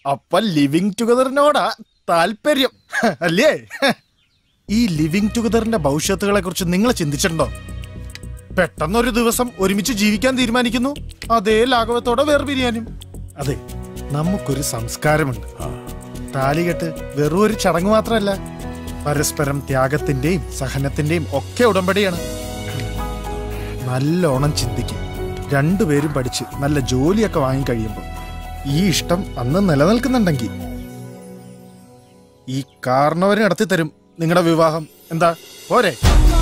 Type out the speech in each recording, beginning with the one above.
അപ്പൊ ലിവിങ് ടുഗദറിനോടാ താല്പര്യം അല്ലേ ഈ ലിവിങ് ടുഗദറിന്റെ ഭവിഷ്യത്തുകളെ കുറിച്ച് നിങ്ങൾ ചിന്തിച്ചിട്ടുണ്ടോ പെട്ടെന്നൊരു ദിവസം ഒരുമിച്ച് ജീവിക്കാൻ തീരുമാനിക്കുന്നു അതേ ലാഘവത്തോടെ വേർപിരിയാനും അതെ നമുക്കൊരു സംസ്കാരമുണ്ട് താലികെട്ട് വെറും ഒരു ചടങ്ങ് മാത്രമല്ല പരസ്പരം ത്യാഗത്തിന്റെയും സഹനത്തിന്റെയും ഒക്കെ ഉടമ്പടിയാണ് നല്ലോണം ചിന്തിക്കും രണ്ടുപേരും പഠിച്ച് നല്ല ജോലിയൊക്കെ വാങ്ങിക്കഴിയുമ്പോൾ ഈ ഇഷ്ടം അന്ന് നിലനിൽക്കുന്നുണ്ടെങ്കിൽ ഈ കാരണവര് നടത്തി തരും നിങ്ങളുടെ വിവാഹം എന്താ പോരെ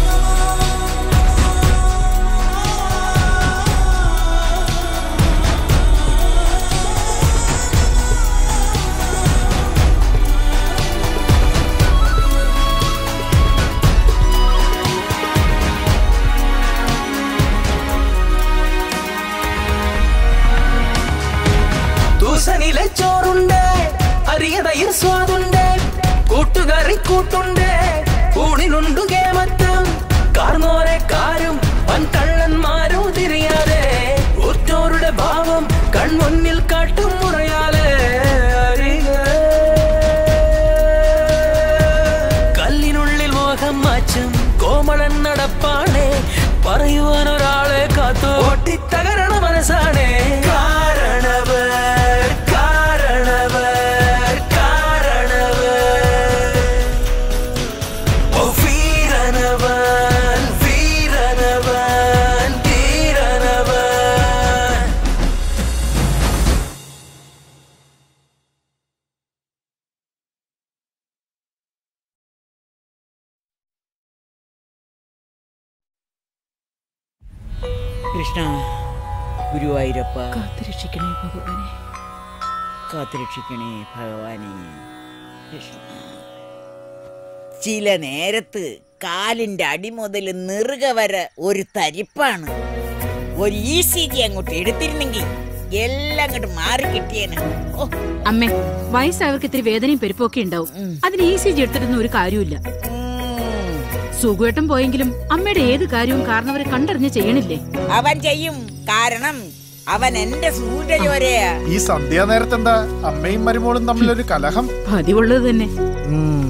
തൂസനിലെ ചോറുണ്ട് അരിയതയിൽ സ്വാദുണ്ട് കൂട്ടുകറി കൂട്ടുണ്ട് ഊണിനുണ്ടു കേമത്തം കാർന്നോരെ കാരും വൻ കള്ളന്മാരും തിരിയാതെ ഒറ്റോരുടെ ഭാവം കൺമുന്നിൽ കാട്ടും മുറയാലെ അരികെ. കല്ലിനുള്ളിൽ മോഹം മാച്ചും കോമളൻ നടപ്പാണേ പറയുവാൻ ഒരാളെ കാത്തു ഓട്ടിത്തകരണ മനസ്സാണേ കാരണവർ കാരണവർ കാരണവർ ഓ വീരനവൻ വീരനവൻ വീരനവൻ കൃഷ്ണ ഗുരുവായൂരപ്പ കാത്തുരക്ഷിക്കണേ ഭഗവാനെ കാത്തുരക്ഷിക്കണേ ഭഗവാനെ കൃഷ്ണ ചില നേരത്ത് കാലിന്റെ അടി മുതൽ നെറുക വരെ ഒരു തരിപ്പാണ് ഒരു ഇ സി ജി അങ്ങോട്ട് എടുത്തിരുന്നെങ്കിൽ എല്ലാം അങ്ങോട്ട് മാറി കിട്ടിയേനെ ഓ അമ്മേ വയസ്സായവർക്ക് ഇത്തിരി വേദനയും പെരുപ്പൊക്കെ ഉണ്ടാവും അതിന് ഈസി ജി എടുത്തിട്ടൊന്നും ഒരു കാര്യമില്ല ഉം. സുഖുവേട്ടം പോയെങ്കിലും അമ്മയുടെ ഏത് കാര്യവും കാരണവരെ കണ്ടറിഞ്ഞ് ചെയ്യണില്ലേ അവൻ ചെയ്യും കാരണം അവൻ എന്റെ സൂര്യജോരയാ ഈ സന്ധ്യാനേരത്ത് എന്താ അമ്മയും മരുമോളും തമ്മിലൊരു കലഹം പതിവുള്ളത് തന്നെ ഉം.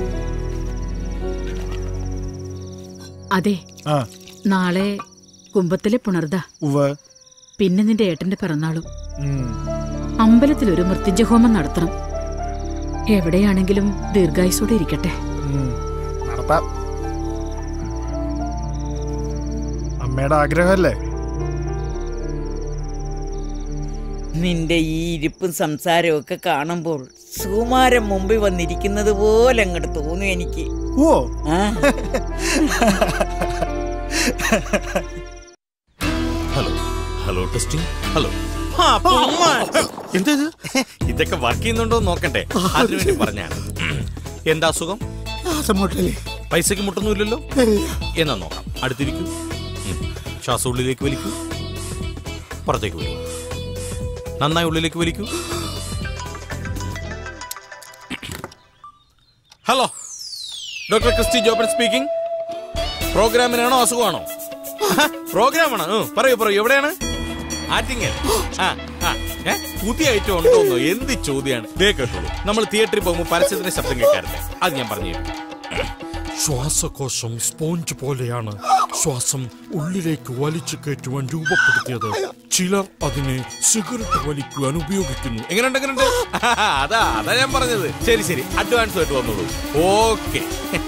അതെ ആ നാളെ കുമ്പത്തിലെ പുണർദ ഉവ്വ് പിന്നെ നിന്റെ ഏട്ടന്റെ പിറന്നാളും ഉം. അമ്പലത്തിൽ ഒരു മൃത്യുഞ്ജഹോമം നടത്തണം എവിടെയാണെങ്കിലും ദീർഘായുസോടെ ഇരിക്കട്ടെ ഉം. നടത്താം അമ്മയുടെ ആഗ്രഹമല്ലേ നിന്റെ ഈ ഇരിപ്പും സംസാരവും ഒക്കെ കാണുമ്പോൾ സുകുമാരൻ മുമ്പിൽ വന്നിരിക്കുന്നത് പോലെ അങ്ങോട്ട് തോന്നും എനിക്ക് ഓ ആ ഹലോ ഹലോ ടെസ്റ്റിംഗ് ഹലോ എന്തത് ഇതൊക്കെ വർക്ക് ചെയ്യുന്നുണ്ടോ എന്ന് നോക്കട്ടെ അതിനുവേണ്ടി പറഞ്ഞാണ് എന്താ അസുഖം പൈസക്ക് മുട്ടൊന്നുമില്ലല്ലോ എന്നാ നോക്കാം അടുത്തിരിക്കൂ ഉം. ശ്വാസം ഉള്ളിലേക്ക് വലിക്കൂ പുറത്തേക്ക് വിടൂ നന്നായി ഉള്ളിലേക്ക് വലിക്കൂ hello doctor Christy Joban speaking പ്രോഗ്രാമിനാണോ അസുഖമാണോ പ്രോഗ്രാമാണ് പറയൂ പറയൂ എവിടെയാണ് ആറ്റിങ്ങൽ ആ ആ ഏ? പുതിയ ഐറ്റം ഉണ്ടോന്നോ എന്ത് ചോദ്യമാണ് ദേ കേട്ടോളൂ നമ്മൾ തിയേറ്ററിൽ പോകുമ്പോൾ പരസ്യത്തിന്റെ ശബ്ദം കേൾക്കാറില്ലേ അത് ഞാൻ പറഞ്ഞു തരാം. ശ്വാസകോശം സ്പോഞ്ച് പോലെയാണ് ശ്വാസം ഉള്ളിലേക്ക് വലിച്ചു കയറ്റുവാൻ രൂപപ്പെടുത്തിയത് ചിലർ അതിനെ സിഗരറ്റ് വലിക്കുവാൻ ഉപയോഗിക്കുന്നു എങ്ങനെയുണ്ട് എങ്ങനെയുണ്ട് അതാ അതാ ഞാൻ പറഞ്ഞത് ശരി ശരി അഡ്വാൻസ് ആയിട്ട് വന്നോളൂ ഓക്കെ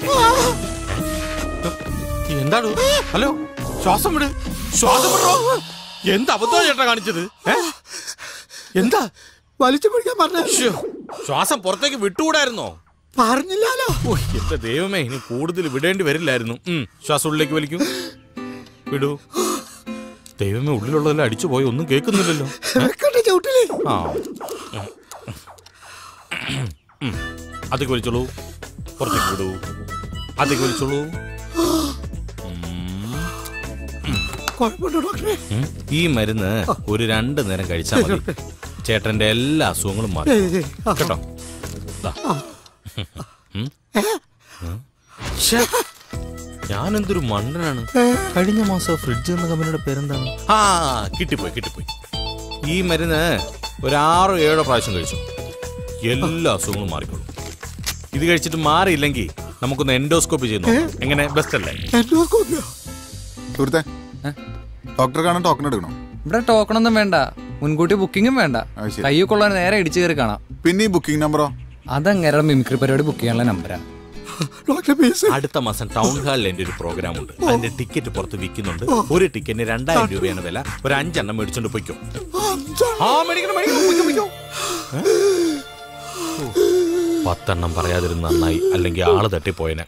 എന്താണ് ഹലോ ശ്വാസം വിട് ശ്വാസം വിടോ എന്ത് അബദ്ധം ചേട്ടാ കാണിച്ചത് ഏ? എന്താ വലിച്ചു പിടിക്കാൻ പറഞ്ഞ ശ്ശോ, ശ്വാസം പുറത്തേക്ക് വിട്ടുകൂടായിരുന്നോ പറഞ്ഞില്ലാലോ ഓ, എന്റെ ദൈവമേ ഇനി കൂടുതൽ വിടേണ്ടി വരില്ലായിരുന്നു ഉം, ശ്വാസം ഉള്ളിലേക്ക് വലിക്കൂ വിടൂ ദൈവമേ ഉള്ളിലുള്ളതെല്ലാം അടിച്ചു പോയി ഒന്നും കേൾക്കുന്നില്ലല്ലോ ഏ? വെക്കട്ടെ ചവിട്ടില് ആ ഉം. അതേക്ക് വലിച്ചോളൂ പുറത്തേക്ക് വിടൂ അതേക്ക് വലിച്ചോളൂ കുഴപ്പമുണ്ടോ ഡോക്ടറെ ഉം. ഈ മരുന്ന് ഒരു രണ്ട് നേരം കഴിച്ചാൽ മതി ചേട്ടന്റെ എല്ലാ അസുഖങ്ങളും മാറി ഏയ്, ഏയ്, ആ. കേട്ടോ ദാ. ഉം. ഉം. ശ്ശേ. ഞാനെന്തൊരു മണ്ടനാണ് കഴിഞ്ഞ മാസം ഫ്രിഡ്ജ് എന്ന കമ്പനിയുടെ പേരെന്താണ് ആ കിട്ടിപ്പോയി കിട്ടിപ്പോയി ഈ മരുന്ന് ഒരു ആറോ ഏഴോ പ്രാവശ്യം കഴിച്ചു എല്ലാ അസുഖങ്ങളും മാറിക്കോളും ഇത് കഴിച്ചിട്ട് മാറിയില്ലെങ്കിൽ നമുക്കൊന്ന് എൻഡോസ്കോപ്പി ചെയ്യുന്നു എങ്ങനെ ബെസ്റ്റ് അല്ലേ എൻഡോസ്കോപ്പിയോ സുഹൃത്തെ ഡോക്ടറെ കാണാൻ ടോക്കൺ എടുക്കണോ ഇവിടെ ടോക്കൺ ഒന്നും വേണ്ട മുൻകൂട്ടി ബുക്കിങ്ങും വേണ്ട അത് ശരി. കയ്യിൽ കൊള്ളാൻ നേരെ ഇടിച്ചു കയറി കാണാം പിന്നെ ഈ ബുക്കിംഗ് നമ്പറോ അതങ്ങനെ മിമിക്രി പരിപാടി ബുക്ക് ചെയ്യാനുള്ള നമ്പരാ ഡോക്ടറെ പീസ് അടുത്ത മാസം ടൗൺ ഹാളിൽ എന്റെ ഒരു പ്രോഗ്രാം ഉണ്ട് അതിന്റെ ടിക്കറ്റ് പുറത്ത് വിൽക്കുന്നുണ്ട് ഒരു ടിക്കറ്റിന് രണ്ടായിരം രൂപയാണ് വില ഒരു അഞ്ചെണ്ണം മേടിച്ചോണ്ട് പോയിക്കോ ആ മേടിക്കണം മേടിക്കണം പൊയ്ക്കോ, പൊയ്ക്കോ. ഏ? ഓ, പത്തെണ്ണം പറയാതിരുന്ന നന്നായി അല്ലെങ്കിൽ ആള് തട്ടിപ്പോയനെ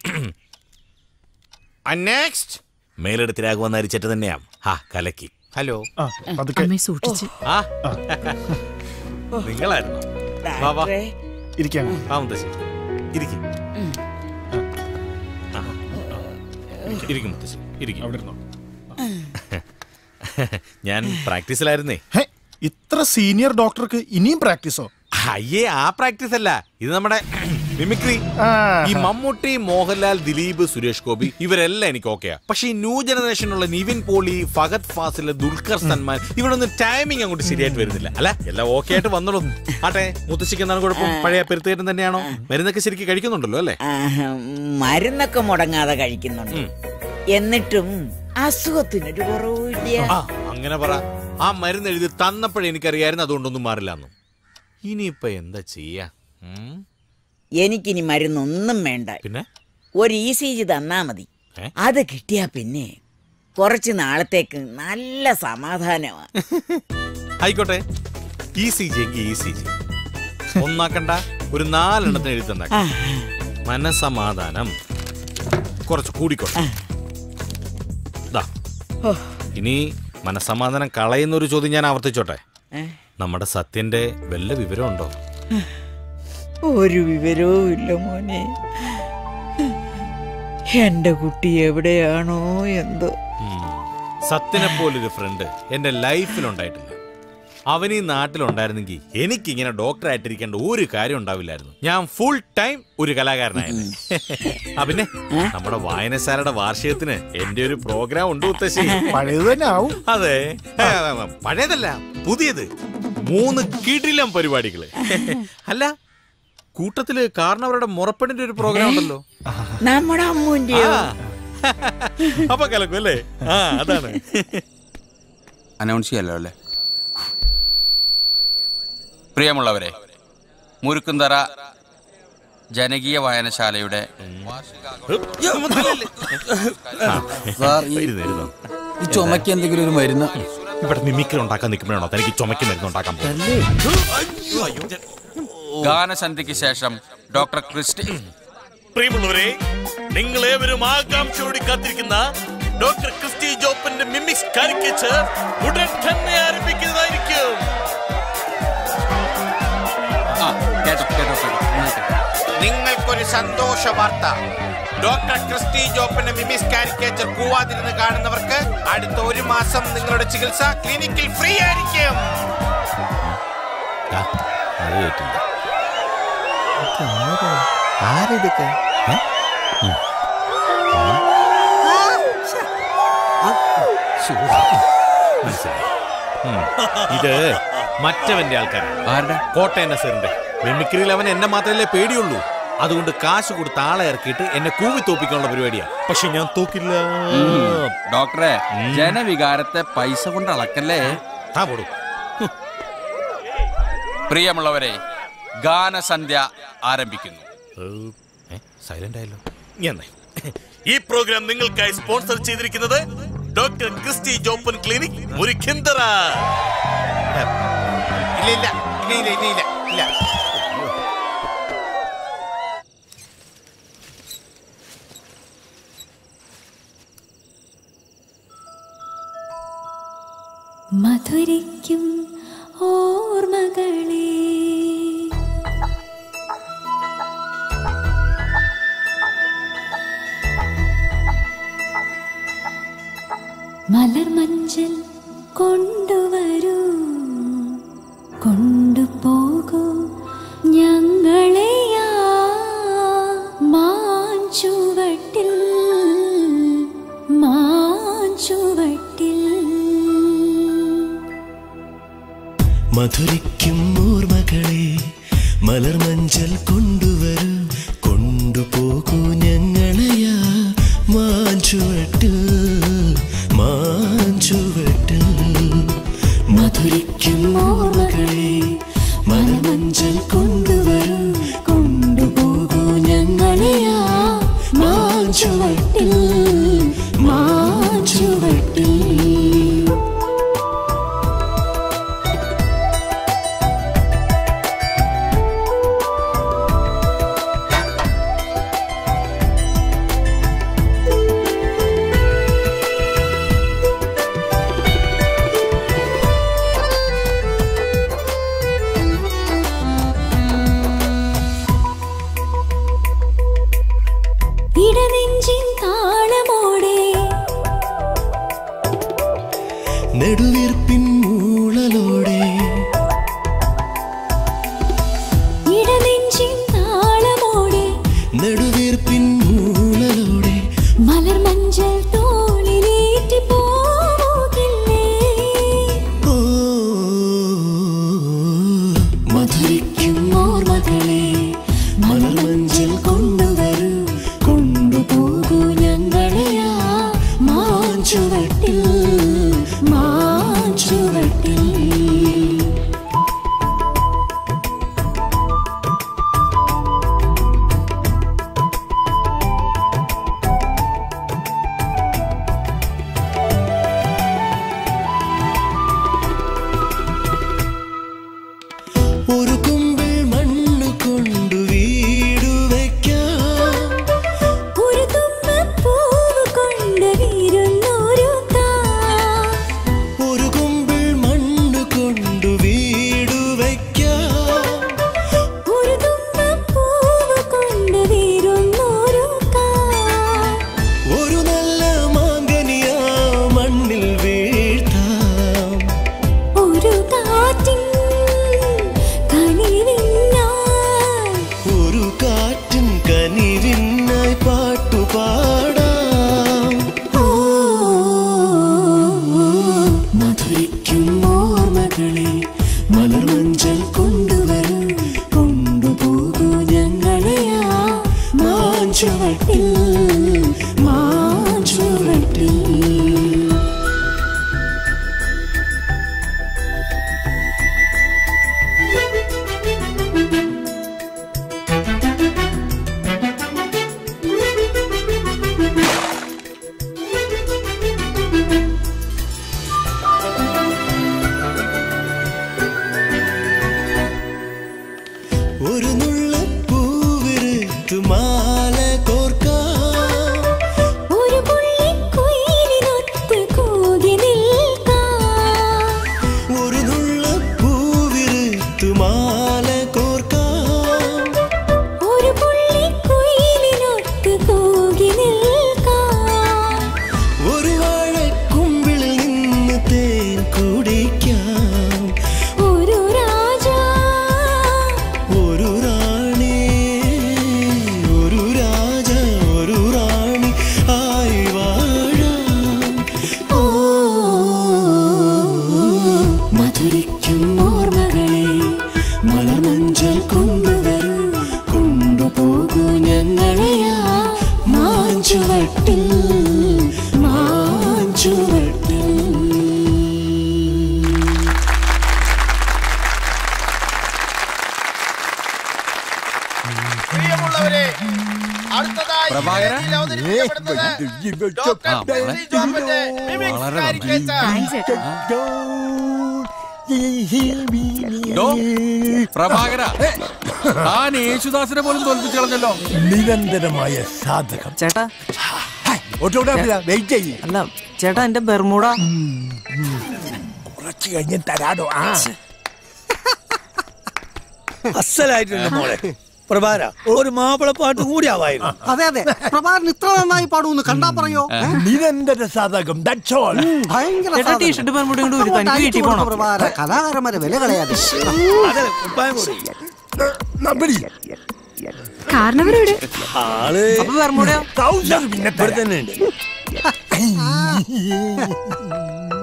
നെക്സ്റ്റ് മേലെടുത്തിരാകുവന്ന അരിച്ചറ്റ് തന്നെയാ ഹാ കലക്കി ഹലോ ആ പതുക്കെ അമ്മയെ സൂക്ഷിച്ച് ആ നിങ്ങളായിരുന്നു വാ വാ ഡോക്ടറെ, ഇരിക്കാം ആ മുത്തശ്ശി ഇരിക്കും ഇരിക്കും മുത്തശ്ശി ഇരിക്കും അവിടെ ഇരുന്നോ ഞാൻ പ്രാക്ടീസിലായിരുന്നേ ഹേ ഇത്ര സീനിയർ ഡോക്ടർക്ക് ഇനിയും പ്രാക്ടീസോ അയ്യേ ആ പ്രാക്ടീസ് അല്ല ഇത് നമ്മുടെ മിമിക്രി ആ, ഈ മമ്മൂട്ടി മോഹൻലാൽ ദിലീപ് സുരേഷ് ഗോപി ഇവരെല്ലാം എനിക്ക് ഓക്കെയാ പക്ഷെ ഈ ന്യൂ ജനറേഷനുള്ള നിവിൻ പോളി ഫഹദ് ഫാസിൽ ദുൽഖർ സൽമാൻ ഇവരൊന്നും ടൈമിംഗ് അങ്ങോട്ട് ശരിയായിട്ട് വരുന്നില്ല അല്ല എല്ലാം ഓക്കെ ആയിട്ട് വന്നോളൂ ആട്ടെ മുത്തശ്ശിക്ക് എന്താണ് കുഴപ്പം പഴയ പെരുത്തേട്ടൻ തന്നെയാണോ മരുന്നൊക്കെ ശരിക്കും കഴിക്കുന്നുണ്ടല്ലോ അല്ലേ ആഹ്, മരുന്നൊക്കെ മുടങ്ങാതെ കഴിക്കുന്നുണ്ട് എന്നിട്ടും അസുഖത്തിനൊരു കുറവില്ല ആ അങ്ങനെ പറ ആ മരുന്ന് എഴുതി തന്നപ്പോഴേ എനിക്കറിയായിരുന്നു അതുകൊണ്ടൊന്നും മാറില്ല എന്നും ഇനിയിപ്പൊ എന്താ ചെയ്യാ ഉം? എനിക്കിനി മരുന്നൊന്നും വേണ്ട പിന്നെ ഒരു ഇ സി ജി തന്നാ മതി ഏ? അത് കിട്ടിയാ പിന്നെ കുറച്ച് നാളത്തേക്ക് നല്ല സമാധാനമാ ആയിക്കോട്ടെ ഇ സി ജി എങ്കിൽ ഇ സി ജി ഒന്നാക്കണ്ട ഒരു നാലെണ്ണത്തിന് എഴുതി തന്നാ മനസമാധാനം കുറച്ച് കൂടിക്കോട്ടെ ദാ. ഇനി മനസമാധാനം കളയുന്ന ഒരു ചോദ്യം ഞാൻ ആവർത്തിച്ചോട്ടെ ഏ? നമ്മുടെ സത്യന്റെ വല്ല വിവരമുണ്ടോ ഒരു വിവരവും ഇല്ല മോനെ എന്റെ കുട്ടി എവിടെയാണോ എന്തോ ഉം. സത്യനെ പോലൊരു ഫ്രണ്ട് എന്റെ ലൈഫിൽ ഉണ്ടായിട്ടില്ല അവൻ ഈ നാട്ടിലുണ്ടായിരുന്നെങ്കിൽ എനിക്ക് ഇങ്ങനെ ഡോക്ടർ ആയിട്ടിരിക്കേണ്ട ഒരു കാര്യം ഉണ്ടാവില്ലായിരുന്നു ഞാൻ ഫുൾ ടൈം ഒരു കലാകാരനായിരുന്നു ആ പിന്നെ നമ്മുടെ വായനശാലയുടെ വാർഷികത്തിന് എന്റെ ഒരു പ്രോഗ്രാം ഉണ്ട് മുത്തശ്ശി പഴയത് തന്നെ ആവും അതെ ആ, പഴയതല്ല പുതിയത് മൂന്ന് കിടിലം പരിപാടികള് അല്ല കൂട്ടത്തില് കാരണവരുടെ മുറപ്പെടിന്റെ ഒരു പ്രോഗ്രാം ഉണ്ടല്ലോ നമ്മുടെ അമ്മൂന്റെയോ ആ. അപ്പൊ കലക്കും അല്ലേ ആ അതാണ് അനൗൺസ് ചെയ്യാലോ അല്ലേ പ്രിയമുള്ളവരെ മുരുക്കുന്തറ ജനകീയ വായനശാലയുടെ സാർ ഈ ഇരുന്ന് ഇരുന്ന്. ഈ ചുമക്ക് എന്തെങ്കിലും ഒരു മരുന്ന് ഇവിടെ മിമിക്രി ഉണ്ടാക്കാൻ നിൽക്കുമ്പോഴാണോ തനിക്ക് ചുമക്ക് മരുന്ന് ഉണ്ടാക്കാൻ പോകുന്നത് ഗാനസന്ധ്യയ്ക്ക് ശേഷം ഡോക്ടർ ക്രിസ്റ്റി പ്രിയമുള്ളവരെ നിങ്ങൾ ഏവരും ആകാംക്ഷയോടെ കാത്തിരിക്കുന്ന ഡോക്ടർ ക്രിസ്റ്റി ജോപ്പന്റെ മിമിക്സ് കാരിക്കേച്ചർ ഉടൻ തന്നെ ആരംഭിക്കുന്നതായിരിക്കും ആ കേട്ടോ കേട്ടോ കേട്ടോ നന്നായി കേട്ടോ. നിങ്ങൾക്കൊരു സന്തോഷ വാർത്ത ഡോക്ടർ ക്രിസ്റ്റി ജോപ്പന്റെ മിമിക്സ് കാരിക്കേച്ചർ കൂവാതിരുന്ന് കാണുന്നവർക്ക് അടുത്ത ഒരു മാസം നിങ്ങളുടെ ചികിത്സ ക്ലിനിക്കിൽ ഫ്രീ ആയിരിക്കും ആരിതൊക്കെ ഇത് മറ്റവന്റെ ആൾക്കാരാണ് ആരുടെ കോട്ടയം നസറിന്റെ മിമിക്രിയിൽ അവൻ എന്നെ മാത്രമല്ലേ പേടിയുള്ളൂ അതുകൊണ്ട് കാശ് കൊടുത്ത് ആളെ ഇറക്കിയിട്ട് എന്നെ കൂവി തോപ്പിക്കാനുള്ള പരിപാടിയാ പക്ഷെ ഞാൻ തോക്കില്ല ഡോക്ടറെ ജനവികാരത്തെ പൈസ കൊണ്ട് അളക്കല്ലേ താ പോടൂ പ്രിയമുള്ളവരെ ഗാനസന്ധ്യ ആരംഭിക്കുന്നു സൈലന്റ് ആയല്ലോ ഞാൻ ഈ പ്രോഗ്രാം നിങ്ങൾക്കായി സ്പോൺസർ ചെയ്തിരിക്കുന്നത് ഡോക്ടർ ക്രിസ്റ്റി ജോപ്പൻ ക്ലിനിക് മുരിഖിന്തറ ഇല്ല ഇല്ല ഇല്ല ഇല്ല ഇല്ല ഇല്ല ഇല്ല മധുരിക്കും ഓർമ്മകളെ മലർമഞ്ചൽ കൊണ്ടുവരൂ കൊണ്ടുപോകൂ ഞങ്ങളെയാ മാഞ്ചുവട്ടിൽ മാഞ്ചുവട്ടിൽ മധുരിക്കും ഓർമ്മകളെ മലർമഞ്ചൽ കൊണ്ടുവരൂ കൊണ്ടുപോകൂ ഞങ്ങളെയാ മാഞ്ചുവട്ടിൽ മാഞ്ചുവട്ടിൽ മധുരിക്കും ഓർമ്മകളെ മലർമഞ്ചൽ കൊണ്ടുവരൂ കൊണ്ടുപോകൂ ഞങ്ങളെയാ മാഞ്ചുവട്ടിൽ മാഞ്ചുവട്ടിൽ ഇടനെഞ്ചിൻ താളമോടെ നെടുവീർപ്പിൻ മൂളലോടെ ഇടനെഞ്ചിൻ താളമോടെ നെടുവീർപ്പിൻ മൂളലോടെ മലർമഞ്ചൽ തോളിലേറ്റി പോകില്ലേ ഓ മധുരിക്കും ഓർമ്മകളെ മലർമഞ്ചൽ കൊണ്ടുവരൂ കൊണ്ടുപോകൂ ഞങ്ങളെയാ മാഞ്ചുവട്ടിൽ മാഞ്ചുവട്ടിൽ ഒരു കുമ്പിൾ മണ്ണ് കൊണ്ടു വീടു വയ്ക്കാം ഒരു തുമ്പപ്പൂവ് കൊണ്ട് വിരുന്നൊരുക്കാം. ഒരു കുമ്പിൾ മണ്ണ് കൊണ്ടു വീടു വയ്ക്കാം ഒരു തുമ്പപ്പൂവ് കൊണ്ട് വിരുന്നൊരുക്കാം. ഒരു നല്ല മാങ്കനിയാ മണ്ണിൽ വീഴ്ത്താം ഒരു കാറ്റിൻ കനിവിനാൽ ഒരു കാറ്റും കനിവിനായി പാട്ടുപാടാം ഓ, മധുരിക്കും ഓർമ്മകളെ മലർമഞ്ചൽ കൊണ്ടുവരൂ കൊണ്ടുപോകൂ ഞങ്ങളെയാ മാഞ്ചുവട്ടിൽ മാഞ്ചുവട്ടിൽ ഒരു നുള്ളപ്പൂവിരുത്തു മാല കോർക്കാം ഒരു പുള്ളിക്കുയിലിനൊത്ത് കൂകി നിൽക്കാം. ഒരു നുള്ളപ്പൂവിരുത്തു മാല കോർക്കാം ഒരു പുള്ളിക്കുയിലിനൊത്ത് കൂകി നിൽക്കാം. ഒരു വാഴക്കുമ്പിളിൽ നിന്ന് തേൻ കുടിക്കാം ഒരു രാജാ ഒരു റാണി ഒരു രാജ ഒരു റാണി ആയി വാഴാം ഓ മധുരിക്കും ഓർമ്മകളെ മലർമഞ്ചൽ കൊണ്ടുവരൂ കൊണ്ടുപോകൂ ഞങ്ങളെയാ മാഞ്ചുവട്ടിൽ മാഞ്ചുവട്ടിൽ പ്രിയമുള്ളവരെ അടുത്തതായി ഈ പ്രഭാകര? വേദിയിൽ അവതരിപ്പിക്കപ്പെടുന്നത് ഡോക്ടർ ആ, വളരെ- ബെന്നി ജോർജിന്റെ മിമിക്സ് വളരെ നന്ദി. കാരിക്കേച്ചർ. ഡോ, പ്രഭാകര താൻ യേശുദാസിനെ പോലും തോൽപ്പിച്ചു കളഞ്ഞല്ലോ നിരന്തരമായ സാധകം ചേട്ടാ വെയിറ്റ് ചെയ്യും അല്ല ചേട്ടാ എന്റെ ബെർമൂട കുറച്ച് കഴിഞ്ഞ് തരാടോ ആ അസലായിട്ടുണ്ട് മോളെ പ്രഭാര ഒരു മാപ്പിളപ്പാട്ട് കൂടി ആവായിരുന്നു അതെ അതെ പ്രഭാകരൻ ഇത്ര നന്നായി പാടൂന്ന് കണ്ടാ പറയോ നിരന്തര സാധകം ദാറ്റ്സ് ഓൾ ഭയങ്കര ചേട്ടാ സാധകം. ടീഷർട്ട് പെർമുടി കൊണ്ട് ഒരു അങ്ങോട്ട് തനിക്ക് അയച്ചു വീട്ടിൽ കൊടുക്ക് പോണം പ്രഭാകര കലാകാരന്മാരെ വില കളയാതെ അതെ കുപ്പായം കൂടി നമ്പടി കാരണവരോട് ആള് അപ്പൊ ബെർമുടയോ ട്രൗസർ പിന്നെ ഇവിടെ തന്നെ ഉണ്ട്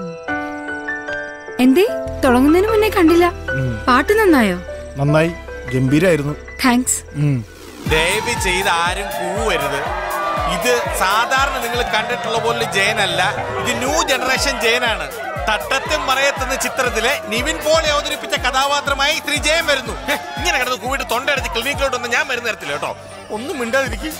എന്തേ തുടങ്ങുന്നതിന് മുന്നേ കണ്ടില്ല പാട്ട് നന്നായോ നന്നായി ഗംഭീരായിരുന്നു താങ്ക്സ് ഉം. ദയവ് ചെയ്ത് ആരും കൂവരുത് ഇത് സാധാരണ നിങ്ങൾ കണ്ടിട്ടുള്ള പോലെ ജയനല്ല ഇത് ന്യൂ ജനറേഷൻ ജയനാണ് തട്ടത്തും മറയത്തെന്ന ചിത്രത്തിലെ നിവിൻ പോളി അവതരിപ്പിച്ച കഥാപാത്രമായി ശ്രീ ജയൻ വരുന്നു ഹെ, ഇങ്ങനെ കിടന്ന് കൂവിട്ട് തൊണ്ടടിച്ച് ക്ലിനിക്കിലോട്ടൊന്നും ഞാൻ വരുന്ന തരത്തില്ല കേട്ടോ ഒന്നും മിണ്ടാതിരിക്കും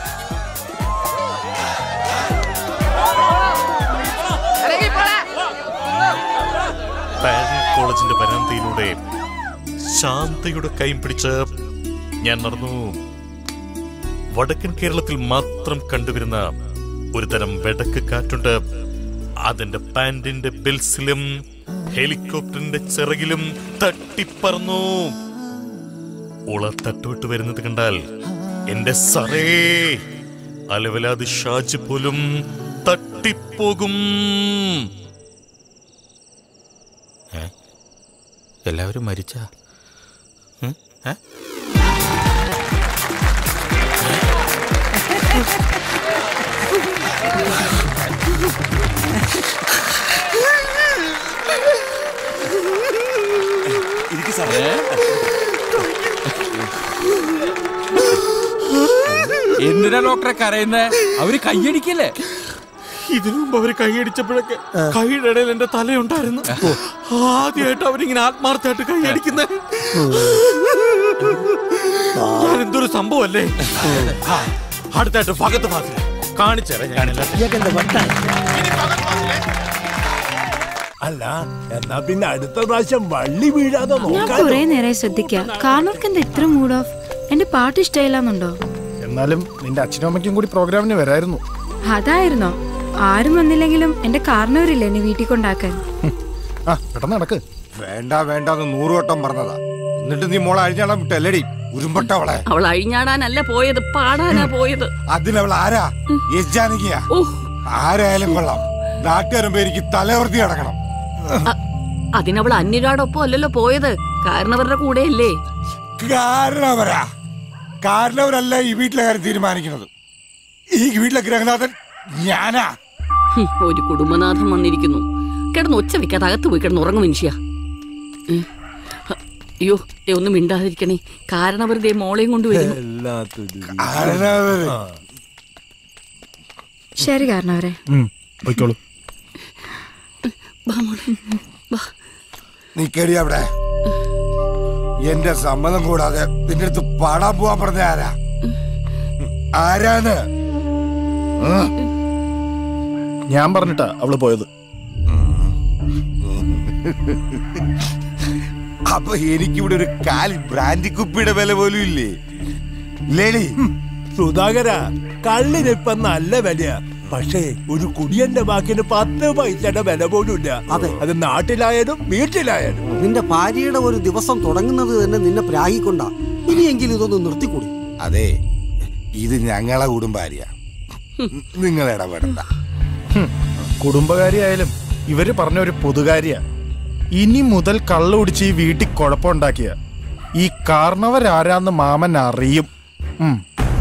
പാരിസ് കോളേജിന്റെ വരാന്തയിലൂടെ ശാന്തയുടെ കൈയും പിടിച്ച് ഞാൻ നടന്നു വടക്കൻ കേരളത്തിൽ മാത്രം കണ്ടുവരുന്ന ഒരു തരം വെടക്ക് കാറ്റുണ്ട് അതിന്റെ പാന്റിന്റെ ബെൽസിലും ഹെലികോപ്റ്ററിന്റെ ചിറകിലും തട്ടിപ്പറന്നു ഉള തട്ടുവിട്ട് വരുന്നത് കണ്ടാൽ എന്റെ സറേ അലവലാത് ഷാജ് പോലും തട്ടിപ്പോകും ഏ? എല്ലാവരും മരിച്ച എന്തിനാ ഡോക്ടറെ കരയുന്നേ അവര് കയ്യടിക്കല്ലേ ഇതിനു മുമ്പ് അവര് കൈയടിച്ചപ്പോഴൊക്കെ കൈയുടെ ഇടയിൽ എന്റെ തലയുണ്ടായിരുന്നു ആദ്യമായിട്ട് അവരിങ്ങനെ ആത്മാർത്ഥമായിട്ട് കൈയടിക്കുന്നത് ഞാൻ എന്തൊരു സംഭവല്ലേ ആ, അടുത്തായിട്ട് ഭഗത്ത് ഫാസിലെ കാണിച്ചേരാ ഞാൻ അല്ല എന്നാ പിന്നെ അടുത്ത പ്രാവശ്യം വള്ളി വീഴാതെ ഞാൻ നോക്കാം കുറെ നേരമായി ശ്രദ്ധിക്കാം കാർണർക്ക് എന്താ ഇത്ര മൂഡ് ഓഫ് എന്റെ പാട്ട് ഇഷ്ടമില്ലാന്നുണ്ടോ എന്നാലും നിന്റെ അച്ഛനും അമ്മയ്ക്കും കൂടി പ്രോഗ്രാമിന് വരായിരുന്നു അതായിരുന്നോ ആരും വന്നില്ലെങ്കിലും എന്റെ കാരണവരില്ലേ എന്നെ വീട്ടിൽ കൊണ്ടാക്കാൻ ആ പെട്ടെന്ന് നടക്ക് വേണ്ട വേണ്ട എന്ന് നൂറുവട്ടം പറഞ്ഞതാ എന്നിട്ട് നീ മോളെ അഴിഞ്ഞാളം വിട്ടല്ലടി ഉരുമ്പട്ടവളെ അവൾ അഴിഞ്ഞാടാനല്ല പോയത് പാടാനാ പോയത് അതിലവൾ ആരാ യജാനകിയാ ആരായാലും കൊള്ളാം നാട്ടുകാരും പേരിക്ക് തലവർത്തി കിടക്കണം അതിനവൾ അന്യരാടൊപ്പം അല്ലല്ലോ പോയത് കാരണവരുടെ കൂടെയല്ലേ കാരണവരാ കാരണവരല്ല ഈ വീട്ടിലെ കാര്യം തീരുമാനിക്കുന്നത് ഈ വീട്ടിലെ ഗ്രഹനാഥൻ ഞാനാ ഹും, ഒരു കുടുംബനാഥൻ വന്നിരിക്കുന്നു കിടന്ന് ഒച്ച വെക്കാതെ അകത്ത് പോയി കിടന്ന് ഉറങ്ങും മനുഷ്യ ഉം. ഹ, അയ്യോ ദേ ഒന്നും മിണ്ടാതിരിക്കണേ കാരണവർ ദേ മോളെയും കൊണ്ട് വരുന്നു കാരണവര് ശരി കാരണവരെ പോയിക്കോളൂ വാ മോളെ വാ നിക്കടി അവിടെ എന്റെ സമ്മതം കൂടാതെ നിന്റെ അടുത്ത് പാടാൻ പോവാൻ പറഞ്ഞ ആരാ ആരാണ് ഉം. ഞാൻ പറഞ്ഞിട്ടാ അവള് പോയത് അപ്പൊ എനിക്കിവിടെ ഒരു കാലി ബ്രാൻഡി കുപ്പിയുടെ വില പോലും ഇല്ലേ ലേഡി സുധാകര കള്ളിനിപ്പൊ നല്ല വിലയാ പക്ഷേ ഒരു കുടിയന്റെ വാക്കിന് പത്ത് പൈസയുടെ വില പോലും ഇല്ല അതെ. അത് നാട്ടിലായാലും വീട്ടിലായാലും നിന്റെ ഭാര്യയുടെ ഒരു ദിവസം തുടങ്ങുന്നത് തന്നെ നിന്നെ പ്രാഗിക്കൊണ്ടാ ഇനിയെങ്കിലും ഇതൊന്ന് നിർത്തിക്കൂടി അതെ ഇത് ഞങ്ങളെ കുടുംബാര്യ നിങ്ങൾ ഇടപെടണ്ട ഹും, കുടുംബകാരിയായാലും ഇവര് പറഞ്ഞ ഒരു പൊതുകാരിയാ ഇനി മുതൽ കള്ളു കുടിച്ച് ഈ വീട്ടിൽ കുഴപ്പമുണ്ടാക്കിയ ഈ കാരണവരാരാന്ന് മാമൻ അറിയും ഉം.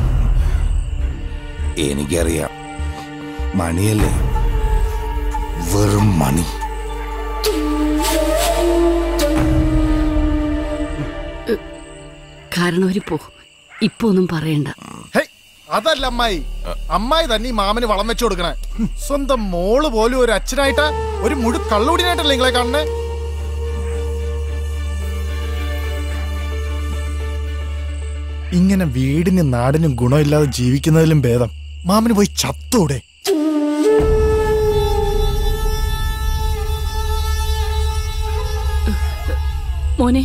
എനിക്കറിയാം മണിയല്ലേ വെറും മണി കാരണവര് പോ ഇപ്പൊ ഒന്നും പറയണ്ട ഹേയ്, അതല്ല അമ്മായി അമ്മായി തന്നെ ഈ മാമന് വളം വെച്ചു കൊടുക്കണേ സ്വന്തം മോള് പോലും ഒരു അച്ഛനായിട്ടാ ഒരു മുഴു കള്ളുടിനായിട്ടല്ലേ നിങ്ങളെ കാണണേ ഇങ്ങനെ വീടിനും നാടിനും ഗുണമില്ലാതെ ജീവിക്കുന്നതിലും ഭേദം മാമന് പോയി ചത്തൂടെ മോനെ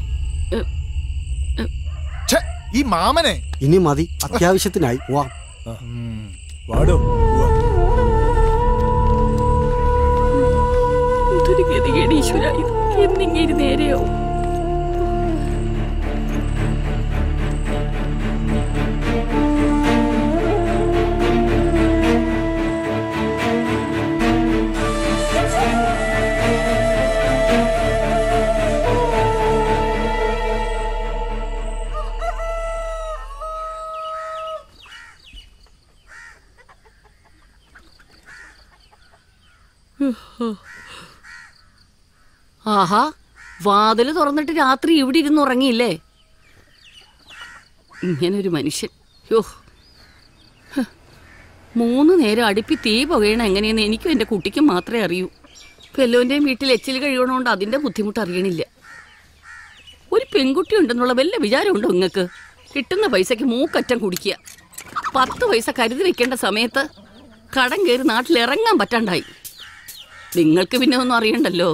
ഛെ, ഈ മാമനെ ഇനി മതി അത്യാവശ്യത്തിനായി വാ വാടോ എന്തൊരു ഗതികേട് ഈശ്വര ഇത് എന്നിങ്ങനെ നേരെയാവും ആഹാ വാതില് തുറന്നിട്ട് രാത്രി ഇവിടെ ഇരുന്ന് ഉറങ്ങിയില്ലേ ഇങ്ങനൊരു മനുഷ്യൻ യോ ഹ്. മൂന്ന് നേരം അടുപ്പി തീ പുകയണം എങ്ങനെയെന്ന് എനിക്കും എൻ്റെ കുട്ടിക്കും മാത്രമേ അറിയൂ പെല്ലോൻ്റെയും വീട്ടിൽ എച്ചിൽ കഴിയണോണ്ട് അതിൻ്റെ ബുദ്ധിമുട്ട് അറിയണില്ല ഒരു പെൺകുട്ടി ഉണ്ടെന്നുള്ള വല്ല വിചാരമുണ്ടോ നിങ്ങൾക്ക് കിട്ടുന്ന പൈസയ്ക്ക് മൂക്കറ്റം കുടിക്കുക പത്ത് പൈസ കരുതി വെക്കേണ്ട സമയത്ത് കടം കയറി നാട്ടിൽ ഇറങ്ങാൻ പറ്റാണ്ടായി നിങ്ങൾക്ക് പിന്നെ ഒന്നും അറിയണ്ടല്ലോ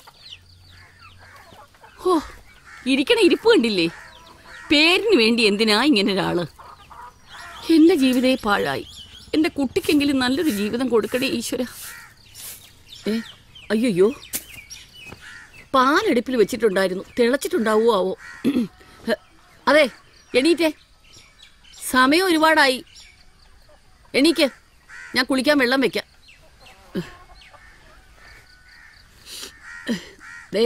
ഓ ഇരിക്കണ ഇരിപ്പ് കണ്ടില്ലേ പേരിന് വേണ്ടി എന്തിനാ ഇങ്ങനെ ഒരാള് എന്റെ ജീവിതേ പാഴായി എന്റെ കുട്ടിക്കെങ്കിലും നല്ലൊരു ജീവിതം കൊടുക്കണേ ഈശ്വര ഏ അയ്യോ പാലടുപ്പിൽ വെച്ചിട്ടുണ്ടായിരുന്നു തിളച്ചിട്ടുണ്ടാവോ ആവോ ഹ്, അതെ എണീറ്റേ സമയം ഒരുപാടായി എണീക്ക് ഞാൻ കുളിക്കാൻ വെള്ളം വെക്കാം ദേ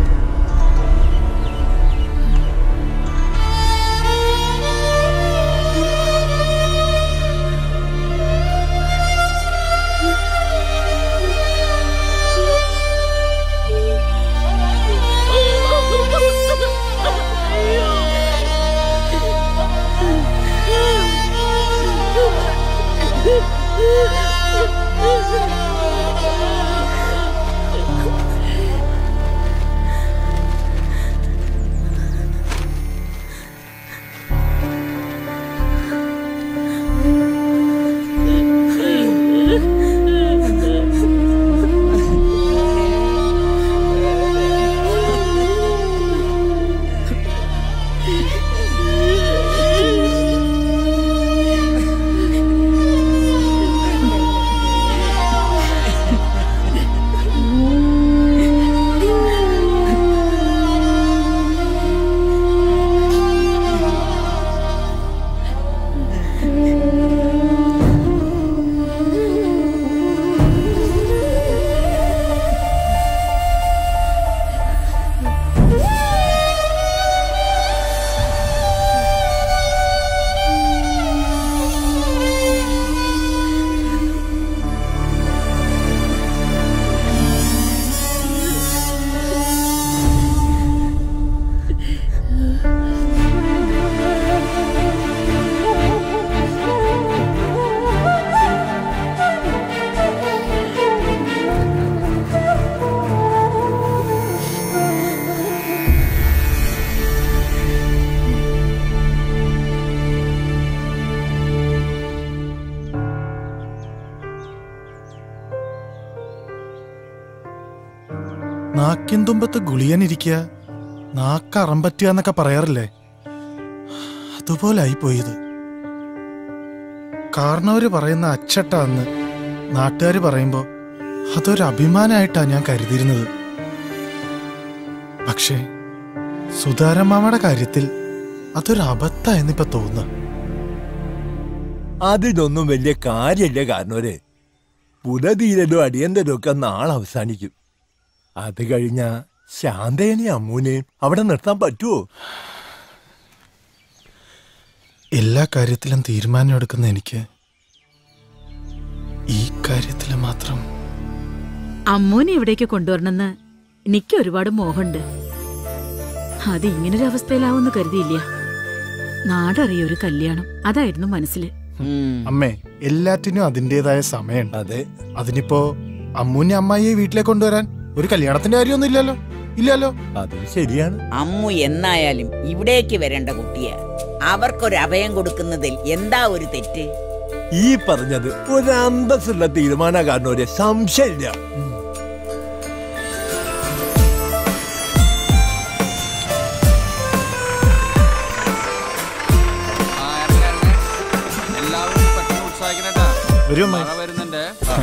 നാക്കിൻ തുമ്പത്ത് ഗുളിയനിരിക്കുക നാക്കറം പറ്റുക എന്നൊക്കെ പറയാറില്ലേ അതുപോലായി പോയത് കാരണവര് പറയുന്ന അച്ചട്ട എന്ന് നാട്ടുകാർ പറയുമ്പോ അതൊരു അഭിമാനമായിട്ടാ ഞാൻ കരുതിയിരുന്നത് പക്ഷേ സുധാരമാമയുടെ കാര്യത്തിൽ അതൊരു അബദ്ധ എന്നിപ്പോ തോന്നുക അതിനൊന്നും വലിയ കാര്യമില്ല കാരണവരെ പുലതീരലും അടിയന്തരവും ഒക്കെ നാളെ അവസാനിക്കും അത് കഴിഞ്ഞ ശാന്തേനെയും അമ്മൂനെയും അവിടെ നിർത്താൻ പറ്റുമോ എല്ലാ കാര്യത്തിലും തീരുമാനം എടുക്കുന്ന എനിക്ക് ഈ കാര്യത്തിൽ മാത്രം അമ്മൂനെ ഇവിടേക്ക് കൊണ്ടുവരണമെന്ന് എനിക്ക് ഒരുപാട് മോഹമുണ്ട് അത് ഇങ്ങനൊരു അവസ്ഥയിലാവുമെന്ന് കരുതിയില്ല നാടറിയ ഒരു കല്യാണം അതായിരുന്നു മനസ്സിൽ അമ്മേ എല്ലാറ്റിനും അതിൻ്റെതായ സമയമുണ്ട് അതെ അതിനിപ്പോ അമ്മൂനെ അമ്മായിയെ വീട്ടിലേക്ക് കൊണ്ടുവരാൻ ഒരു കല്യാണത്തിന്റെ കാര്യമൊന്നും ഇല്ലല്ലോ ഇല്ലല്ലോ അത് ശരിയാണ് അമ്മു എന്നായാലും ഇവിടേക്ക് വരേണ്ട കുട്ടിയാ അവർക്കൊരു അഭയം കൊടുക്കുന്നതിൽ എന്താ ഒരു തെറ്റ് ഈ പറഞ്ഞത് ഒരു അന്തസ്സുള്ള തീരുമാന കാരണവരെ സംശയമില്ല എല്ലാവരും പെട്ടെന്ന് ഉത്സാഹിക്കണേട്ടാ വരൂ അമ്മായി. മഴ വരുന്നുണ്ട്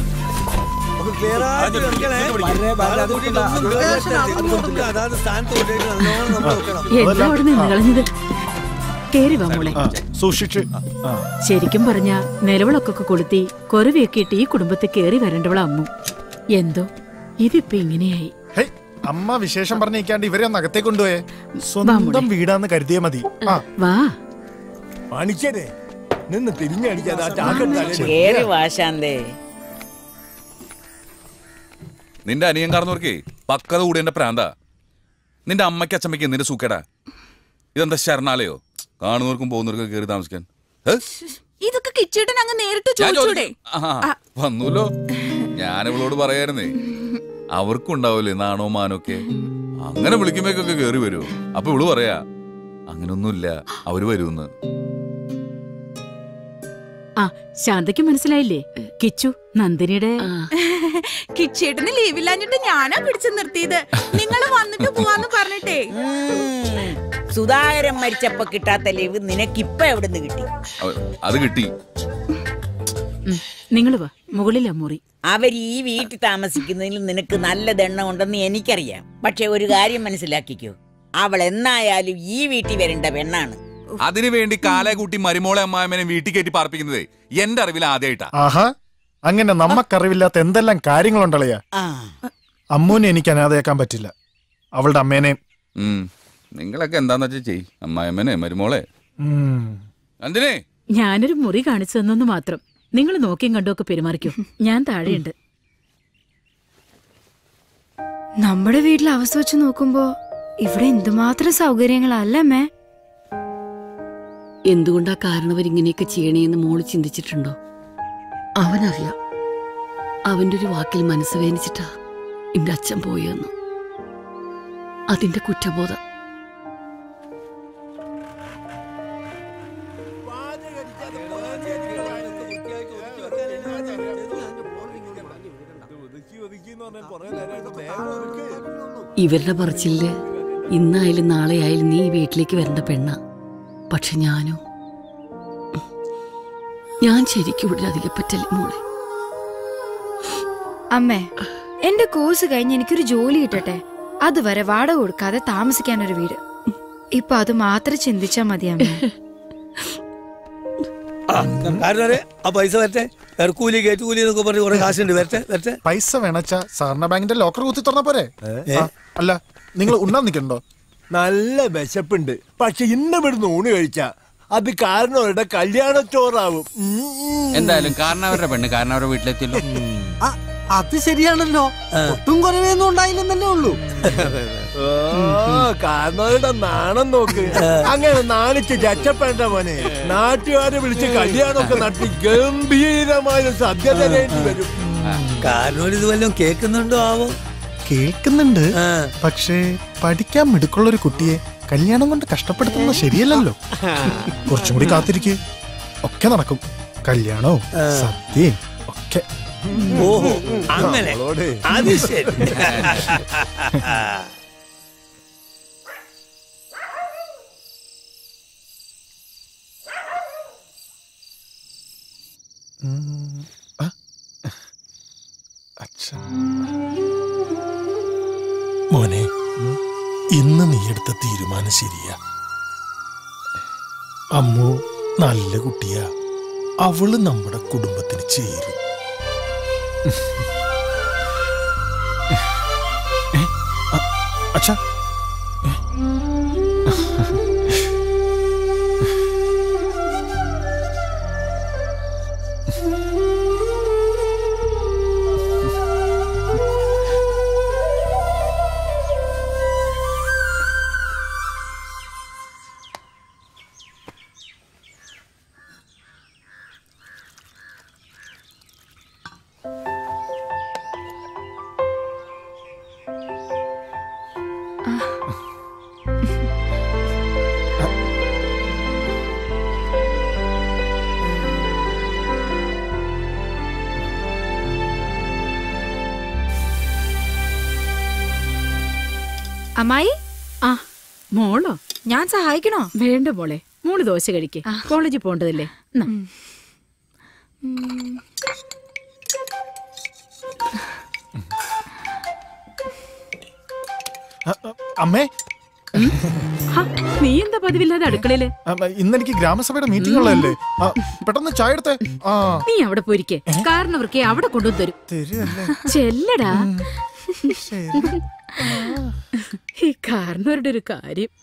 എന്താ അവിടെ നിന്ന് കളഞ്ഞത് കേറി വാ മോളെ ആ, സൂക്ഷിച്ച് ആ ശരിക്കും പറഞ്ഞ നിലവിളക്കൊക്കെ കൊളുത്തി കൊറവിയൊക്കെ ഇട്ട് ഈ കുടുംബത്തിൽ കേറി വരേണ്ടവള അമ്മു എന്തോ ഇതിപ്പോ ഇങ്ങനെയായി ഹേയ്, അമ്മ വിശേഷം പറഞ്ഞിരിക്കാണ്ട് ഇവരെ ഒന്ന് അകത്തേക്ക് കൊണ്ടുപോയേ സ്വന്തം വീടാന്ന് കരുതിയേ മതി ആ വാ പണിക്കരെ നിന്ന് തിരിഞ്ഞടിക്കാതെ ആ ചാക്കൻ തലയിൽ കേറി വാശാന്തേ നിന്റെ അനിയൻ കാർന്നവർക്കേ പക്കത കൂടി എന്റെ പ്രാന്ത നിന്റെ അമ്മയ്ക്ക് അച്ചമ്മയ്ക്ക് എന്തിന്റെ സൂക്കേടാ ഇതെന്താ ശരണാലയോ കാണുന്നവർക്കും പോകുന്നവർക്കും കയറി താമസിക്കാൻ ഏ? ഇതൊക്കെ കിച്ചേട്ടൻ അങ്ങ് നേരിട്ട് ഞാൻ ചോദിച്ചൂടെ ചോദിച്ചു. ആ, വന്നൂല്ലോ ഞാൻ ഇവളോട് പറയായിരുന്നേ അവർക്കും ഉണ്ടാവില്ലേ നാണോ മാനോ ഒക്കെ അങ്ങനെ വിളിക്കുമ്പോഴേക്കൊക്കെ കേറി വരുമോ അപ്പൊ ഇവള് പറയാ അങ്ങനൊന്നുമില്ല അവര് വരുമെന്ന് ആ ശാന്തയ്ക്ക് മനസ്സിലായില്ലേ കിച്ചു നന്ദിനിയുടെ കിച്ചേട്ടന് ലീവില്ലാഞ്ഞിട്ട് ഞാനാ പിടിച്ചു നിർത്തിയത് നിങ്ങൾ വന്നിട്ട് പോവാന്ന് പറഞ്ഞിട്ടേ സുധാകരൻ മരിച്ചപ്പോ കിട്ടാത്ത ലീവ് നിനക്കിപ്പ എവിടുന്ന് കിട്ടി അവ- അത് കിട്ടി നിങ്ങൾ വാ മുകളിലാ മുറി അവർ ഈ വീട്ടിൽ താമസിക്കുന്നതിൽ നിനക്ക് നല്ല ദണ്ണം ഉണ്ടെന്ന് എനിക്കറിയാം പക്ഷെ ഒരു കാര്യം മനസ്സിലാക്കിക്കോ അവൾ എന്നായാലും ഈ വീട്ടിൽ വരേണ്ട പെണ്ണാണ് അതിനു വേണ്ടി കാലെ കൂട്ടി മരുമോളെ അമ്മായമ്മനെ വീട്ടിൽ കയറ്റി പാർപ്പിക്കുന്നതേ എന്റെ അറിവിൽ ആദ്യമായിട്ടാ ആഹാ അങ്ങനെ നമ്മക്കറിവില്ലാത്ത എന്തെല്ലാം കാര്യങ്ങളുണ്ടല്ലയാ അമ്മൂനെ എനിക്ക് അനാഥയാക്കാൻ പറ്റില്ല അവളുടെ അമ്മേനെ ഉം. നിങ്ങളൊക്കെ എന്താന്ന് വെച്ചാ ചെയ് അമ്മായമ്മനെ മരുമോളെ ഉം. നന്ദിനെ ഞാനൊരു മുറി കാണിച്ചു തന്നെന്ന് മാത്രം നിങ്ങൾ നോക്കിയും കണ്ടുമൊക്കെ പെരുമാറിക്കോ ഞാൻ താഴെയുണ്ട് നമ്മുടെ വീട്ടിലെ അവസ്ഥ വെച്ച് നോക്കുമ്പോ ഇവിടെ എന്തുമാത്രം സൗകര്യങ്ങളല്ല അമ്മേ എന്തുകൊണ്ടാ കാരണവർ ഇങ്ങനെയൊക്കെ ചെയ്യണേന്ന് മോള് ചിന്തിച്ചിട്ടുണ്ടോ അവനറിയാം അവന്റെ ഒരു വാക്കിൽ മനസ്സ് വേദനിച്ചിട്ടാ എന്റെ അച്ഛൻ പോയെന്ന് അതിന്റെ കുറ്റബോധം ഇവരുടെ പറച്ചില് ഇന്നായാലും നാളെ ആയാലും നീ ഈ വീട്ടിലേക്ക് വരേണ്ട പെണ്ണ പക്ഷെ ഞാനോ ഞാൻ ശരിക്കും ഇവിടെ അധികം പറ്റല്ലേ മോളെ അമ്മേ എന്റെ കോഴ്സ് കഴിഞ്ഞ് എനിക്കൊരു ജോലി കിട്ടട്ടെ അതുവരെ വാടക കൊടുക്കാതെ താമസിക്കാൻ ഒരു വീട് ഇപ്പൊ അത് മാത്രം ചിന്തിച്ചാ മതി അമ്മേ കാരണം ആ പൈസ വരട്ടെ വേറെ കൂലി കയറ്റ് കൂലി എന്നൊക്കെ പറഞ്ഞ് കുറെ കാശുണ്ട് വരട്ടെ വരട്ടെ പൈസ വേണച്ചാ സാറിന്റെ ബാങ്കിന്റെ ലോക്കർ കുത്തി തുറന്ന പോരെ ആ, അല്ല നിങ്ങൾ ഉണ്ണാൻ നിൽക്കണ്ടോ നല്ല വിശപ്പുണ്ട് പക്ഷെ ഇന്ന് ഇവിടുന്ന് ഊണ് കഴിച്ച അത് കാരണവരുടെ കല്യാണച്ചോറാവും എന്തായാലും കാരണവരുടെ പെണ്ണ് കാരണവരുടെ വീട്ടിലെത്തിയല്ലോ ആ, അത് ശരിയാണല്ലോ ഒട്ടും കുറവൊന്നും ഉണ്ടായില്ലെന്നല്ലേ ഉള്ളൂ ഓ കാരണവരുടെ നാണം നോക്ക് അങ്ങനെ നാണിച്ച് ചച്ചപ്പേണ്ട മോനെ നാട്ടുകാരെ വിളിച്ച് കല്യാണമൊക്കെ നടത്തി ഗംഭീരമായ ഒരു സദ്യ തരേണ്ടി വരും കാരണം ഇത് വല്ലതും കേൾക്കുന്നുണ്ടോ ആവോ കേൾക്കുന്നുണ്ട് പക്ഷേ പഠിക്കാൻ മിടുക്കുള്ള ഒരു കുട്ടിയെ കല്യാണം കൊണ്ട് കഷ്ടപ്പെടുത്തുന്നത് ശരിയല്ലല്ലോ കുറച്ചും കൂടി കാത്തിരിക്കേ ഒക്കെ നടക്കും കല്യാണവും സദ്യയും ഒക്കെ ഓഹോ അങ്ങനെ അത് ശരി മോനെ ഇന്ന് നീ എടുത്ത തീരുമാനം ശരിയാ അമ്മു നല്ല കുട്ടിയാ അവള് നമ്മുടെ കുടുംബത്തിന് ചേരും അച്ഛാ അമ്മായി ആ മോളോ ഞാൻ സഹായിക്കണോ വേണ്ട മോളെ മോള് ദോശ കഴിക്കേ കോളേജിൽ പോണ്ടതല്ലേ എന്നാ. അമ്മേ ഹാ, നീ എന്താ പതിവില്ലാതെ അടുക്കളയില് അമ്മ, ഇന്നെനിക്ക് ഗ്രാമസഭയുടെ മീറ്റിംഗ് ഉള്ളതല്ലേ ആ, പെട്ടെന്ന് ചായ എടുത്തേ ആ നീ അവിടെ പോയിരിക്കെ കാരണവർക്ക് അവിടെ കൊണ്ടുവന്ന് തരും തരുമല്ലേ ചെല്ലടാ ഈ കാരണവരുടെ ഒരു കാര്യം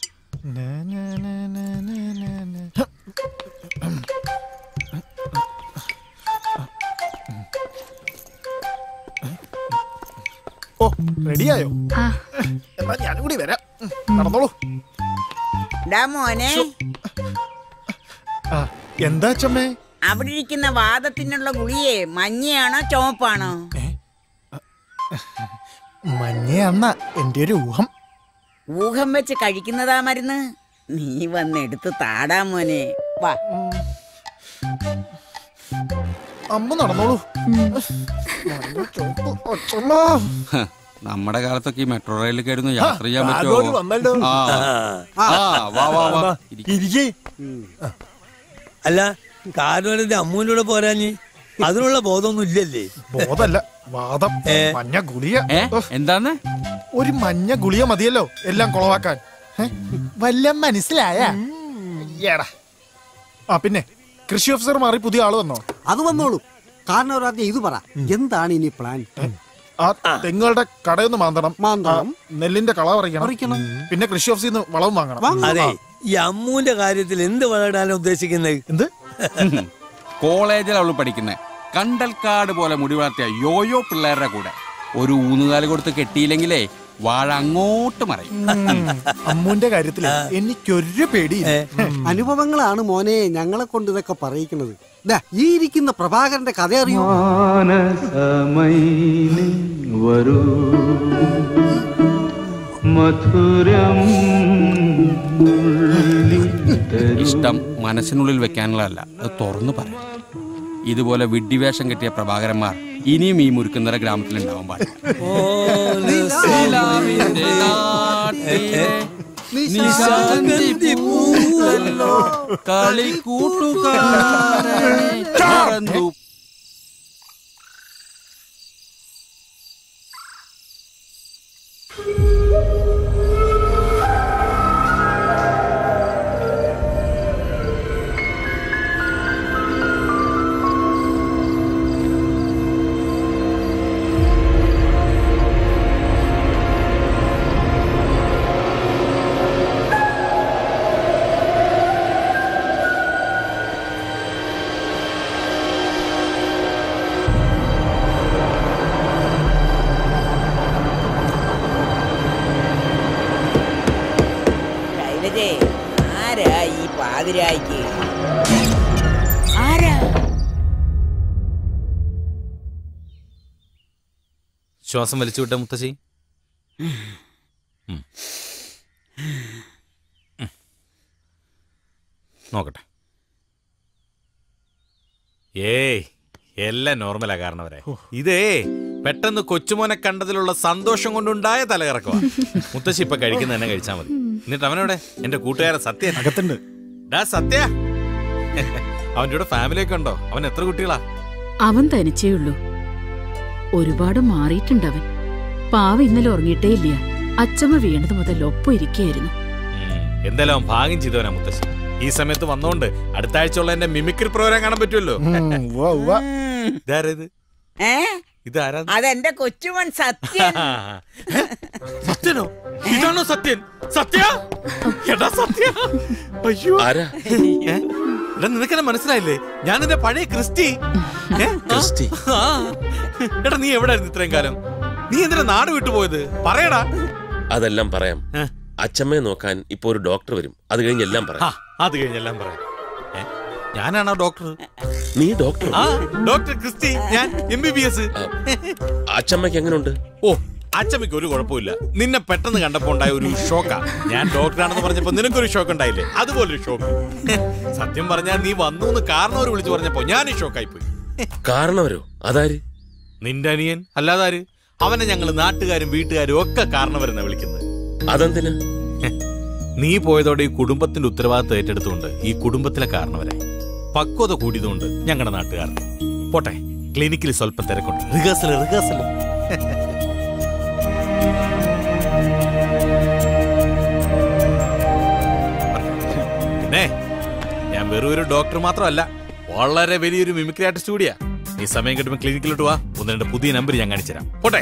ഓ റെഡിയായോ എന്നാ ഞാനും കൂടി വരാം ഉം, നടന്നോളൂ ഡാ മോനെ ആ എന്താ അച്ഛമ്മേ അവിടെ ഇരിക്കുന്ന വാദത്തിനുള്ള ഗുളിയെ മഞ്ഞയാണോ ചുവപ്പാണോ മഞ്ഞയാന്ന എന്റെ ഒരു ഊഹം ഊഹം വെച്ച് കഴിക്കുന്നതാ മരുന്ന് നീ വന്ന് എടുത്ത് താടാ മോനെ വാ അമ്മ നടന്നോളൂ അച്ഛമ്മ ഹ, നമ്മുടെ കാലത്തൊക്കെ ഈ മെട്രോ റെയിലിൽ കയറുന്നു യാത്ര ചെയ്യാൻ അതോട് വന്നല്ലോ. പറ്റുമോ ആ ആ, വാ വാ വാ ഇരിക്കേ അല്ല കാരണവരുടെ അമ്മൂൻ്റെ കൂടെ പോരാഞ്ഞ് അതിനുള്ള ബോധമൊന്നും ഇല്ലല്ലേ ബോധല്ല വാദം മഞ്ഞ ഗുളിയ എന്താന്ന് ഒരു മഞ്ഞ ഗുളിയ മതിയല്ലോ എല്ലാം കുളവാക്കാൻ ഏ? വല്ല മനസ്സിലായ എടാ ആ പിന്നെ കൃഷി ഓഫീസർ മാറി പുതിയ ആള് വന്നോ അത് വന്നോളൂ കാരണം ഒരാദ്യം ഇത് പറ എന്താണ് ഇനി പ്ലാൻ ആ തെങ്ങുകളുടെ കടയൊന്ന് മാന്തണം മാന്തണം. ആ, നെല്ലിന്റെ കള പറിക്കണം പറിക്കണം. പിന്നെ കൃഷി ഓഫീസിൽ നിന്ന് വളവും വാങ്ങണം അതെ ഈ അമ്മൂന്റെ കാര്യത്തിൽ എന്ത് വളരാനാണ് ഉദ്ദേശിക്കുന്നത് എന്ത് കോളേജിൽ അവള് പഠിക്കുന്നത് കണ്ടൽക്കാട് പോലെ മുടി വളർത്തിയ യോയോ പിള്ളേരുടെ കൂടെ ഒരു ഊന്നുകാല് കൊടുത്ത് കെട്ടിയില്ലെങ്കിലേ വാഴ അങ്ങോട്ട് മറയും അമ്മൂന്റെ കാര്യത്തിൽ എനിക്കൊരു പേടി അനുഭവങ്ങളാണ് മോനെ ഞങ്ങളെ കൊണ്ട് ഇതൊക്കെ പറയിക്കുന്നത് ദാ, ഈ ഇരിക്കുന്ന പ്രഭാകരന്റെ കഥ അറിയോ മാനസമൈനി വരൂ മധുരം ഇഷ്ടം മനസ്സിനുള്ളിൽ വെക്കാനുള്ളതല്ല അത് തുറന്നു പറയാം ഇതുപോലെ വിഡ്ഢിവേഷം കെട്ടിയ പ്രഭാകരന്മാർ ഇനിയും ഈ മുരുക്കുന്നര ഗ്രാമത്തിൽ ഉണ്ടാവാൻ പാടില്ല ശൈലജേ ആരാ ഈ പാതിരായിക്ക് ആരാ ശ്വാസം വലിച്ചു വിട്ട മുത്തശ്ശി ഉം. ഉം. നോക്കട്ടെ ഏയ് എല്ലാം നോർമലാ കാരണവരെ ഇതേ പെട്ടെന്ന് കൊച്ചുമോനെ കണ്ടതിലുള്ള സന്തോഷം കൊണ്ടുണ്ടായ തലകറക്കമാ മുത്തശ്ശി ഇപ്പൊ കഴിക്കുന്ന തന്നെ കഴിച്ചാ മതി എന്നിട്ട് അവനോടെ എന്റെ കൂട്ടുകാരൻ സത്യ അകത്തുണ്ട് ഡാ സത്യ അവന്റെ കൂടെ ഫാമിലി ഒക്കെ ഉണ്ടോ അവൻ എത്ര കുട്ടികളാ അവൻ തനിച്ചേ ഉള്ളൂ ഒരുപാട് മാറിയിട്ടുണ്ട് അവൻ പാവ ഇന്നലെ ഉറങ്ങിയിട്ടേ ഇല്ല അച്ചമ്മ വീണത് മുതൽ ഒപ്പം ഇരിക്കുകയായിരുന്നു എന്തായാലും അവൻ ഭാഗ്യം ചെയ്തവനാ മുത്തശ്ശി ഈ സമയത്ത് വന്നോണ്ട് അടുത്ത ആഴ്ചയുള്ള എന്റെ മിമിക്രി പ്രോഗ്രാം കാണാൻ പറ്റുമല്ലോ ഇതാരാ ഇത് ഏ ഇതാരാ അതെന്റെ കൊച്ചുമൺ സത്യൻ സത്യനോ ഇതാണോ സത്യൻ സത്യ എടാ സത്യ അയ്യോ ആരാ? ഏ? എടാ നിനക്കെന്നെ മനസ്സിലായില്ലേ ഞാൻ എന്റെ പഴയ ക്രിസ്റ്റി ഏ? ക്രിസ്റ്റി? ആ. എടാ നീ എവിടായിരുന്നു ഇത്രയും കാലം നീ എന്തിനാ നാട് വിട്ടു പോയത് പറയടാ അതെല്ലാം പറയാം അച്ഛമ്മയെ നോക്കാൻ ഇപ്പൊ ഒരു ഡോക്ടർ വരും അത് കഴിഞ്ഞ് എല്ലാം ആ, പറയാം അത് കഴിഞ്ഞെല്ലാം പറയാം ഏ? ഞാനാണോ ഡോക്ടർ നീ ഡോക്ടർ ആ ഡോക്ടർ ക്രിസ്റ്റി ഞാൻ എം ബി ബി എസ് അച്ഛമ്മയ്ക്ക് എങ്ങനെയുണ്ട് ഓ അച്ചമ്മയ്ക്ക് ഒരു കുഴപ്പമില്ല നിന്നെ പെട്ടെന്ന് കണ്ടപ്പോ ഉണ്ടായ ഒരു ഷോക്കാ ഞാൻ ഡോക്ടറാണെന്ന് പറഞ്ഞപ്പോ നിനക്കൊരു ഷോക്ക് ഉണ്ടായില്ലേ അതുപോലൊരു ഷോക്ക് സത്യം പറഞ്ഞാൽ നീ വന്നു എന്ന് കാരണവർ വിളിച്ചു പറഞ്ഞപ്പോ ഞാൻ ഷോക്കായി പോയി കാരണവരോ അതാര് നിന്റെ അനിയൻ അല്ലാതാര് അവനെ ഞങ്ങൾ നാട്ടുകാരും വീട്ടുകാരും ഒക്കെ കാരണവരെന്നാ വിളിക്കുന്നത് അതെന്തിനാ നീ പോയതോടെ ഈ കുടുംബത്തിന്റെ ഉത്തരവാദിത്തം ഏറ്റെടുത്തുകൊണ്ട് ഈ കുടുംബത്തിലെ കാരണവരായി പക്വത കൂടിയതുകൊണ്ട് ഞങ്ങളുടെ നാട്ടുകാർ പോട്ടെ ക്ലിനിക്കിൽ സ്വല്പം തിരക്കുണ്ട് റിഹേഴ്സൽ റിഹേഴ്സൽ പിന്നെ ഞാൻ വെറും ഒരു ഡോക്ടർ മാത്രമല്ല വളരെ വലിയൊരു മിമിക്രി ആർട്ടിസ്റ്റ് കൂടിയാ നീ സമയം കിട്ടുമ്പോൾ ക്ലിനിക്കിലോട്ട് വാ ഒന്ന് രണ്ട് പുതിയ നമ്പർ ഞാൻ കാണിച്ചു തരാം പോട്ടെ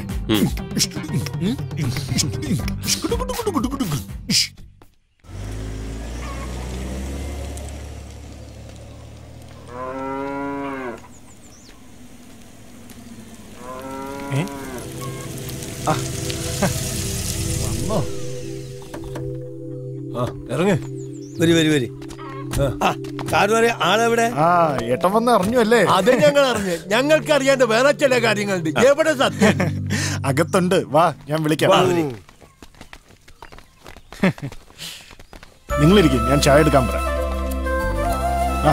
ഏ? ആ. വന്നോ ആ ഇറങ്ങ് വരി വരി വരി സാറ് പറയാ ആളെവിടെ ആ ഏട്ടൻ വന്ന് അറിഞ്ഞു അല്ലേ അത് ഞങ്ങൾ അറിഞ്ഞ് ഞങ്ങൾക്ക് അറിയാണ്ട് വേറെ ചില കാര്യങ്ങളുണ്ട് എവിടെ സത്യം അകത്തുണ്ട് വാ ഞാൻ വിളിക്കാം വാ, വിളി. നിങ്ങളിരിക്കും ഞാൻ ചായ എടുക്കാൻ പറയാം ആ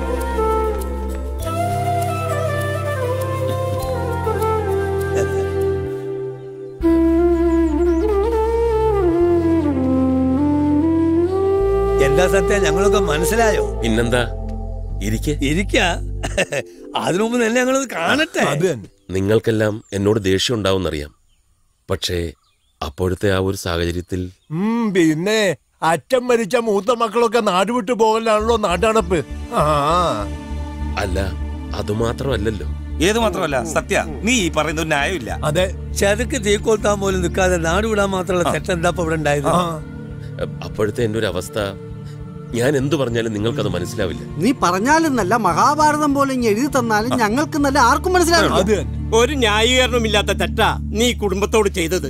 എന്താ സത്യം ഞങ്ങളൊക്കെ മനസ്സിലായോ പിന്നെന്താ ഇരിക്കെ ഇരിക്ക അതിനു മുമ്പ് തന്നെ ഞങ്ങളത് കാണട്ടെ നിങ്ങൾക്കെല്ലാം എന്നോട് ദേഷ്യം ഉണ്ടാവുമെന്നറിയാം പക്ഷേ അപ്പോഴത്തെ ആ ഒരു സാഹചര്യത്തിൽ ഉം, പിന്നെ അച്ഛൻ മരിച്ച മൂത്ത മക്കളൊക്കെ നാട് വിട്ടു പോകലാണല്ലോ നാട്ടടപ്പ് ആ അല്ല അതുമാത്രമല്ലല്ലോ ഏത് മാത്രമല്ല സത്യ നീ ഈ പറയുന്ന ഒരു ന്യായമില്ല അതെ ചതുക്ക് തീക്കൊളുത്താൻ പോലും നിൽക്കാതെ നാട് വിടാൻ മാത്രമുള്ള തെറ്റെന്താ ഇപ്പൊ ഇവിടെ ഉണ്ടായത് അപ്പോഴത്തെ എൻ്റെ ഒരു അവസ്ഥ ഞാൻ എന്തു പറഞ്ഞാലും നിങ്ങൾക്കത് മനസ്സിലാവില്ല നീ പറഞ്ഞാലെന്നല്ല മഹാഭാരതം പോലെ ഇങ്ങ് എഴുതി തന്നാലും ഞങ്ങൾക്ക് നല്ല ആർക്കും മനസ്സിലാവില്ല ഒരു ന്യായീകരണമില്ലാത്ത തെറ്റാ നീ കുടുംബത്തോട് ചെയ്തത്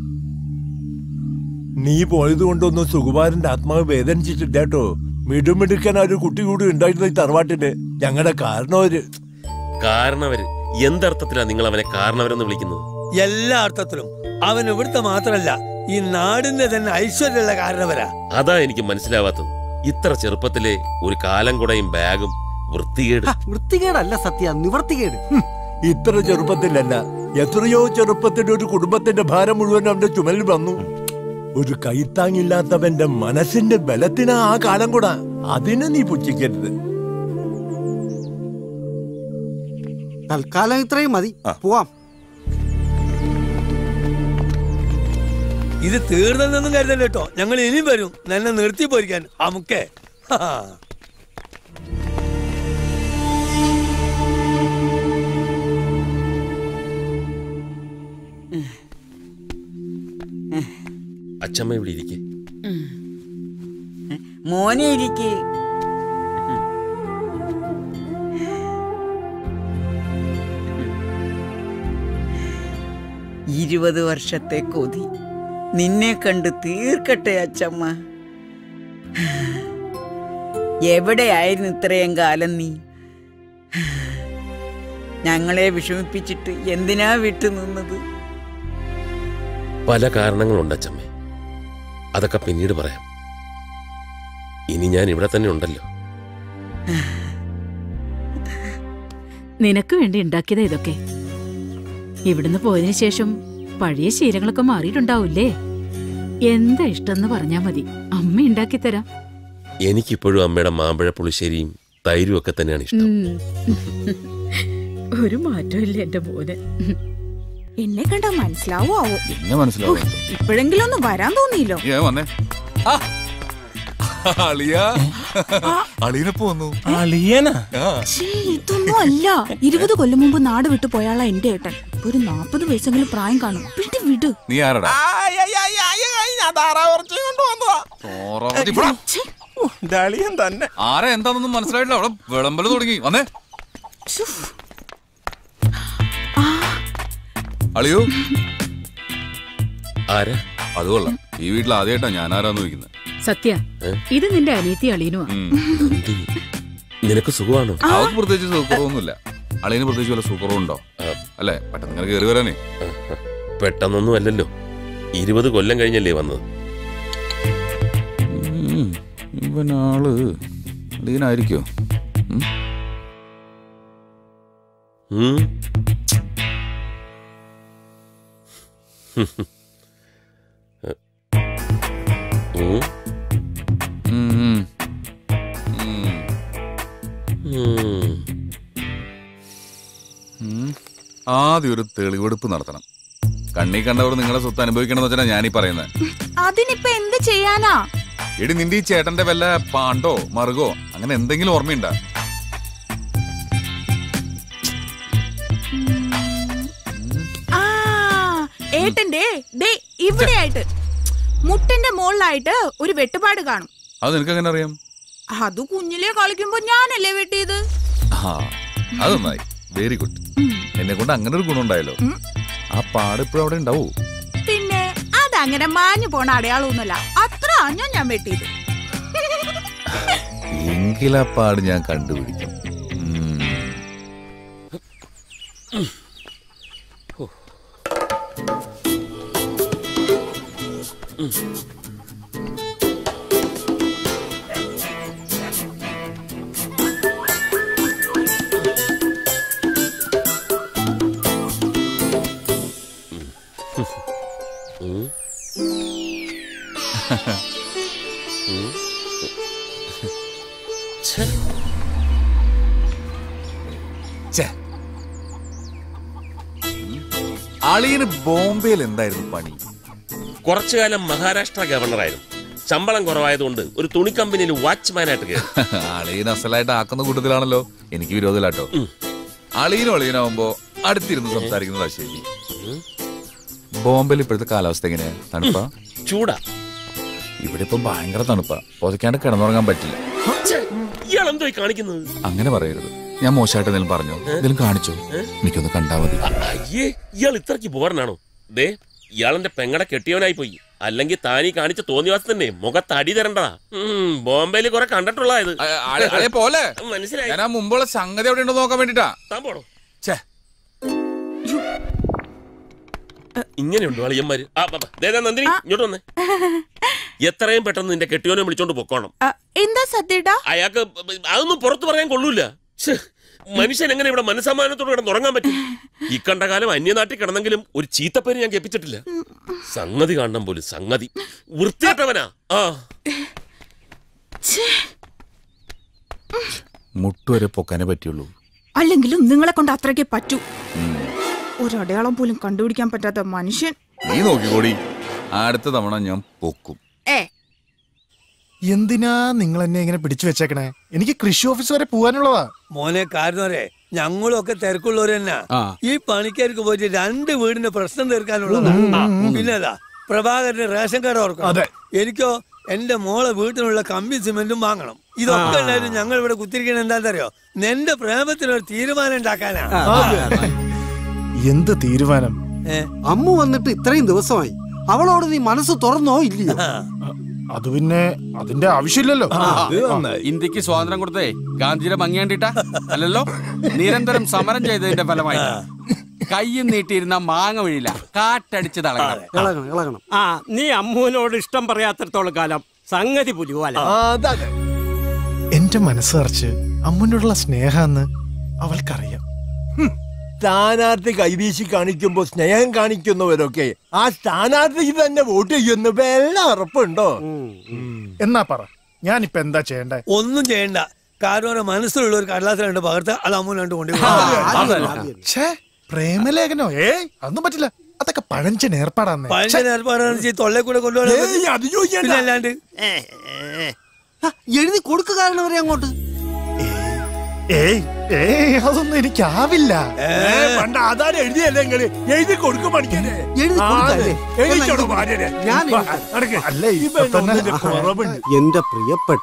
നീ പോയത് കൊണ്ടൊന്നും സുകുമാരന്റെ ആത്മാവ് വേദനിച്ചിട്ടില്ല കേട്ടോ മിടുമിടുക്കൻ ഒരു കുട്ടി കൂടി ഉണ്ടായിരുന്നു ഈ തറവാട്ടില് ഞങ്ങളുടെ കാരണവര് കാരണവര് എന്തർത്ഥത്തിലാ നിങ്ങൾ അവനെ കാരണവരെന്ന് വിളിക്കുന്നത് എല്ലാ അർത്ഥത്തിലും അവൻ ഇവിടുത്തെ മാത്രമല്ല ഈ നാടിന്റെ തന്നെ ഐശ്വര്യമുള്ള കാരണവരാ അതാ എനിക്ക് മനസ്സിലാവാത്തത് ഇത്ര ചെറുപ്പത്തിലെ ഒരു കാലം കുടയും ബാഗും വൃത്തികേട് വൃത്തികേടല്ല സത്യ നിവർത്തികേട് ഹും, ഇത്ര ചെറുപ്പത്തിലല്ല എത്രയോ ചെറുപ്പത്തിൽ ഒരു കുടുംബത്തിന്റെ ഭാരം മുഴുവൻ അവന്റെ ചുമലിൽ വന്നു ഒരു കൈത്താങ്ങില്ലാത്തവന്റെ മനസ്സിന്റെ ബലത്തിനാ ആ കാലം കൂടാ അതിനെ നീ പുച്ഛിക്കരുത് തൽക്കാലം ഇത്രയും മതി പോവാം ഇത് തീർന്നെന്നൊന്നും കരുതല്ല കേട്ടോ ഞങ്ങൾ ഇനിയും വരും എന്നെ നിർത്തി പോയിരിക്കാൻ അമുക്കേ അച്ചമ്മ ഇവിടെ ഇരിക്കെ മോനെ ഇരിക്ക് ഇരുപത് വർഷത്തെ കൊതി നിന്നെ കണ്ട് തീർക്കട്ടെ അച്ചമ്മ എവിടെയായിരുന്നു ഇത്രയും കാലം നീ ഞങ്ങളെ വിഷമിപ്പിച്ചിട്ട് എന്തിനാ വിട്ടു നിന്നത് പല കാരണങ്ങളുണ്ട് അച്ചമ്മേ അതൊക്കെ പിന്നീട് പറയാം ഇനി ഞാൻ ഇവിടെ തന്നെ ഉണ്ടല്ലോ നിനക്ക് വേണ്ടി ഉണ്ടാക്കിയതാ ഇതൊക്കെ ഇവിടുന്ന് പോയതിനു ശേഷം പഴയ ശീലങ്ങളൊക്കെ മാറിയിട്ടുണ്ടാവൂലേ എന്താ ഇഷ്ടമെന്ന് പറഞ്ഞാ മതി അമ്മ ഉണ്ടാക്കി തരാം എനിക്കിപ്പോഴും അമ്മയുടെ മാമ്പഴ പുളിശ്ശേരിയും തൈരും ഒക്കെ തന്നെയാണ് ഇഷ്ടം ഉം. ഒരു മാറ്റമില്ല എന്റെ മോന് എന്നെ കണ്ടാ മനസ്സിലാവോ ആവോ പിന്നെ മനസ്സിലാവും ഇപ്പോഴെങ്കിലും ഒന്ന് വരാൻ തോന്നിയില്ലോ ഏ വന്നേ ആ. അളിയാ അളിയനപ്പോ വന്നു അളിയനാ ഛീ, ഇതൊന്നും അല്ല ഇരുപത് കൊല്ലം മുമ്പ് നാട് വിട്ടു പോയാളാ എന്റെ ഏട്ടൻ ഇപ്പൊ ഒരു നാപ്പത് വയസ്സെങ്കിലും പ്രായം കാണും വിട്ട് വിട് നീ ആരടാ ഞാൻ താറാവർച്ചയും കൊണ്ട് വന്നതാ ചോറാമതി, പോടാ. ദളിയൻ തന്നെ ആരാ എന്താണെന്നൊന്നും മനസ്സിലായിട്ടില്ല അവിടെ വിളമ്പല് തുടങ്ങി വന്നേ അളിയോ ആരാ അത് കൊള്ളാം ഈ വീട്ടിൽ ആദ്യമായിട്ടാ ഞാൻ ആരാന്ന് ചോദിക്കുന്നത് സത്യ ഇത് നിന്റെ അനിയത്തി അളീനുവാ നിനക്ക് സുഖമാണോ അവർക്ക് പ്രത്യേകിച്ച് സൂക്കറൊന്നുമില്ല അളിയന് പ്രത്യേകിച്ച് വല്ല സൂക്കറും ഉണ്ടോ അല്ലേ പെട്ടെന്ന് ഇങ്ങനെ കയറി വരാനേ പെട്ടെന്നൊന്നും അല്ലല്ലോ ഇരുപത് കൊല്ലം കഴിഞ്ഞല്ലേ വന്നത് ഇവനാള് അളിയനായിരിക്കോ ഉം? ഉം. ഉം. ഉം. ഉം. ഉം. ഉം. ആദ്യം ഒരു തെളിവെടുപ്പ് നടത്തണം കണ്ണി കണ്ടവർ നിങ്ങളുടെ സ്വത്ത് അനുഭവിക്കണം എന്ന് വെച്ചാൽ ഞാനീ പറയുന്നത് അതിനിപ്പൊ എന്ത് ചെയ്യാനാ എടി നിന്റെ ഈ ചേട്ടന്റെ വല്ല പാണ്ടോ മറുകോ അങ്ങനെ എന്തെങ്കിലും ഓർമ്മയുണ്ടാ ആ ഏട്ടന്റെ ദേ ഇവിടെയായിട്ട് മുട്ടന്റെ മുകളിലായിട്ട് ഒരു വെട്ടുപാട് കാണും അത് നിനക്ക് എങ്ങനെ അറിയാം അത് കുഞ്ഞിലെ കളിക്കുമ്പോ ഞാനല്ലേ വെട്ടിയത് ആ അത് നന്നായി വെരി ഗുഡ് എന്നെ കൊണ്ട് അങ്ങനെ ഒരു ഗുണം ഉണ്ടായല്ലോ ആ പാട് ഇപ്പോഴും അവിടെ ഉണ്ടാവൂ പിന്നെ അതങ്ങനെ മാഞ്ഞു പോണ അടയാളമൊന്നുമല്ല അത്ര ആഞ്ഞോ ഞാൻ വെട്ടിയത് എങ്കിലപ്പാട് ഞാൻ കണ്ടുപിടിക്കും ഉം. ഛെ. അളിയന് ബോംബെയിൽ എന്തായിരുന്നു പണി കുറച്ചു കാലം മഹാരാഷ്ട്ര ഗവർണറായിരുന്നു ശമ്പളം കുറവായതുകൊണ്ട് ഒരു തുണി കമ്പനിയിൽ വാച്ച്മാനായിട്ട് കയറി അളിയൻ അസലായിട്ട് ആക്കുന്ന കൂട്ടത്തിലാണല്ലോ എനിക്ക് വിരോധമില്ലാട്ടോ അളിയനും അളിയനാവുമ്പോ അടുത്തിരുന്ന് സംസാരിക്കുന്നതാ ശരി ബോംബെയിൽ ഇപ്പോഴത്തെ കാലാവസ്ഥ എങ്ങനെയാ തണുപ്പാ ചൂടാ ഇവിടെ ഇപ്പൊ ഭയങ്കര തണുപ്പാ പൊതയ്ക്കാണ്ട് കിടന്നുറങ്ങാൻ പറ്റില്ല ഇയാൾ എന്തോ ഈ കാണിക്കുന്നത് അങ്ങനെ പറയരുത് ഞാൻ മോശമായിട്ട് എന്തെങ്കിലും പറഞ്ഞോ എന്തെങ്കിലും കാണിച്ചോ എനിക്കൊന്ന് കണ്ടാ മതി അയ്യേ ഇയാൾ ഇത്രക്ക് ബോറനാണോ ദേ ഇയാളെന്റെ പെങ്ങടെ കെട്ടിയവനായി പോയി അല്ലെങ്കിൽ താനീ കാണിച്ച തോന്നിവാസം തന്നെ മുഖത്ത് അടി തരണ്ടതാ ഉം, ബോംബെയിൽ കുറെ കണ്ടിട്ടുള്ള ഇത് അളിയ- അളിയ പോലെ മനസ്സിലായി ഞാൻ ആ മുമ്പുള്ള സംഗതി അവിടെ ഉണ്ടോ നോക്കാൻ വേണ്ടിട്ടാ താൻ പോണോ ഛേ ഇങ്ങനെയുണ്ടോ അളിയന്മാര് ആ, ബാ, ബാ. ദേ, ദേ, നന്ദിനി ഇങ്ങോട്ട് വന്നേ എത്രയും പെട്ടെന്ന് നിന്റെ കെട്ടിയോനെ വിളിച്ചോണ്ട് പൊക്കോണം എന്താ സത്യേട്ടാ അയാൾക്ക് അതൊന്നും പുറത്തു പറയാൻ കൊള്ളൂല ശ്ശെ, മനുഷ്യൻ എങ്ങനെ ഇവിടെ മനസ്സമാനത്തോടെ കിടന്ന് ഉറങ്ങാൻ പറ്റും ഈ കണ്ട കാലം അന്യനാട്ടിൽ കിടന്നെങ്കിലും ഒരു ചീത്തപ്പേര് ഞാൻ കേൾപ്പിച്ചിട്ടില്ല സംഗതി കാണണം പോലും സംഗതി വൃത്തിയായിട്ടവനാ ആ മുട്ടുവരെ പൊക്കാനേ പറ്റുള്ളൂ അല്ലെങ്കിലും നിങ്ങളെ കൊണ്ട് അത്രയ്ക്ക് പറ്റൂ ഒരടയാളം പോലും കണ്ടുപിടിക്കാൻ പറ്റാത്ത മനുഷ്യൻ നീ നോക്കിക്കോടി അടുത്ത തവണ ഞാൻ പൊക്കും ഏ എന്തിനാ നിങ്ങൾ എന്നെ ഇങ്ങനെ പിടിച്ചു വെച്ചേക്കണേ എനിക്ക് കൃഷി ഓഫീസ് വരെ പോകാനുള്ളതാ മോനെ കാരണവരെ ഞങ്ങളും ഒക്കെ തിരക്കുള്ളവർ തന്നെ ഈ പണിക്കാർക്ക് പോയിട്ട് രണ്ട് വീടിന്റെ പ്രശ്നം തീർക്കാനുള്ളതാ പിന്നെ അതാ പ്രഭാകരന് റേഷൻ കാർഡ് ഓർക്കണം എനിക്കോ എന്റെ മോളെ വീട്ടിനുള്ള കമ്പി സിമെന്റും വാങ്ങണം ഇതൊക്കെ ഉണ്ടായിരുന്നു ഞങ്ങൾ ഇവിടെ കുത്തിരിക്കണ എന്താണെന്നറിയോ നിന്റെ പ്രേമത്തിനൊരു തീരുമാനം ഉണ്ടാക്കാനാ എന്ത് തീരുമാനം അമ്മ വന്നിട്ട് ഇത്രയും ദിവസമായി അവളോട് നീ മനസ്സ് തുറന്നോ ഇല്ലയോ അത് പിന്നെ അതിന്റെ ആവശ്യമില്ലല്ലോ ഇന്ത്യക്ക് സ്വാതന്ത്ര്യം കൊടുത്തേ ഗാന്ധിയുടെ ഭംഗി കണ്ടിട്ടാ അല്ലല്ലോ നിരന്തരം സമരം ചെയ്തതിന്റെ ഫലമായി കയ്യും നീട്ടിയിരുന്ന മാങ്ങ വീഴില്ല കാറ്റടിച്ച് തളകണം ഇളകണം ഇളകണം ആ നീ അമ്മുവിനോട് ഇഷ്ടം പറയാത്തിടത്തോളം കാലം സംഗതി പുലിവാല എന്റെ മനസ്സ് നിറച്ച് അമ്മനോടുള്ള സ്നേഹാന്ന് അവൾക്കറിയാം സ്ഥാനാർത്ഥി കൈവീശി കാണിക്കുമ്പോ സ്നേഹം കാണിക്കുന്നവരൊക്കെ ആ സ്ഥാനാർത്ഥിക്ക് തന്നെ വോട്ട് ചെയ്യുന്ന വല്ല ഉറപ്പുണ്ടോ എന്നാ പറ ഞാനിപ്പോ എന്താ ചെയ്യണ്ടേ ഒന്നും ചെയ്യണ്ട കാരണം മനസ്സിലുള്ള ഒരു കടലാസ് രണ്ട് പകർത്ത് അത് അമ്മ രണ്ട് കൊണ്ടുപോയി ഛേ പ്രേമലേഖനോ ഏ അതൊന്നും പറ്റില്ല അതൊക്കെ പഴഞ്ചൻ ഏർപ്പാടാന്ന് പഴഞ്ചൻ ഏർപ്പാടാണെന്ന് വെച്ചാൽ തൊള്ളേ കൂടെ കൊണ്ടുപോകണം അല്ലാണ്ട് എഴുതി കൊടുക്കുക കാരണം വരെ അങ്ങോട്ട് ഏയ് ഏയ് അതൊന്നും എനിക്കാവില്ല പണ്ട് ആധാരം എഴുതിയല്ലേ നിങ്ങള് എഴുതി കൊടുക്കും പഠിക്കണേ എഴുതി കൊടുക്കല്ലേ? എഴുതിക്കോളൂ എന്നാ ഭാര്യനെ ഞാൻ വാ, എഴുതാം. നടക്ക്. അല്ല, ഇവൻ ഇപ്പൊ തന്നെ- ഒന്നിന്റെ കുറവുണ്ട് എന്റെ പ്രിയപ്പെട്ട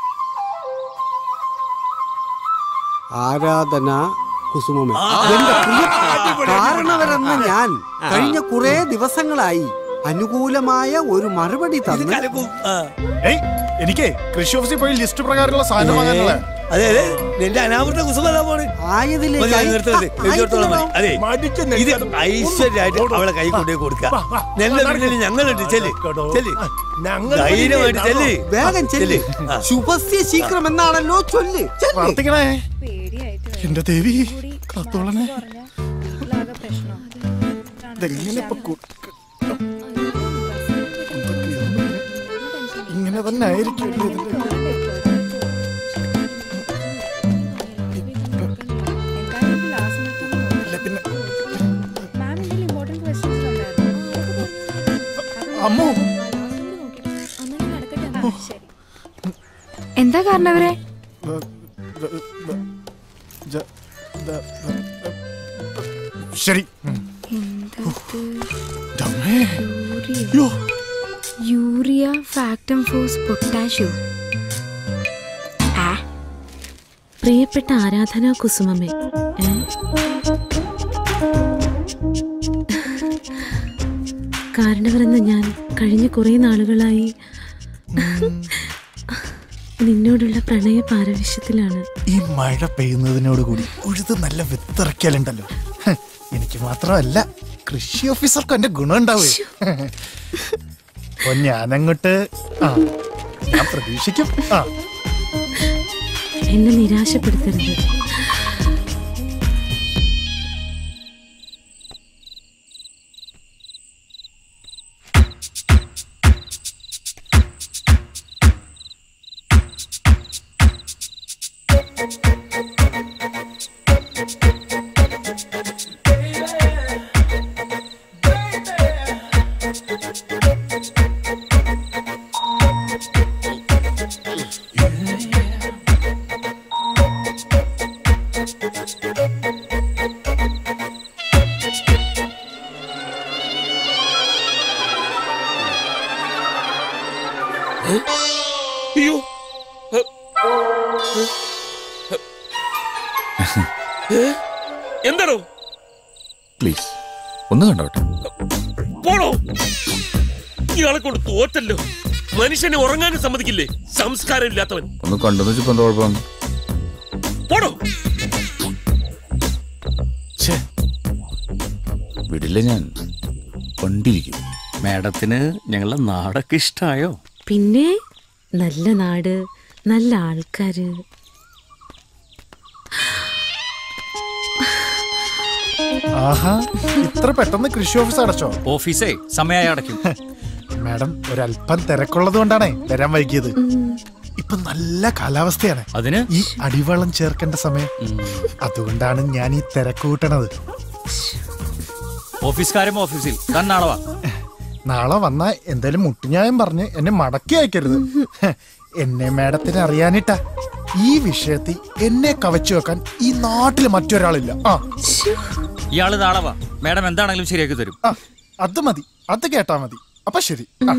ആരാധന കുസുമമേ എന്റെ പ്രിയ കാരണവരെന്ന ഞാൻ കഴിഞ്ഞ കുറെ ദിവസങ്ങളായി അനുകൂലമായ ഒരു മറുപടി തന്ന് ഏയ് എനിക്ക് കൃഷി ഓഫീസിൽ പോയി ലിസ്റ്റ് പ്രകാരമുള്ള സാധനം വാങ്ങാനുള്ള അതെ അതെ നിന്റെ അനാവൃത കുസുമല്ല പോണ് ആയതിലേക്ക് മതി, അത് നിർത്ത് നിർത്ത്. ആ, എഴുതിയോടത്തോളം മതി. അതെ മടിച്ച് ഇത് ഐശ്വര്യമായിട്ട് അവളെ കൈ കൊണ്ടേ കൊടുക്ക നെല്ല പിന്നിൽ ഞങ്ങളുണ്ട് ചെല്ല് ചെല്ല് ഞങ്ങൾ ധൈര്യമായിട്ട് ചെല്ല് വേഗം ചെല്ല് ആ. ശുഭസ്യ ശീഘ്രം എന്നാണല്ലോ ചൊല്ല് ചെല്ല്. പ്രാർത്ഥിക്കണേ എന്റെ ദേവി കാത്തോളണേ ഇതെങ്ങനെ ഇപ്പൊ കു- ഇങ്ങനെ തന്നെ ആയിരിക്കും പിന്നെ അമ്മു എന്താ കാരണവരെ ജ- ദ- ശരി ഉം. ദമ്മേ. യ്യോ. യൂറിയ ഫാക്ടം ഫോസ് പൊട്ടാഷ്യോ പ്രിയപ്പെട്ട ആരാധനാ കുസുമമേ ഏ? കാരണവരെന്ന ഞാൻ കഴിഞ്ഞ കുറെ നാളുകളായി നിന്നോടുള്ള പ്രണയ പാരവശ്യത്തിലാണ് ഈ മഴ പെയ്യുന്നതിനോട് കൂടി ഉഴുത് നല്ല വിത്തിറക്കിയാലുണ്ടല്ലോ ഹ്, എനിക്ക് മാത്രമല്ല കൃഷി ഓഫീസർക്കും എന്റെ ഗുണം ഉണ്ടാവേ അപ്പൊ ഞാനങ്ങോട്ട് ആ ഞാൻ പ്രതീക്ഷിക്കും ആ എന്നെ നിരാശപ്പെടുത്തരുത് അയ്യോ എന്താണോ പ്ലീസ് ഒന്ന് കണ്ടോട്ടെ പോണോ ഇയാളെ കൊണ്ട് തോറ്റല്ലോ മനുഷ്യനെ ഉറങ്ങാനും സമ്മതിക്കില്ലേ സംസ്കാരം ഇല്ലാത്തവൻ ഒന്ന് കണ്ടെന്ന് വെച്ചപ്പോ എന്താ കുഴപ്പം പോണോ വിടില്ല ഞാൻ കണ്ടിരിക്കും മാഡത്തിന് ഞങ്ങളെ നാടൊക്കെ ഇഷ്ടായോ പിന്നെ നല്ല നാട് നല്ല ആൾക്കാര് ആഹാ ഇത്ര പെട്ടെന്ന് കൃഷി ഓഫീസ് അടച്ചോ ഓഫീസേ സമയമായി അടയ്ക്കും മാഡം ഒരല്പം തിരക്കുള്ളത് കൊണ്ടാണേ വരാൻ വൈകിയത് ഇപ്പൊ നല്ല കാലാവസ്ഥയാണ് അതിന് ഈ അടിവളം ചേർക്കേണ്ട സമയം അതുകൊണ്ടാണ് ഞാൻ ഈ തിരക്ക് കൂട്ടണത് ഓഫീസുകാരും ഓഫീസിൽ താൻ നാളെ വാ നാളെ വന്നാ എന്തേലും മുട്ടിഞ്ഞായം പറഞ്ഞ് എന്നെ മടക്കി അയക്കരുത് ഹെ, എന്നെ മാഡത്തിന് അറിയാനിട്ടാ ഈ വിഷയത്തിൽ എന്നെ കവച്ചു വെക്കാൻ ഈ നാട്ടിൽ മറ്റൊരാളില്ല ആ ഇയാള് നാളെ വാ മാഡം എന്താണെങ്കിലും ശരിയാക്കി തരും ആ, അത് മതി അത് കേട്ടാ മതി അപ്പൊ ശരി ആ.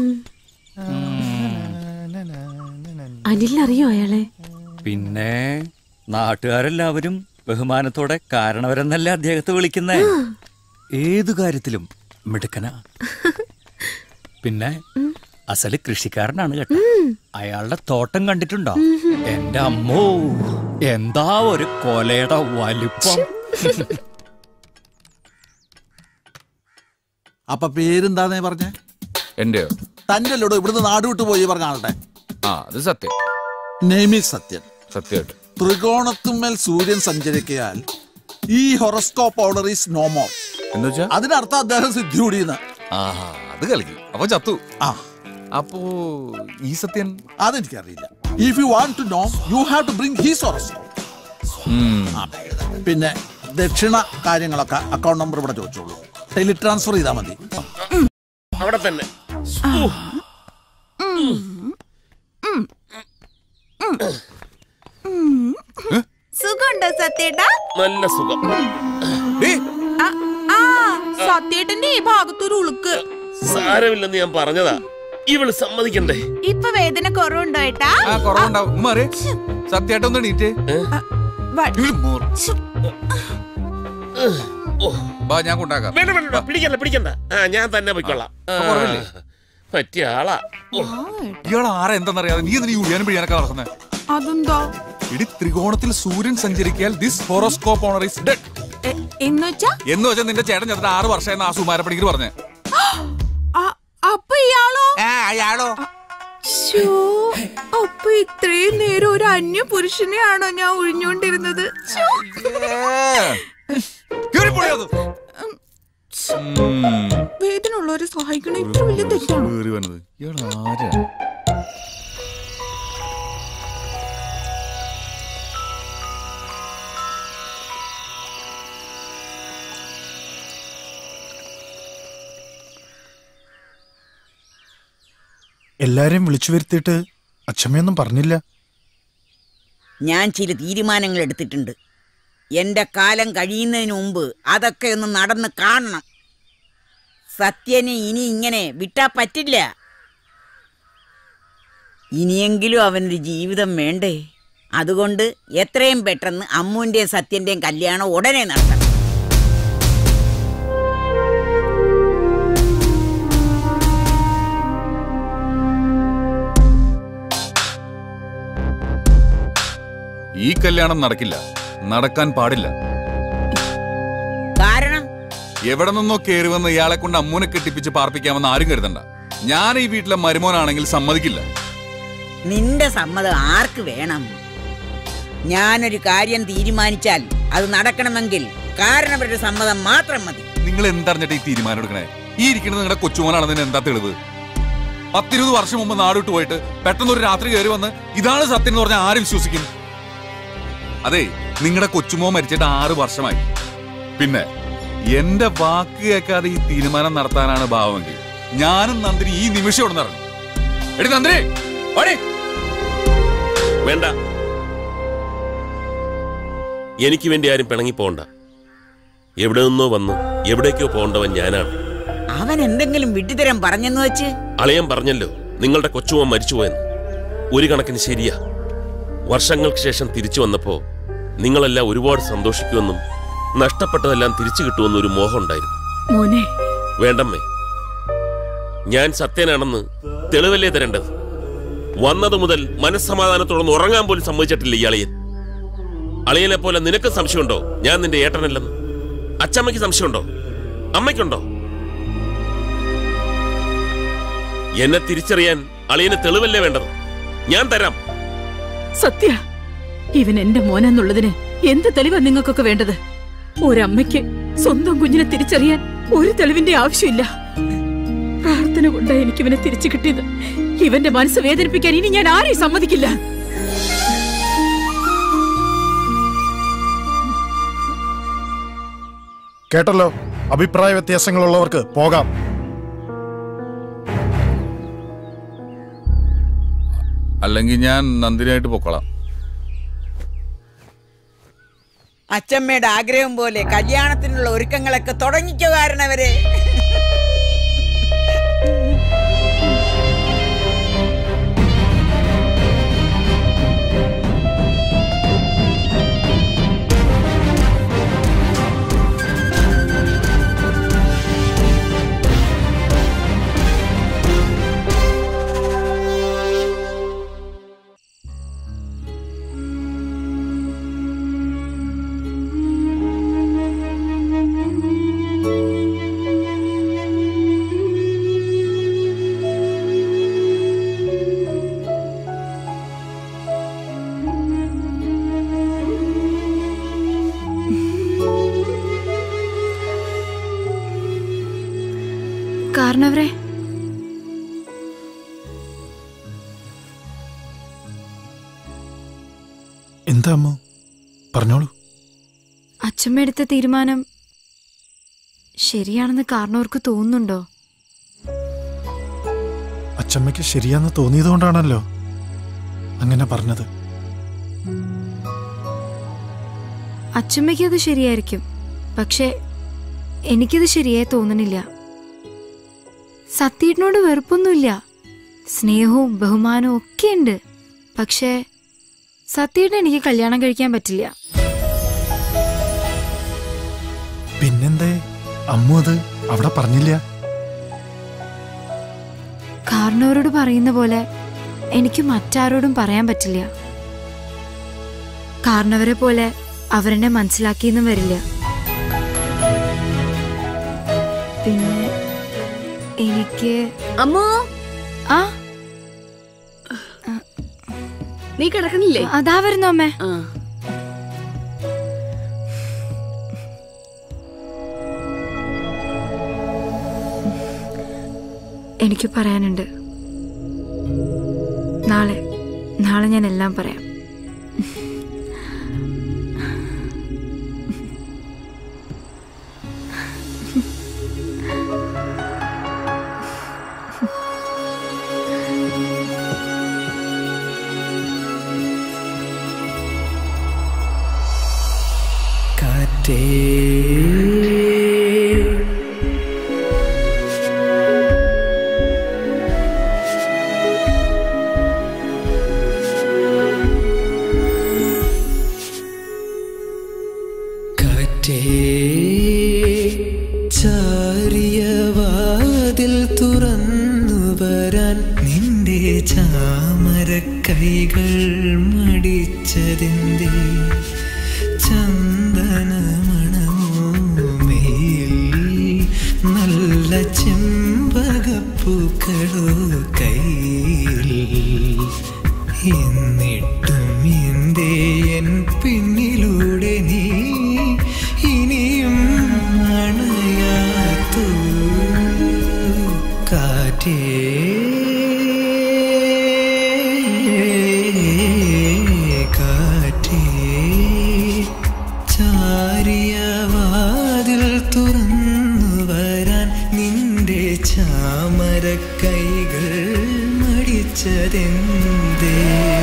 അനിൽ അറിയോ അയാളെ പിന്നെ നാട്ടുകാരെല്ലാവരും ബഹുമാനത്തോടെ കാരണവരെന്നല്ലേ അദ്ദേഹത്തെ വിളിക്കുന്നേ ഏതു കാര്യത്തിലും മിടുക്കനാ പിന്നെ അസല് കൃഷിക്കാരനാണ് കേട്ടോ അയാളുടെ തോട്ടം കണ്ടിട്ടുണ്ടോ എന്റെ അമ്മോ എന്താ ഒരു കൊലയുടെ വലിപ്പം അപ്പൊ പേരെന്താന്നേ പറഞ്ഞേ എന്റെയോ തന്റെ ലോടോ ഇവിടുന്ന് നാട് വിട്ടു പോയി പറഞ്ഞാട്ടെ ആ അത് സത്യം നെയ്മി സത്യൻ സത്യമായിട്ട് ത്രികോണത്തുമ്മേൽ സൂര്യൻ സഞ്ചരിക്കയാൽ ഈ horoscope order is no more എന്നുവെച്ചാ അതിനർത്ഥം അദ്ദേഹം സിദ്ധി കൂടിയെന്ന് ആഹാ അത് കളിക്കും അപ്പൊ ചത്തു ആ അപ്പോ ഈ സത്യൻ അതെനിക്കറിയില്ല if you want to know you have to bring his horoscope പിന്നെ ദക്ഷിണ കാര്യങ്ങളൊക്കെ അക്കൗണ്ട് നമ്പർ ഇവിടെ ചോദിച്ചോളൂ ടെലി ട്രാൻസ്ഫർ ചെയ്താൽ മതി അവിടെ തന്നെ സുഖമുണ്ടോ സത്യേട്ടാ നല്ല സുഖം ആ, ആ സത്യേട്ടന്റെ ഈ ഭാഗത്തൊരു ഉളുക്ക് സാരമില്ലെന്ന് ഞാൻ പറഞ്ഞതാ ഇവള് സമ്മതിക്കണ്ടേ ഇപ്പൊ വേദന കുറവുണ്ടോ ഏട്ടാ ആ കുറവുണ്ടാവും ഉമ്മ അറിയേ സത്യമായിട്ടൊന്ന് എണീറ്റ് ബാ ഞാൻ കൊണ്ടാക്കാം വേണ്ട വേണ്ട വേണ്ട, പിടിക്കണ്ട പിടിക്കണ്ട ആ ഞാൻ തന്നെ പോയിക്കൊള്ളാം ആ, കുറവില്ലേ? പറ്റിയ ആളാ ഓ, ഇയാൾ ആരാ എന്താണെന്നറിയാതെ നീ എന്തിനു യുഴിയാനും പിഴിയാനൊക്കെ നടക്കുന്നത് അതെന്താ ഇടി ത്രികോണത്തിൽ സൂര്യൻ സഞ്ചരിക്കാൻ this horoscope owner is dead എ- എന്നുവെച്ചാ എന്ന് വെച്ചാൽ നിന്റെ ചേട്ടൻ ചെറുത് ആറ് വർഷമായിരുന്നു ആ സുമാരപ്പണിക്കർ പറഞ്ഞേ അ- അപ്പൊ ഇയാളോ അയാളോ ശ്ശോ, അപ്പൊ ഇത്രയും നേരം ഒരു അന്യ പുരുഷനെയാണോ ഞാൻ ഒഴിഞ്ഞോണ്ടിരുന്നത് ശ്ശോ. വേദന ഉള്ളവരെ സഹായിക്കണം ഇത്ര വലിയ തെറ്റാണോ കേറി വന്നത് ഇയാൾ ആരാ എല്ലാരെയും വിളിച്ചു വരുത്തിയിട്ട് അച്ഛമ്മയൊന്നും പറഞ്ഞില്ല ഞാൻ ചില തീരുമാനങ്ങൾ എടുത്തിട്ടുണ്ട് എന്റെ കാലം കഴിയുന്നതിന് മുമ്പ് അതൊക്കെ ഒന്ന് നടന്ന് കാണണം സത്യന് ഇനി ഇങ്ങനെ വിട്ടാ പറ്റില്ല ഇനിയെങ്കിലും അവനൊരു ജീവിതം വേണ്ടേ അതുകൊണ്ട് എത്രയും പെട്ടെന്ന് അമ്മുവിൻ്റെയും സത്യൻ്റെയും കല്യാണം ഉടനെ നടത്തണം ഈ കല്യാണം നടക്കില്ല നടക്കാൻ പാടില്ല കാരണം എവിടെ നിന്നോ കയറി വന്ന് ഇയാളെ കൊണ്ട് അമ്മൂനെ കെട്ടിപ്പിച്ച് പാർപ്പിക്കാമെന്ന് ആരും കരുതണ്ട ഞാൻ ഈ വീട്ടിലെ മരുമോനാണെങ്കിൽ സമ്മതിക്കില്ല നിന്റെ സമ്മതം ആർക്ക് വേണം ഞാനൊരു കാര്യം തീരുമാനിച്ചാൽ അത് നടക്കണമെങ്കിൽ കാരണവരുടെ സമ്മതം മാത്രം മതി നിങ്ങൾ എന്തറിഞ്ഞിട്ട് ഈ തീരുമാനം എടുക്കണേ ഈ ഇരിക്കുന്നത് നിങ്ങളുടെ കൊച്ചുമോനാണെന്നതിന് എന്താ തെളിവ് പത്തിരുപത് വർഷം മുമ്പ് നാടുവിട്ട് പോയിട്ട് പെട്ടെന്ന് ഒരു രാത്രി കയറി വന്ന് ഇതാണ് സത്യം എന്ന് പറഞ്ഞാൽ ആര് വിശ്വസിക്കും അതെ നിങ്ങളുടെ കൊച്ചുമോ മരിച്ചിട്ട് ആറ് വർഷമായി പിന്നെ എന്റെ വാക്ക് കേൾക്കാതെ ഈ തീരുമാനം നടത്താനാണ് ഭാവമെങ്കിൽ ഞാനും നന്ദിനി ഈ നിമിഷം ഇവിടെ ഇറങ്ങും എടി നന്ദിനി വാടി. വേണ്ട എനിക്ക് വേണ്ടി ആരും പിണങ്ങി പോണ്ട എവിടെ നിന്നോ വന്ന് എവിടേക്കോ പോകേണ്ടവൻ ഞാനാണ് അവൻ എന്തെങ്കിലും വിഡ്ഢിതരം പറഞ്ഞെന്ന് വെച്ച് അളയൻ പറഞ്ഞല്ലോ നിങ്ങളുടെ കൊച്ചുമോൻ മരിച്ചുപോയെന്ന് ഒരു കണക്കിന് ശരിയാ വർഷങ്ങൾക്ക് ശേഷം തിരിച്ചു വന്നപ്പോ നിങ്ങളെല്ലാം ഒരുപാട് സന്തോഷിക്കുമെന്നും നഷ്ടപ്പെട്ടതെല്ലാം തിരിച്ചു കിട്ടുമെന്നും ഒരു മോഹം ഉണ്ടായിരുന്നു മോനെ വേണ്ടമ്മേ ഞാൻ സത്യനാണെന്ന് തെളിവല്ലേ തരേണ്ടത് വന്നത് മുതൽ മനസ്സമാധാനത്തോടൊന്ന് ഉറങ്ങാൻ പോലും സമ്മതിച്ചിട്ടില്ല ഈ അളിയൻ അളിയനെ പോലെ നിനക്ക് സംശയമുണ്ടോ ഞാൻ നിന്റെ ഏട്ടനല്ലെന്ന് അച്ചമ്മയ്ക്ക് സംശയമുണ്ടോ അമ്മയ്ക്കുണ്ടോ എന്നെ തിരിച്ചറിയാൻ അളിയന് തെളിവല്ലേ വേണ്ടത് ഞാൻ തരാം സത്യ ഇവൻ എന്റെ മോനെന്നുള്ളതിന് എന്ത് തെളിവാ നിങ്ങൾക്കൊക്കെ വേണ്ടത് ഒരമ്മയ്ക്ക് സ്വന്തം കുഞ്ഞിനെ തിരിച്ചറിയാൻ ഒരു തെളിവിന്റെ ആവശ്യമില്ല പ്രാർത്ഥന കൊണ്ടാ എനിക്ക് ഇവനെ തിരിച്ചു കിട്ടിയത് ഇവന്റെ മനസ്സ് വേദനിപ്പിക്കാൻ ഇനി ഞാൻ ആരെയും സമ്മതിക്കില്ല കേട്ടല്ലോ അഭിപ്രായ വ്യത്യാസങ്ങളുള്ളവർക്ക് പോകാം അല്ലെങ്കിൽ ഞാൻ നന്ദിനിയായിട്ട് പൊക്കോളാം അച്ചമ്മയുടെ ആഗ്രഹം പോലെ കല്യാണത്തിനുള്ള ഒരുക്കങ്ങളൊക്കെ തുടങ്ങിക്കോ കാരണവരെ കാരണവരെ എന്താ അമ്മ പറഞ്ഞോളൂ അച്ഛമ്മ എടുത്ത തീരുമാനം ശരിയാണെന്ന് കാരണവർക്ക് തോന്നുന്നുണ്ടോ അച്ചമ്മയ്ക്ക് ശരിയാന്ന് തോന്നിയതുകൊണ്ടാണല്ലോ അങ്ങനെ പറഞ്ഞത് അച്ഛമ്മയ്ക്ക് അത് ശരിയായിരിക്കും പക്ഷെ എനിക്കത് ശരിയായി തോന്നണില്ല സത്യേട്ടനോട് വെറുപ്പൊന്നുമില്ല സ്നേഹവും ബഹുമാനവും ഒക്കെ ഉണ്ട് പക്ഷേ സത്യേട്ടൻ എനിക്ക് കല്യാണം കഴിക്കാൻ പറ്റില്ല പിന്നെന്തേ അമ്മു അത് അവിടെ പറഞ്ഞില്ല കാരണവരോട് പറയുന്ന പോലെ എനിക്ക് മറ്റാരോടും പറയാൻ പറ്റില്ല കാരണവരെ പോലെ അവരെന്നെ മനസ്സിലാക്കിയെന്നും വരില്ല പിന്നെ എനിക്ക് അമ്മോ ആ നീ കിടക്കണില്ലേ അതാ വരുന്നു അമ്മേ എനിക്ക് പറയാനുണ്ട് നാളെ നാളെ ഞാൻ എല്ലാം പറയാം കാറ്റേ കാറ്റേ ചാരിയ വാതിൽ തുറന്നു വരാൻ നിന്റെ ചാമര കൈകൾ മടിച്ചതിൻ മടിച്ചതെന്തേ ചന്ദനമണമോമേൽ നല്ല ചെമ്പകപ്പൂക്കളോ കയ്യിൽ എന്നിട്ടും എന്തേ എൻ പിന്നിലൂടെ നീ ഇനിയും അണയാത്തു കാറ്റേ കാറ്റേ ചാരിയ വാതിൽ തുറന്നു വരാൻ നിന്റെ ചാമര കൈകൾ മടിച്ചതെന്തേ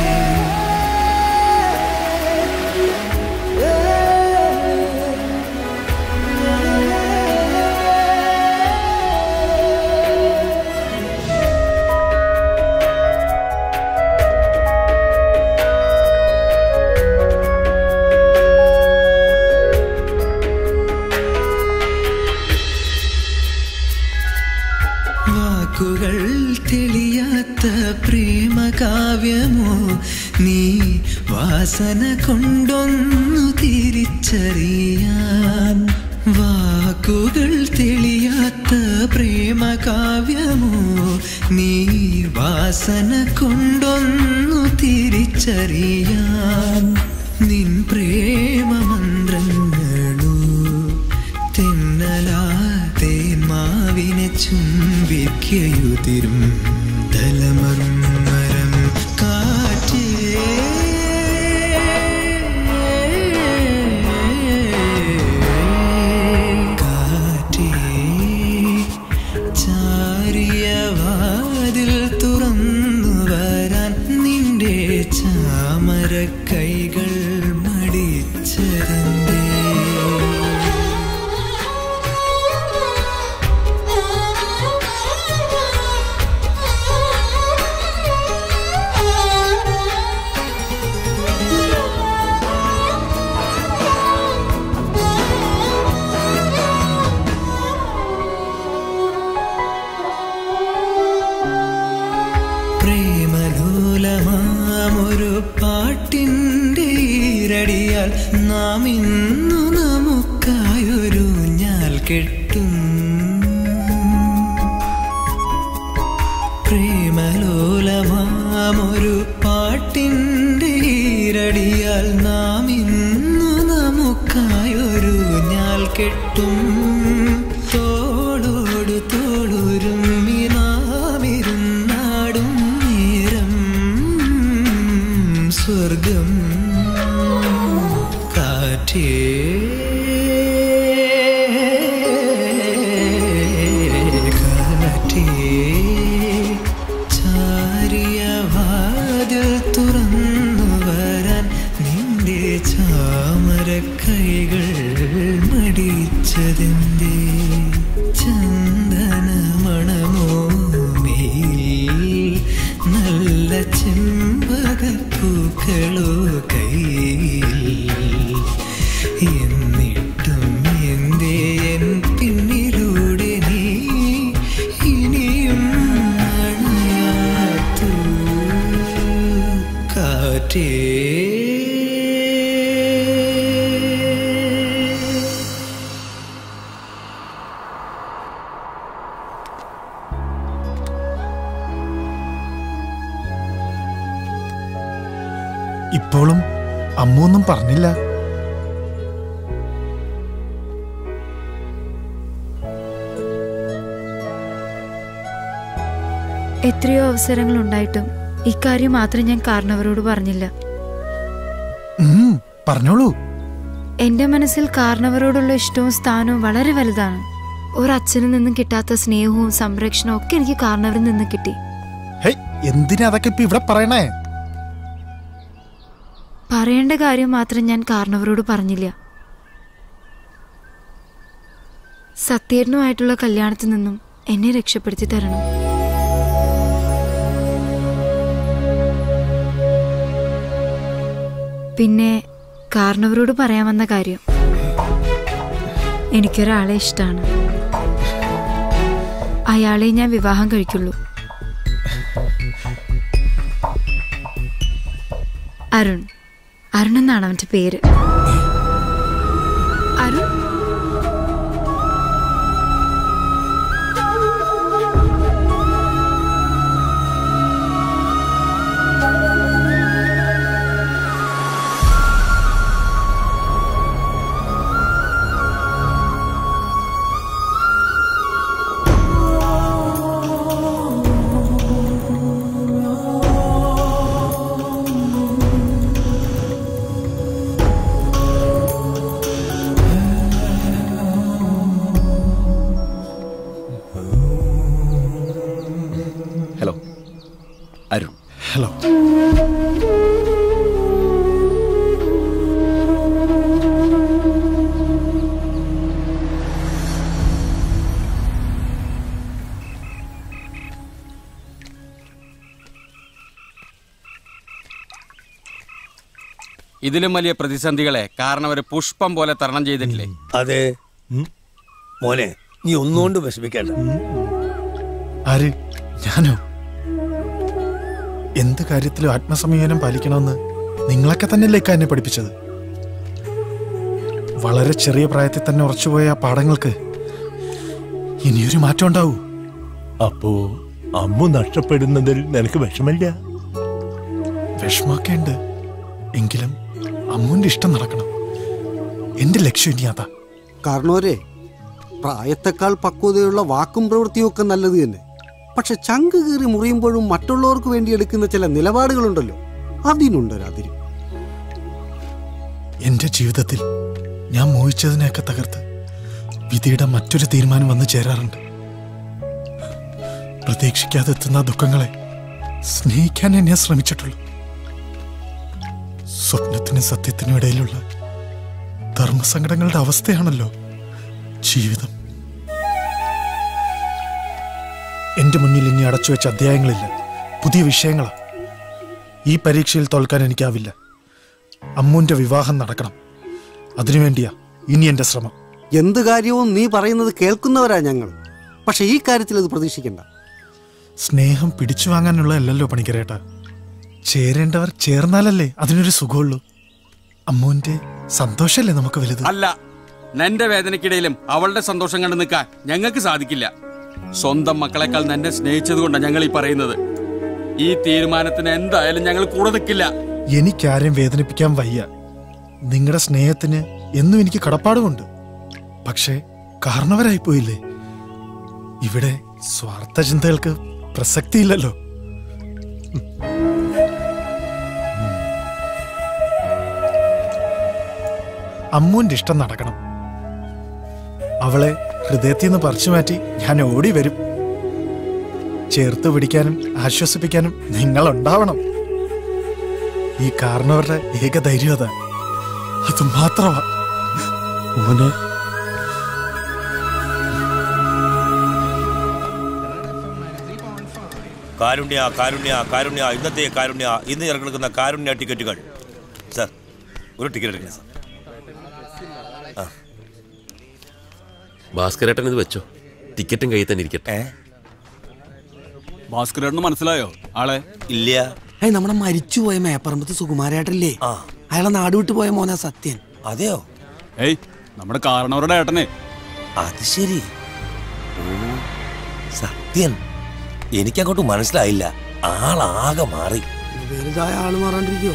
വാക്കുകൾ തെളിയാത്ത പ്രേമകാവ്യമോ നീ വാസന കൊണ്ടൊന്നു തിരിച്ചറിയാൻ വാക്കുകൾ തെളിയാത്ത പ്രേമകാവ്യമോ നീ വാസന കൊണ്ടൊന്നു തിരിച്ചറിയാൻ നിൻ പ്രേമമന്ത്രങ്ങളോ തെന്നലാ തേന്മാവിനെ ചുംബിക്കയുതിരും തലമറും മരം കാറ്റേ കാറ്റേ ചാരിയ വാതിൽ തുറന്നു വരാൻ നിന്റെ ചാമര കൈകൾ മടിച്ചതെന്തേ പ്രേമലോലമാമൊരു പാട്ടിൻ്റെ ഈരടിയാൽ നാം ഇന്നു നമുക്കായൊരു ഞാൽ കെട്ടും പ്രേമലോലമാമൊരു പാട്ടിൻ്റെ ഈരടിയാൽ നാം ഇന്നു നമുക്കായൊരു ഞാൽ കെട്ടും തോളോട് തോളുരും നാമിരുന്നാടും നേരം സ്വർഗം കാറ്റേ കാറ്റേ ചാരിയ വാതിൽ തുറന്നു വരാൻ നിന്റെ ചാമര കൈകൾ മടിച്ചതെന്തേ ചന്ദനമണമോ മേൽ നല്ല ചെമ്പകപ്പൂക്കളോ കയ്യിൽ എന്നിട്ടും എന്തേ എൻ പിന്നിലൂടെ നീ ഇനിയും അണയാത്തു കാറ്റേ ഇപ്പോഴും അമ്മൊന്നും പറഞ്ഞില്ല എത്രയോ അവസരങ്ങൾ ഉണ്ടായിട്ടും ഇക്കാര്യം മാത്രം ഞാൻ കാരണവരോട് പറഞ്ഞില്ല ഉം, പറഞ്ഞോളൂ എന്റെ മനസ്സിൽ കാരണവരോടുള്ള ഇഷ്ടവും സ്ഥാനവും വളരെ വലുതാണ് ഒരച്ഛനിൽ നിന്നും കിട്ടാത്ത സ്നേഹവും സംരക്ഷണവും ഒക്കെ എനിക്ക് കാരണവരിൽ നിന്ന് കിട്ടി ഹേയ് എന്തിനാ അതൊക്കെ ഇപ്പൊ ഇവിടെ പറയണേ പറയേണ്ട കാര്യം മാത്രം ഞാൻ കാരണവരോട് പറഞ്ഞില്ല സത്യേട്ടനുമായിട്ടുള്ള കല്യാണത്തിൽ നിന്നും എന്നെ രക്ഷപ്പെടുത്തി തരണം പിന്നെ കാരണവരോട് പറയാമെന്ന കാര്യം എനിക്കൊരാളെ ഇഷ്ടമാണ് അയാളെ ഞാൻ വിവാഹം കഴിക്കുള്ളൂ അരുൺ അരുൺ എന്നാണ് അവന്റെ പേര് അരുൺ ഹലോ അരുൺ ഹലോ ഇതിലും വലിയ പ്രതിസന്ധികളെ കാരണം ഒരു പുഷ്പം പോലെ തരണം ചെയ്തിട്ടില്ലേ അതെ മോനെ നീ ഒന്നുകൊണ്ട് വിഷമിക്കേണ്ട ആര് ഞാനോ എന്ത് കാര്യത്തിലും ആത്മസംയമനം പാലിക്കണമെന്ന് നിങ്ങളൊക്കെ തന്നെയല്ലേ എന്നെ പഠിപ്പിച്ചത് വളരെ ചെറിയ പ്രായത്തിൽ തന്നെ ഉറച്ചുപോയ ആ പാഠങ്ങൾക്ക് ഇനിയൊരു മാറ്റം ഉണ്ടാവൂ അപ്പോ അമ്മ നഷ്ടപ്പെടുന്നതിൽ നിനക്ക് വിഷമില്ല വിഷമമൊക്കെ ഉണ്ട് എങ്കിലും അമ്മുവിന്റെ ഇഷ്ടം നടക്കണം എന്റെ ലക്ഷ്യം ഇനി അതാ കാരണവരെ പ്രായത്തെക്കാൾ പക്വതയുള്ള വാക്കും പ്രവൃത്തിയും ഒക്കെ നല്ലത് തന്നെ പക്ഷെ ചങ്ക് കീറി മുറിയുമ്പോഴും മറ്റുള്ളവർക്ക് വേണ്ടി എടുക്കുന്ന ചില നിലപാടുകളുണ്ടല്ലോ അതിനുണ്ടൊരതിര് എന്റെ ജീവിതത്തിൽ ഞാൻ മോഹിച്ചതിനെയൊക്കെ തകർത്ത് വിധിയുടെ മറ്റൊരു തീരുമാനം വന്നു ചേരാറുണ്ട് പ്രതീക്ഷിക്കാതെ എത്തുന്ന ദുഃഖങ്ങളെ സ്നേഹിക്കാൻ ഞാൻ ശ്രമിച്ചിട്ടുള്ളൂ സ്വപ്നത്തിനും സത്യത്തിനും ഇടയിലുള്ള ധർമ്മസങ്കടങ്ങളുടെ അവസ്ഥയാണല്ലോ ജീവിതം എന്റെ മുന്നിൽ ഇനി അടച്ചു വെച്ച അധ്യായങ്ങളില്ല പുതിയ വിഷയങ്ങളാ ഈ പരീക്ഷയിൽ തോൽക്കാൻ എനിക്കാവില്ല അമ്മുവിന്റെ വിവാഹം നടക്കണം അതിനുവേണ്ടിയാ ഇനി എന്റെ ശ്രമം എന്ത് കാര്യവും നീ പറയുന്നത് കേൾക്കുന്നവരാ ഞങ്ങൾ പക്ഷെ ഈ കാര്യത്തിൽ അത് പ്രതീക്ഷിക്കണ്ട സ്നേഹം പിടിച്ചു വാങ്ങാനുള്ളതല്ലല്ലോ പണിക്കരേട്ട ചേരേണ്ടവർ ചേർന്നാലല്ലേ അതിനൊരു സുഖമുള്ളൂ അമ്മുവിന്റെ സന്തോഷല്ലേ നമുക്ക് വലുത് അല്ല നിന്റെ വേദനയ്ക്കിടയിലും അവളുടെ സന്തോഷം കണ്ടു നിൽക്കാൻ ഞങ്ങൾക്ക് സാധിക്കില്ല സ്വന്തം മക്കളെക്കാൾ നിന്നെ സ്നേഹിച്ചത് കൊണ്ടാണ് ഞങ്ങൾ ഈ പറയുന്നത് ഈ തീരുമാനത്തിന് എന്തായാലും ഞങ്ങൾ കൂടെ നിൽക്കില്ല എനിക്കാരെയും വേദനിപ്പിക്കാൻ വയ്യ നിങ്ങളുടെ സ്നേഹത്തിന് എന്നും എനിക്ക് കടപ്പാടുമുണ്ട് പക്ഷേ കാരണവരായി പോയില്ലേ ഇവിടെ സ്വാർത്ഥ ചിന്തകൾക്ക് പ്രസക്തിയില്ലല്ലോ അമ്മുവിന്റെ ഇഷ്ടം നടക്കണം അവളെ ഹൃദയത്തിൽ നിന്ന് പറിച്ചു മാറ്റി ഞാൻ ഓടി വരും ചേർത്ത് പിടിക്കാനും ആശ്വസിപ്പിക്കാനും നിങ്ങൾ ഉണ്ടാവണം ഈ കാരണവരുടെ ഏക ധൈര്യം അതാ അത് മാത്രമാ മോനെ കാരുണ്യ കാരുണ്യ കാരുണ്യ ഇന്നത്തെ കാരുണ്യ ഇന്ന് ഇറങ്ങുന്ന കാരുണ്യ ടിക്കറ്റുകൾ സാർ ഒരു ടിക്കറ്റ് എടുക്കണം സാർ ഭാസ്കരേട്ടൻ ഇത് വെച്ചോ ടിക്കറ്റും കയ്യിൽ തന്നെ ഇരിക്കട്ടെ ഭാസ്കരേട്ടന് മനസ്സിലായോ ആളെ ഇല്ല ഏയ് നമ്മുടെ മരിച്ചുപോയ മേപ്പറമ്പത്ത് സുകുമാരേട്ടല്ലേ അയാളെ നാട് വിട്ടു പോയ മോനാ സത്യൻ അതെയോ ഏയ് നമ്മുടെ കാരണവരുടെ ഏട്ടനെ അത് ശരി ഓ സത്യൻ എനിക്കങ്ങോട്ട് മനസ്സിലായില്ല ആളാകെ മാറി വലുതായ ആള് മാറാണ്ടിരിക്കോ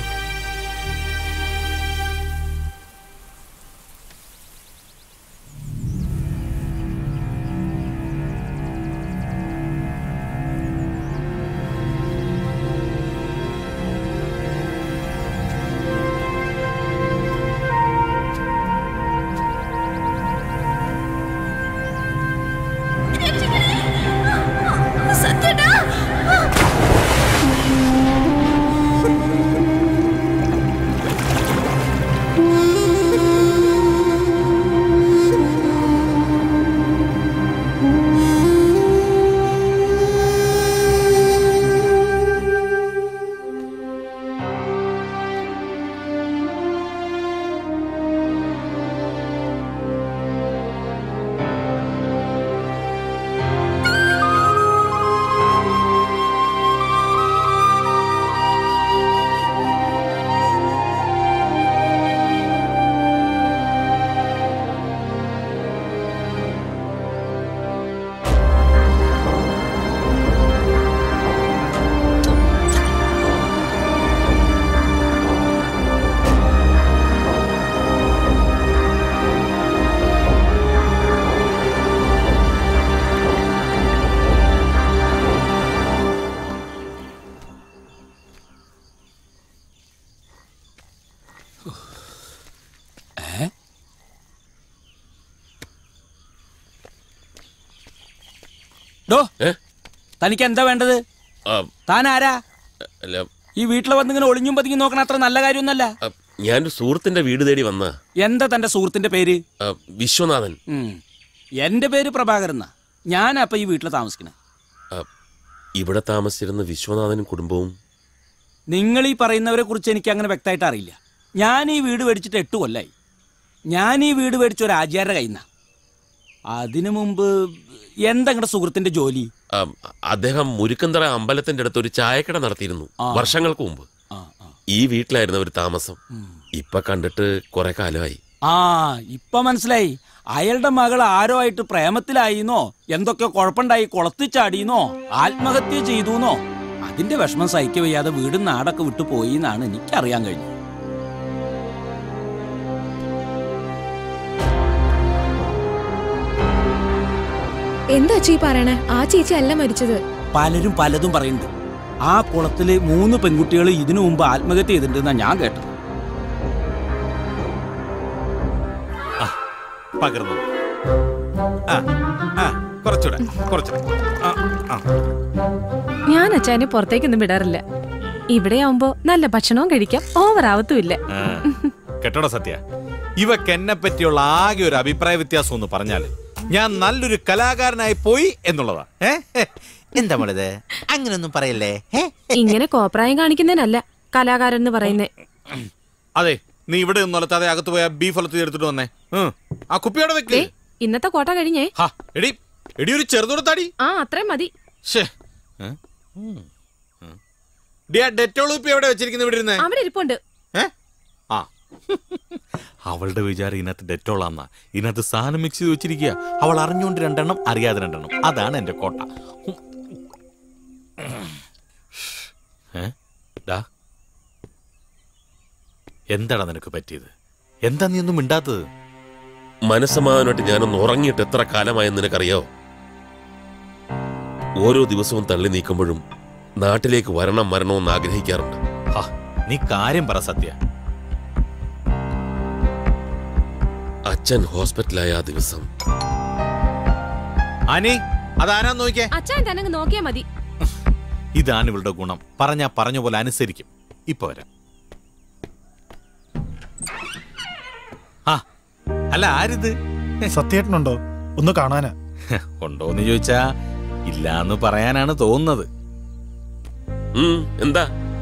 ഡോ തനിക്ക് എന്താ വേണ്ടത് താൻ ആരാ അല്ല ഈ വീട്ടിൽ വന്നിങ്ങനെ ഒളിഞ്ഞും പതിങ്ങി നോക്കണ അത്ര നല്ല കാര്യമൊന്നല്ല ആ, ഞാനൊരു സുഹൃത്തിന്റെ വീട് തേടി വന്ന എന്താ തന്റെ സുഹൃത്തിന്റെ പേര് വിശ്വനാഥൻ ഉം. എന്റെ പേര് പ്രഭാകരൻ ഞാൻ അപ്പൊ ഈ വീട്ടിൽ താമസിക്കണേ ആ, ഇവിടെ താമസിച്ചിരുന്ന വിശ്വനാഥനും കുടുംബവും നിങ്ങൾ ഈ പറയുന്നവരെ കുറിച്ച് എനിക്ക് അങ്ങനെ വ്യക്തമായിട്ട് അറിയില്ല ഞാൻ ഈ വീട് മേടിച്ചിട്ട് എട്ട് കൊല്ലായി ഞാൻ ഈ വീട് മേടിച്ച ഒരു ആചാര്യ കയ്യിൽ നിന്നാ അതിനു മുമ്പ് എന്താ നിങ്ങളുടെ സുഹൃത്തിന്റെ ജോലി ആ, അദ്ദേഹം മുരുക്കന്തറ അമ്പലത്തിന്റെ അടുത്ത് ഒരു ചായക്കട നടത്തിയിരുന്നു ആ. വർഷങ്ങൾക്ക് മുമ്പ് ഈ വീട്ടിലായിരുന്നു ഒരു താമസം ഇപ്പൊ കണ്ടിട്ട് കുറെ കാലമായി ആ ഇപ്പൊ മനസ്സിലായി അയാളുടെ മകൾ ആരോ ആയിട്ട് പ്രേമത്തിലായിന്നോ എന്തൊക്കെ കുഴപ്പമുണ്ടായി കുളത്തിൽ ചാടിയെന്നോ ആത്മഹത്യ ചെയ്തുന്നോ അതിന്റെ വിഷമം സഹിക്ക വയ്യാതെ വീടും നാടൊക്കെ വിട്ടു പോയി എന്നാണ് എനിക്കറിയാൻ കഴിഞ്ഞത് എന്താ ചീ പറയണേ ആ ചേച്ചി അല്ല മരിച്ചത് പലരും പലതും പറയുന്നുണ്ട് ആ കുളത്തില് മൂന്ന് പെൺകുട്ടികൾ ഇതിനു മുമ്പ് ആത്മഹത്യ ചെയ്തിട്ടുണ്ടെന്നാ ഞാൻ കേട്ടത് പകർന്നു ആ ആ കുറച്ചുകൂടെ കുറച്ചുകൂടെ ആ ആ ഞാൻ അച്ചായനെ പുറത്തേക്കൊന്നും വിടാറില്ല ഇവിടെയാവുമ്പോ നല്ല ഭക്ഷണവും കഴിക്കാം ഓവർ ആവത്തുമില്ല ആ, കേട്ടോടാ സത്യ ഇവക്ക് എന്നെ പറ്റിയുള്ള ആകെ ഒരു അഭിപ്രായ വ്യത്യാസം എന്ന് പറഞ്ഞാല് ഞാൻ നല്ലൊരു കലാകാരനായി പോയി എന്നുള്ളതാ ഏ എന്താ മോളത് അങ്ങനൊന്നും പറയല്ലേ ഏ? ഇങ്ങനെ കോപ്രായം കാണിക്കുന്നതിനല്ല കലാകാരൻ എന്ന് പറയുന്നേ അതെ നീ ഇവിടെ നിന്നൊലത്താതെ അകത്ത് പോയ ബീഫ് ഒലത്തി എടുത്തിട്ട് വന്നേ ഉം. ആ കുപ്പിയോടെ വെക്ക് ഇന്നത്തെ കോട്ട കഴിഞ്ഞേ ഹാ എടി എടി ഒരു ചെറുതോടത്താടി ആ അത്രയും മതി ഷേ ഡിയാ ഡെറ്റോൾ കുപ്പി എവിടെ വെച്ചിരിക്കുന്നു ഇവിടെ ഇരുന്നേ അവിടെ ഇരിപ്പുണ്ട് ആ അവളുടെ വിചാരം ഇതിനകത്ത് ഡെറ്റോളാന്നാ ഇതിനകത്ത് സാധനം മിക്സ് ചെയ്ത് വെച്ചിരിക്കുക അവൾ അറിഞ്ഞുകൊണ്ട് രണ്ടെണ്ണം അറിയാതെ രണ്ടെണ്ണം അതാണ് എന്റെ കോട്ട ഉം. ഏ? ഡാ. എന്താടാ നിനക്ക് പറ്റിയത് എന്താ നീ ഒന്നും മിണ്ടാത്തത് മനസ്സമാധാനമായിട്ട് ഞാനൊന്ന് ഉറങ്ങിയിട്ട് എത്ര കാലമായെന്ന് നിനക്കറിയോ ഓരോ ദിവസവും തള്ളി നീക്കുമ്പോഴും നാട്ടിലേക്ക് വരണം വരണമെന്ന് ആഗ്രഹിക്കാറുണ്ട് ഹാ, നീ കാര്യം പറ സത്യ അച്ഛൻ ഹോസ്പിറ്റലായ ആ ദിവസം അനി അതാരാ നോക്കിയേ അച്ചായൻ തന്നെ നോക്കിയാ മതി ഇതാണ് ഇവളുടെ ഗുണം പറഞ്ഞാ പറഞ്ഞ പോലെ അനുസരിക്കും ഇപ്പൊ വരാം ആ അല്ല ആരിത് സത്യേട്ടനുണ്ടോ ഒന്ന് കാണാനാ ഉണ്ടോന്ന് ചോദിച്ചാ ഇല്ലാന്ന് പറയാനാണ് തോന്നുന്നത് എന്താ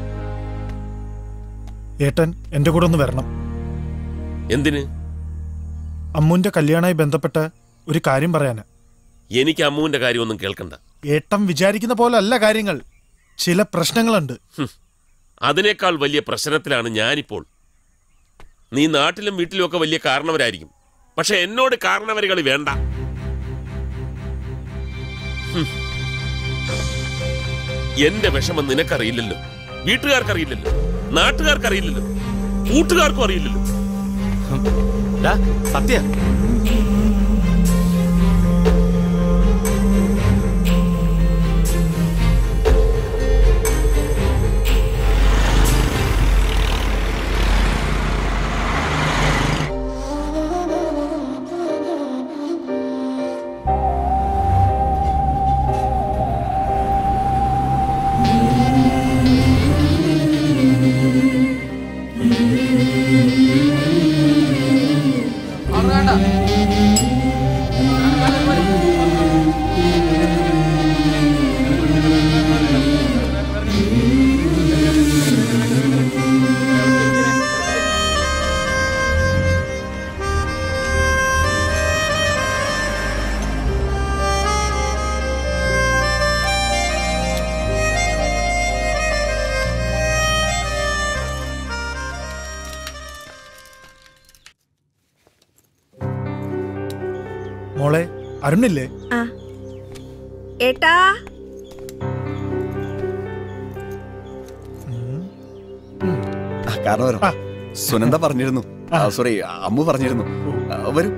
ഏട്ടൻ എന്റെ കൂടെ ഒന്ന് വരണം എന്തിന് അമ്മുന്റെ കല്യാണമായി ബന്ധപ്പെട്ട ഒരു കാര്യം പറയാനാ എനിക്ക് അമ്മുവിന്റെ കാര്യമൊന്നും കേൾക്കണ്ട ഏട്ടൻ വിചാരിക്കുന്ന പോലെ അല്ല കാര്യങ്ങൾ ചില പ്രശ്നങ്ങളുണ്ട് ഹും. അതിനേക്കാൾ വലിയ പ്രശ്നത്തിലാണ് ഞാനിപ്പോൾ നീ നാട്ടിലും വീട്ടിലും ഒക്കെ വലിയ കാരണവരായിരിക്കും പക്ഷെ എന്നോട് കാരണവരുകൾ വേണ്ട ഹും. എന്റെ വിഷമം നിനക്കറിയില്ലല്ലോ വീട്ടുകാർക്കറിയില്ലല്ലോ നാട്ടുകാർക്കറിയില്ലല്ലോ കൂട്ടുകാർക്കും അറിയില്ലല്ലോ ഡാ, സത്യ മോളെ അരുണില്ലേ ആ ഏട്ടാ കാരണം സുനന്ദ പറഞ്ഞിരുന്നു സോറി അമ്മു പറഞ്ഞിരുന്നു ആ, വരൂ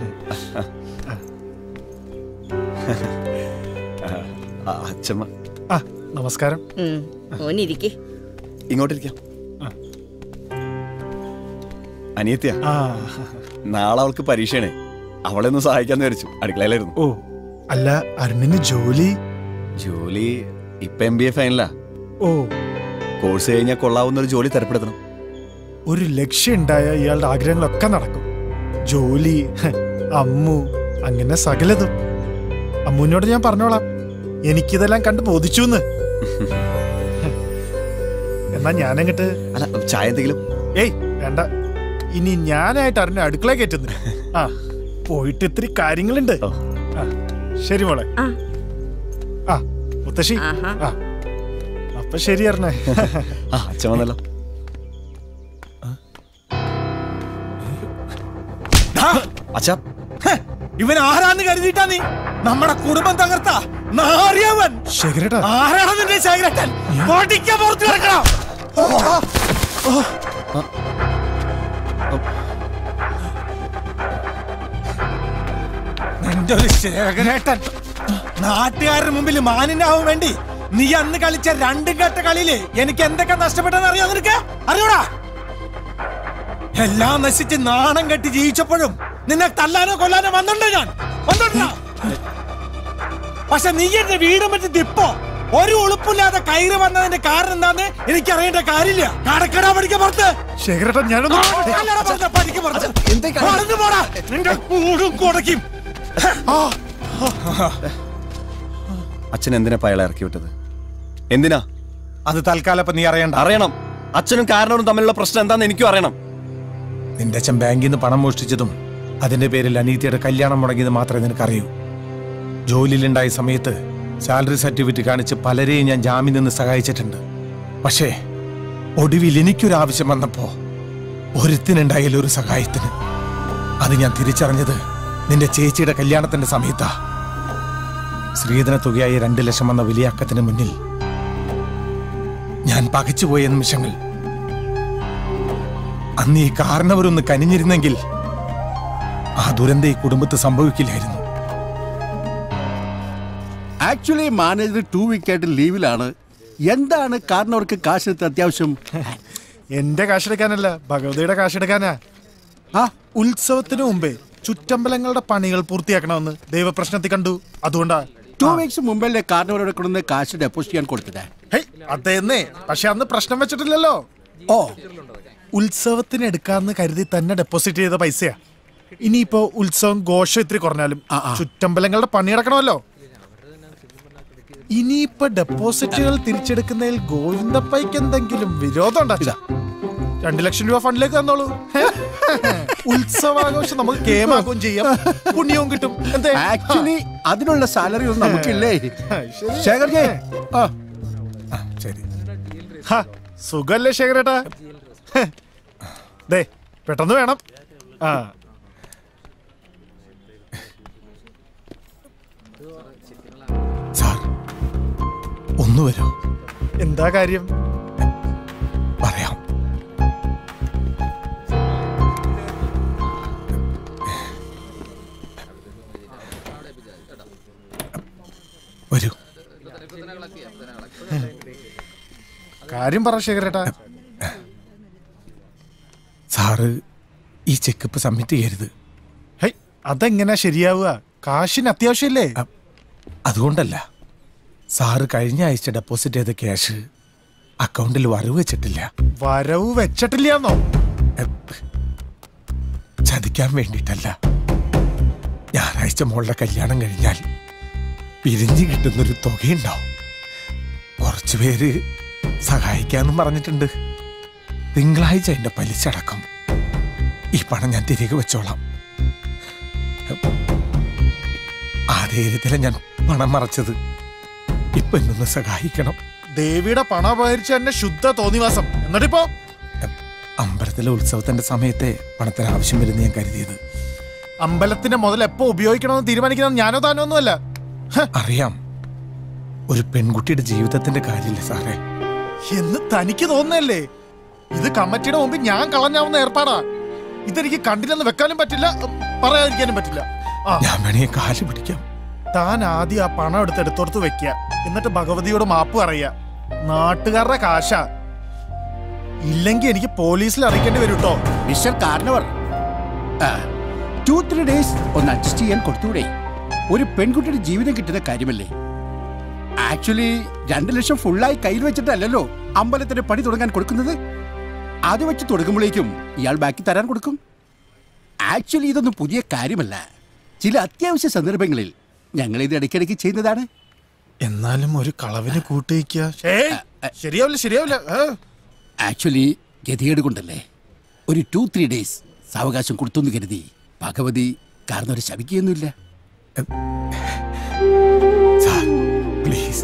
ആ, അച്ഛമ്മ ആ നമസ്കാരം ഓനിരിക്കെ ഇങ്ങോട്ടിരിക്കാം അനിയത്തിയ ആ നാളെ അവൾക്ക് പരീക്ഷയാണ് അവളെ ഒന്ന് സഹായിക്കാന്ന് വിചാരിച്ചു അടുക്കളയിലായിരുന്നു ഓ അല്ല അരുണിന് ജോലി ജോലി ഇപ്പൊ എം ബി എ ഫൈനലാ ഓ കോഴ്സ് കഴിഞ്ഞാൽ കൊള്ളാവുന്ന ഒരു ജോലി തരപ്പെടുത്തണം ഒരു ലക്ഷ്യം ഉണ്ടായ ഇയാളുടെ ആഗ്രഹങ്ങളൊക്കെ നടക്കും ജോലി ഹ്, അമ്മു അങ്ങനെ സകലതും അമ്മുവിനോട് ഞാൻ പറഞ്ഞോളാം എനിക്കിതെല്ലാം കണ്ട് ബോധിച്ചു എന്ന് എന്നാ ഞാനങ്ങട്ട് അല്ല ചായ എന്തെങ്കിലും ഏയ് വേണ്ട ഇനി ഞാനായിട്ട് അറിഞ്ഞ അടുക്കള കയറ്റുന്നു ആ പോയിട്ട് ഇത്തിരി കാര്യങ്ങളുണ്ട് ആ, ശരി മോളെ ആ മുത്തശ്ശി ആ അപ്പൊ ശരി അറിഞ്ഞേ ആ അച്ഛൻ വന്നല്ലോ അച്ഛാ ഇവൻ ആരാന്ന് കരുതിയിട്ടാ നീ നമ്മുടെ കുടുംബം തകർത്ത നാറിയവൻ ശേഖരേട്ടാ ആരാണ് നിന്റെ ശേഖരട്ടൻ പൊടിക്ക പുറത്ത് കിടക്കണം നിന്റെ ഒരു ശേഖരേട്ടൻ നാട്ടുകാരുടെ മുമ്പിൽ മാനിനാവാൻ വേണ്ടി നീ അന്ന് കളിച്ച രണ്ടും കെട്ട കളിയില് എനിക്ക് എന്തൊക്കെ നഷ്ടപ്പെട്ടെന്ന് അറിയോ നിനക്ക് അറിയോടാ എല്ലാം നശിച്ച് നാണം കെട്ടി ജീവിച്ചപ്പോഴും നിന്നെ തല്ലാനോ കൊല്ലാനോ വന്നുണ്ടോ ഞാൻ വന്നുണ്ടോ പക്ഷെ നീ എന്റെ വീടും പറ്റി ദിപ്പോ ഒരു ഉളുപ്പില്ലാതെ കയറി വന്നതിന്റെ കാരണം എന്താന്ന് എനിക്ക് അറിയേണ്ട കാര്യമില്ല കടക്കടാ പഠിക്ക പുറത്ത് ശേഖരേട്ടാ ഞാനൊന്ന് കടക്കടാ പുറത്ത്, പഠിക്ക് പുറത്ത്. പുറത്ത് പോടാ. നിന്റെ കൂടും കൊടക്കും അച്ഛൻ എന്തിനാ അയാളെ ഇറക്കി വിട്ടത് എന്തിനാ അത് തൽക്കാലം ഇപ്പൊ നീ അറിയണ്ട അറിയണം അച്ഛനും കാരണവരും തമ്മിലുള്ള പ്രശ്നം എന്താന്ന് എനിക്കും അറിയണം നിന്റെ അച്ഛൻ ബാങ്കിൽ നിന്ന് പണം മോഷ്ടിച്ചതും അതിന്റെ പേരിൽ അനീതിയുടെ കല്യാണം മുടങ്ങിയത് മാത്രമേ നിനക്കറിയൂ ജോലിയിലുണ്ടായ സമയത്ത് സാലറി സർട്ടിഫിക്കറ്റ് കാണിച്ച് പലരെയും ഞാൻ ജാമ്യം നിന്ന് സഹായിച്ചിട്ടുണ്ട് പക്ഷേ ഒടുവിൽ എനിക്കൊരു ആവശ്യം വന്നപ്പോ ഒരുത്തിനുണ്ടായാലും ഒരു സഹായത്തിന് അത് ഞാൻ തിരിച്ചറിഞ്ഞത് നിന്റെ ചേച്ചിയുടെ കല്യാണത്തിന്റെ സമയത്താ സ്ത്രീധന തുകയായി രണ്ട് ലക്ഷം വന്ന വലിയ അക്കത്തിന് മുന്നിൽ ഞാൻ പകച്ചുപോയ നിമിഷങ്ങൾ അന്ന് ഈ കാരണവരൊന്ന് കനിഞ്ഞിരുന്നെങ്കിൽ ആ ദുരന്തം ഈ കുടുംബത്ത് സംഭവിക്കില്ലായിരുന്നു ആക്ച്വലി മാനേജർ ടു വീക്ക് ആയിട്ട് ലീവിലാണ് എന്താണ് കാരണം അവർക്ക് കാശെടുത്ത് അത്യാവശ്യം എന്റെ കാശെടുക്കാനല്ല ഭഗവതിയുടെ കാശെടുക്കാനാ ആ ഉത്സവത്തിന് മുമ്പേ ചുറ്റമ്പലങ്ങളുടെ പണികൾ പൂർത്തിയാക്കണമെന്ന് ദൈവപ്രശ്നത്തിൽ കണ്ടു അതുകൊണ്ടാ ടു വീക്സ് മുമ്പല്ലേ കാരണവരോടെ കൊണ്ടുവന്ന് കാശ് ഡെപ്പോസിറ്റ് ചെയ്യാൻ കൊടുത്തത് ഹേയ്, അതേന്നേ പക്ഷെ അന്ന് പ്രശ്നം വെച്ചിട്ടില്ലല്ലോ ഓ ഉത്സവത്തിന് എടുക്കാന്ന് കരുതി തന്നെ ഡെപ്പോസിറ്റ് ചെയ്ത പൈസയാ ഇനിയിപ്പോ ഉത്സവം ഘോഷം ഇത്തിരി കുറഞ്ഞാലും ചുറ്റമ്പലങ്ങളുടെ പണി നടക്കണമല്ലോ ഇനിയിപ്പോ ഡെപ്പോസിറ്റുകൾ തിരിച്ചെടുക്കുന്നതിൽ ഗോവിന്ദപ്പയ്ക്ക് എന്തെങ്കിലും വിരോധം ഉണ്ടാ രണ്ടു ലക്ഷം രൂപ ഫണ്ടിലേക്ക് തന്നോളൂ ഉത്സവാഘോഷം നമുക്ക് കേമാക്കുകയും ചെയ്യാം പുണ്യവും കിട്ടും എന്തേ ആക്ച്വലി അതിനുള്ള സാലറി ഒന്നും നമുക്കില്ലേ ശരി. ശേഖർ ജയ് ആ ശരി ഹ, സുഖല്ലേ ശേഖരേട്ടാ ഹെ. ദേ പെട്ടെന്ന് വേണം ആ സാർ ഒന്ന് വരോ എന്താ കാര്യം പറയാം വരൂ കാര്യം പറ ശേഖരേട്ടാ സാറ് ഈ ചെക്കപ്പ് സബ്മിറ്റ് ചെയ്യരുത് ഹൈ അതെങ്ങനെ ശരിയാവുക കാശിന് അത്യാവശ്യമില്ലേ അതുകൊണ്ടല്ല സാറ് കഴിഞ്ഞ ആഴ്ച ഡെപ്പോസിറ്റ് ചെയ്ത ക്യാഷ് അക്കൗണ്ടിൽ വരവ് വെച്ചിട്ടില്ല വരവ് വെച്ചിട്ടില്ലാന്നോ ചതിക്കാൻ വേണ്ടിയിട്ടല്ല ഞായറാഴ്ച മോളുടെ കല്യാണം കഴിഞ്ഞാൽ പിരിഞ്ഞു കിട്ടുന്നൊരു തുകയുണ്ടാവും കുറച്ചു പേര് സഹായിക്കാന്നും പറഞ്ഞിട്ടുണ്ട് തിങ്കളാഴ്ച എന്റെ പലിശ അടക്കം ഈ പണം ഞാൻ തിരികെ വെച്ചോളാം ആ ധൈര്യത്തിലാണ് ഞാൻ പണം മറച്ചത് ഇപ്പൊ എന്നൊന്ന് സഹായിക്കണം ദേവിയുടെ പണം അപഹരിച്ച എന്നെ ശുദ്ധ തോന്നിവാസം എന്നിട്ടിപ്പോ അമ്പലത്തിലെ ഉത്സവത്തിന്റെ സമയത്തെ പണത്തിന് ആവശ്യം വരുന്ന ഞാൻ കരുതിയത് അമ്പലത്തിന്റെ മുതൽ എപ്പോ ഉപയോഗിക്കണമെന്ന് തീരുമാനിക്കുന്നത് ഞാനോ താനോ ഒന്നുമല്ല അറിയാം ഒരു പെൺകുട്ടിയുടെ ജീവിതത്തിന്റെ കാര്യമില്ല സാറേ എന്ന് തനിക്ക് തോന്നുന്നല്ലേ ഇത് കമ്മിറ്റിയുടെ മുമ്പിൽ ഞാൻ കളഞ്ഞാവുന്ന ഏർപ്പാടാ ഇതെനിക്ക് കണ്ടില്ലെന്ന് വെക്കാനും പറ്റില്ല ഉം, പറയാതിരിക്കാനും പറ്റില്ല ആ ഞാൻ വേണമെങ്കിൽ കാല് പിടിക്കാം താൻ ആദ്യം ആ പണം എടുത്ത് എടുത്തോർത്ത് വെക്കുക എന്നിട്ട് ഭഗവതിയോട് മാപ്പ് പറയുക നാട്ടുകാരുടെ കാശ ഇല്ലെങ്കിൽ എനിക്ക് പോലീസിൽ അറിയിക്കേണ്ടി വരും കേട്ടോ mister Karnavar two three days ഒന്ന് അഡ്ജസ്റ്റ് ചെയ്യാൻ കൊടുത്തൂടെ ഒരു പെൺകുട്ടിയുടെ ജീവിതം കിട്ടുന്ന കാര്യമല്ലേ ആക്ച്വലി രണ്ട് ലക്ഷം ഫുള്ളായി കയ്യിൽ വെച്ചിട്ടല്ലല്ലോ അമ്പലത്തിന്റെ പണി തുടങ്ങാൻ കൊടുക്കുന്നത് അത് വെച്ച് തുടങ്ങുമ്പോഴേക്കും ഇയാൾ ബാക്കി തരാൻ കൊടുക്കും ആക്ച്വലി ഇതൊന്നും പുതിയ കാര്യമല്ല ചില അത്യാവശ്യ സന്ദർഭങ്ങളിൽ ഞങ്ങൾ ഇത് ഇടയ്ക്കിടയ്ക്ക് ചെയ്യുന്നതാണ് എന്നാലും ഒരു കളവിന് കൂട്ടുവയ്ക്കുക ശരിയാവില്ല ശരിയാവില്ല ഏ. ആക്ച്വലി ഗതികേട് കൊണ്ടല്ലേ ഒരു ടു ത്രീ ഡേയ്സ് സാവകാശം കൊടുത്തെന്ന് കരുതി ഭഗവതി കാരണം ഒരു ശപിക്കുകയൊന്നുമില്ല പ്ലീസ്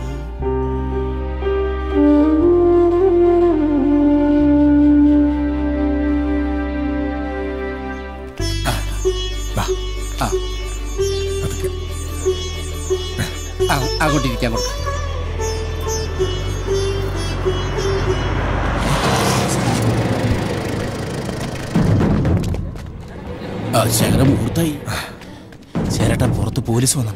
ആ പതുക്കെ. ആ, അങ്ങോട്ടിരിക്കാൻ കൊടുക്കും ശേഖരം മുഹൂർത്തായി ചേരട്ടാ പുറത്ത് പോലീസ് വന്നു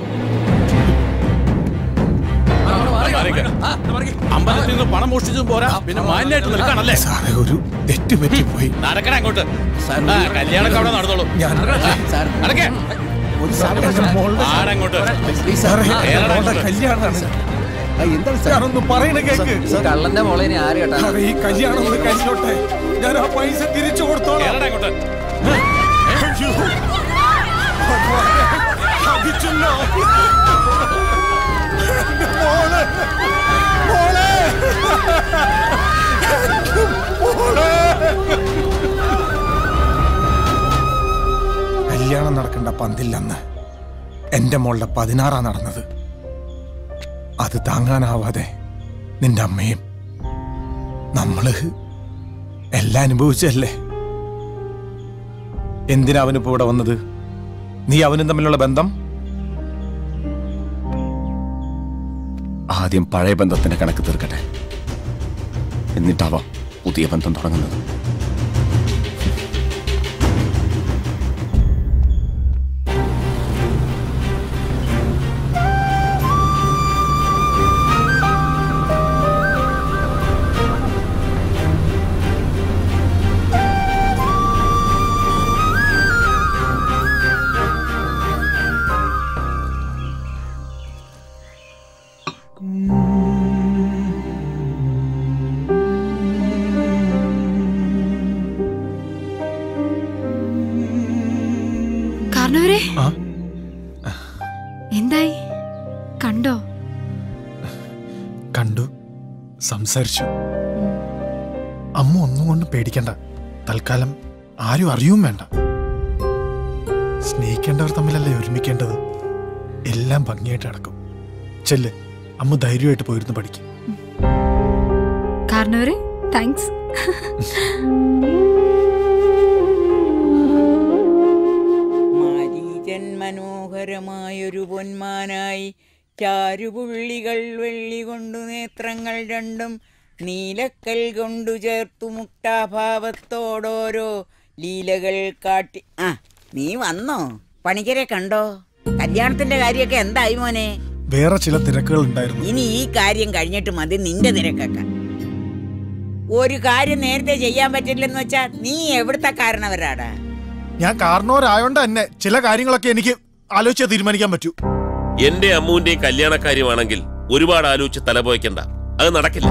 അമ്പലത്തിൽ നിന്ന് പണം മോഷ്ടിച്ചതും പോരാ പിന്നെ മാന്യമായിട്ട് നിൽക്കാണല്ലേ സാറേ ഒരു തെറ്റ് പറ്റിപ്പോയി നടക്കണ അങ്ങോട്ട് ആ, കല്യാണമൊക്കെ അവിടെ നടന്നോളൂ ഞാൻ നടക്കേ ആരങ്ങോട്ട് സാറേ കേറടാ മോളുടെ അങ്ങോട്ട്. കല്യാണമാണ് ഞാനൊന്ന് പറയണ കേക്ക് കള്ളന്റെ മോളെ ഇനി ആര് കേട്ടാ സാറേ, ഈ കല്യാണം ഒന്ന് കഴിഞ്ഞോട്ടെ ഞാൻ ആ പൈസ തിരിച്ചു കൊടുത്തോളാം അയ്യോ. ഭഗവാനെ, ചതിച്ചല്ലോ. എന്റെ മോള്. മോളെ. മോളെ. കല്യാണം നടക്കേണ്ട പന്തില്ലെന്ന് എന്റെ മോളുടെ പതിനാറാ നടന്നത് അത് താങ്ങാനാവാതെ നിന്റെ അമ്മയും നമ്മള് എല്ലാം അനുഭവിച്ചല്ലേ എന്തിനാ അവനിപ്പോ ഇവിടെ വന്നത് നീ അവനും തമ്മിലുള്ള ബന്ധം ആദ്യം പഴയ ബന്ധത്തിന്റെ കണക്ക് തീർക്കട്ടെ എന്നിട്ടാവാം പുതിയ ബന്ധം തുടങ്ങുന്നത് കാരണവരെ എന്തായി കണ്ടോ കണ്ടു സംസാരിച്ചു അമ്മ ഒന്നും കൊണ്ടും പേടിക്കണ്ട തൽക്കാലം ആരും അറിയും വേണ്ട സ്നേഹിക്കേണ്ടവർ തമ്മിലല്ലേ ഒരുമിക്കേണ്ടത് എല്ലാം ഭംഗിയായിട്ട് നടക്കും ചെല്ല് അമ്മ ധൈര്യമായിട്ട് പോയിരുന്നു പഠിക്കും കാരണവരെ താങ്ക്സ് മാരീചൻ മനോഹരമായൊരു പൊന്മാനായി ചാരുപുള്ളികൾ വെള്ളി കൊണ്ടു നേത്രങ്ങൾ രണ്ടും നീലക്കൽ കൊണ്ടു ചേർത്തു മുക്താഭാവത്തോടോരോ ലീലകൾ കാട്ടി ആ നീ വന്നോ പണിക്കരെ കണ്ടോ കല്യാണത്തിന്റെ കാര്യമൊക്കെ എന്തായി മോനെ വേറെ ചില തിരക്കുകൾ ഉണ്ടായിരുന്നു ഇനി ഈ കാര്യം കഴിഞ്ഞിട്ട് മതി നിന്റെ തിരക്കൊക്കെ ഒരു കാര്യം നേരത്തെ ചെയ്യാൻ പറ്റില്ലെന്ന് വെച്ചാ നീ എവിടുത്തെ കാരണവരാടാ ഞാൻ കാരണവരായോണ്ട് തന്നെ ചില കാര്യങ്ങളൊക്കെ എനിക്ക് ആലോചിച്ച് തീരുമാനിക്കാൻ പറ്റൂ എന്റെ അമ്മുവിന്റെയും കല്യാണക്കാര്യമാണെങ്കിൽ ഒരുപാട് ആലോചിച്ച് തലപോയ്ക്കണ്ട അത് നടക്കില്ല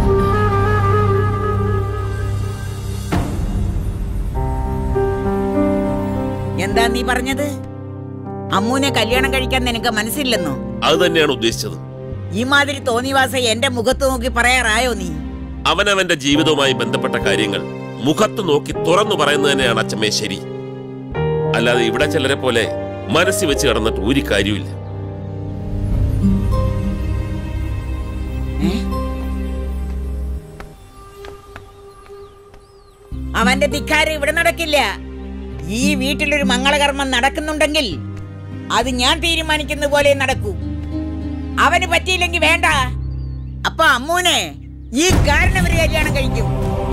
എന്താ നീ പറഞ്ഞത് അമ്മൂനെ കല്യാണം കഴിക്കാൻ നിനക്ക് മനസ്സില്ലെന്നോ അത് തന്നെയാണ് ഉദ്ദേശിച്ചത് ഈ മാതിരി തോന്നിവാസ എന്റെ മുഖത്ത് നോക്കി പറയാറായോ നീ അവനവന്റെ ജീവിതവുമായി ബന്ധപ്പെട്ട കാര്യങ്ങൾ മുഖത്ത് നോക്കി തുറന്നു പറയുന്നത് തന്നെയാണ് അച്ഛമ്മേ ശരി അല്ലാതെ ഇവിടെ ചിലരെ പോലെ മനസ്സിൽ വെച്ച് കിടന്നിട്ട് ഒരു കാര്യമില്ല അവന്റെ ധിക്കാരം ഇവിടെ നടക്കില്ല ഈ വീട്ടിലൊരു മംഗളകർമ്മം നടക്കുന്നുണ്ടെങ്കിൽ അത് ഞാൻ തീരുമാനിക്കുന്ന പോലെ നടക്കൂ അവന് പറ്റിയില്ലെങ്കിൽ വേണ്ട അപ്പൊ അമ്മൂനെ ഈ കാരണവര് കല്യാണം കഴിക്കും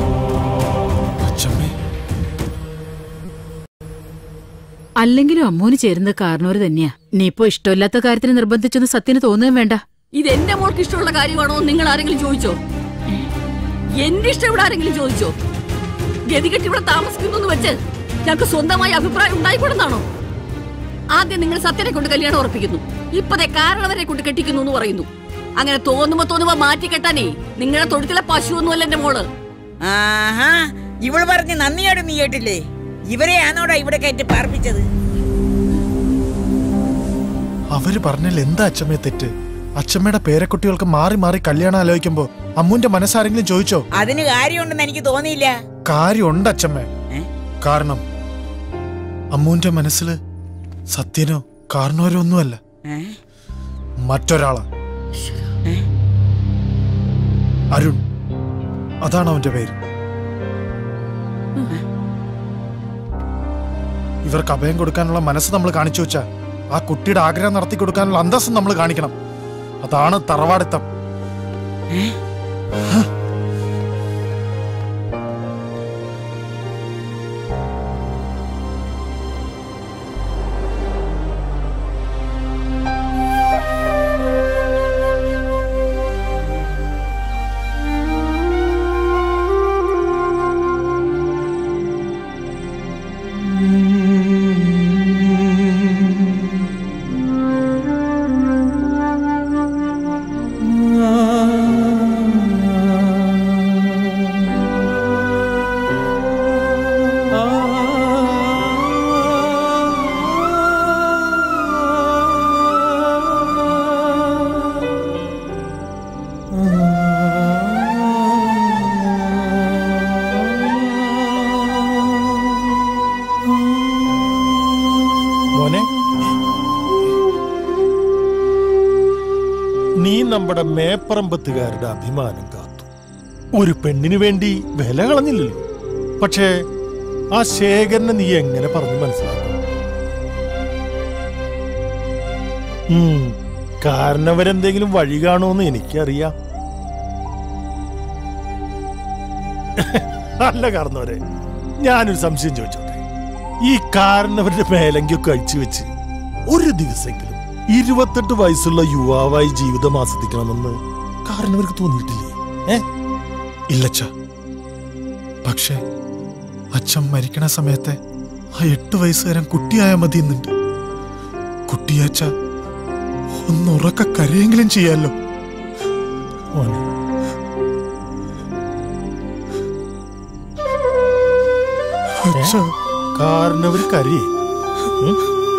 അല്ലെങ്കിലും അമ്മൂന് ചേരുന്നത് കാരണവര് തന്നെയാ നീ ഇപ്പൊ ഇഷ്ടമില്ലാത്ത കാര്യത്തിന് നിർബന്ധിച്ചൊന്ന് സത്യന് തോന്നുകയും വേണ്ട ഇത് എന്റെ മോൾക്ക് ഇഷ്ടമുള്ള കാര്യമാണോ എന്ന് നിങ്ങൾ ആരെങ്കിലും ചോദിച്ചോ എന്റെ ഇഷ്ടം ഇവിടെ ആരെങ്കിലും ചോദിച്ചോ ഗതികെട്ട് ഇവിടെ താമസിക്കുന്നു വെച്ച് ഞങ്ങൾക്ക് സ്വന്തമായി അഭിപ്രായം ഉണ്ടായിക്കൊണ്ടെന്നാണോ ആദ്യം നിങ്ങൾ സത്യനെ കൊണ്ട് കല്യാണം ഉറപ്പിക്കുന്നു ഇപ്പതെ കാരണവരെ കൊണ്ട് കെട്ടിക്കുന്നു എന്ന് പറയുന്നു അങ്ങനെ തോന്നുമ്പോ തോന്നുമ്പോ മാറ്റി കെട്ടാനേ നിങ്ങളുടെ തൊഴുത്തിലെ പശുവൊന്നുമല്ല എന്റെ മോള് ആഹാ ഇവള് പറഞ്ഞ് നന്ദിയോട് നീ കേട്ടില്ലേ ഇവരെയാണോടാ ഇവിടെ കയറ്റി പാർപ്പിച്ചത് അവര് പറഞ്ഞാൽ എന്താ അച്ഛമ്മയെ തെറ്റ് അച്ഛമ്മയുടെ പേരക്കുട്ടികൾക്ക് മാറി മാറി കല്യാണം ആലോചിക്കുമ്പോ അമ്മുന്റെ മനസ്സാരെങ്കിലും ചോദിച്ചോ അതിന് കാര്യമുണ്ടെന്ന് എനിക്ക് തോന്നിയില്ല കാര്യമുണ്ട് അച്ഛമ്മ കാരണം അമ്മുന്റെ മനസ്സില് സത്യനോ കാരണവരോ ഒന്നുമല്ല ഏ? മറ്റൊരാളാ അരുൺ അതാണ് അവന്റെ പേര് ഇവർക്ക് അഭയം കൊടുക്കാനുള്ള മനസ്സ് നമ്മൾ കാണിച്ചു വെച്ചാ ആ കുട്ടിയുടെ ആഗ്രഹം നടത്തി കൊടുക്കാനുള്ള അന്തസ്സം നമ്മൾ കാണിക്കണം അതാണ് തറവാടിത്തം മോനെ നീ നമ്മുടെ മേപ്പറമ്പത്തുകാരുടെ അഭിമാനം കാത്തു ഒരു പെണ്ണിന് വേണ്ടി വില കളഞ്ഞില്ലല്ലോ പക്ഷേ ആ ശേഖരനെ നീ എങ്ങനെ പറഞ്ഞു മനസ്സിലാക്കും ഉം, കാരണവരെന്തെങ്കിലും വഴി കാണുമെന്ന് എനിക്കറിയാം അല്ല കാരണവരെ ഞാനൊരു സംശയം ചോദിച്ചോട്ടെ ഈ കാരണവരുടെ മേലങ്കൊക്കെ അഴിച്ചു വെച്ച് ഒരു ദിവസമെങ്കിലും ഇരുപത്തെട്ട് വയസ്സുള്ള യുവാവായി ജീവിതം ആസ്വദിക്കണമെന്ന് കാരണവർക്ക് തോന്നിയിട്ടില്ലേ ഏ ഇല്ലച്ച പക്ഷേ അച്ഛൻ മരിക്കണ സമയത്തെ ആ എട്ട് വയസ്സുകാരൻ കുട്ടിയായ മതി എന്നുണ്ട് കുട്ടിയച്ച ഒന്നുറക്ക കരയെങ്കിലും ചെയ്യാലോ മോനെ അച്ഛാ കാരണവർ കരയേ ഉം?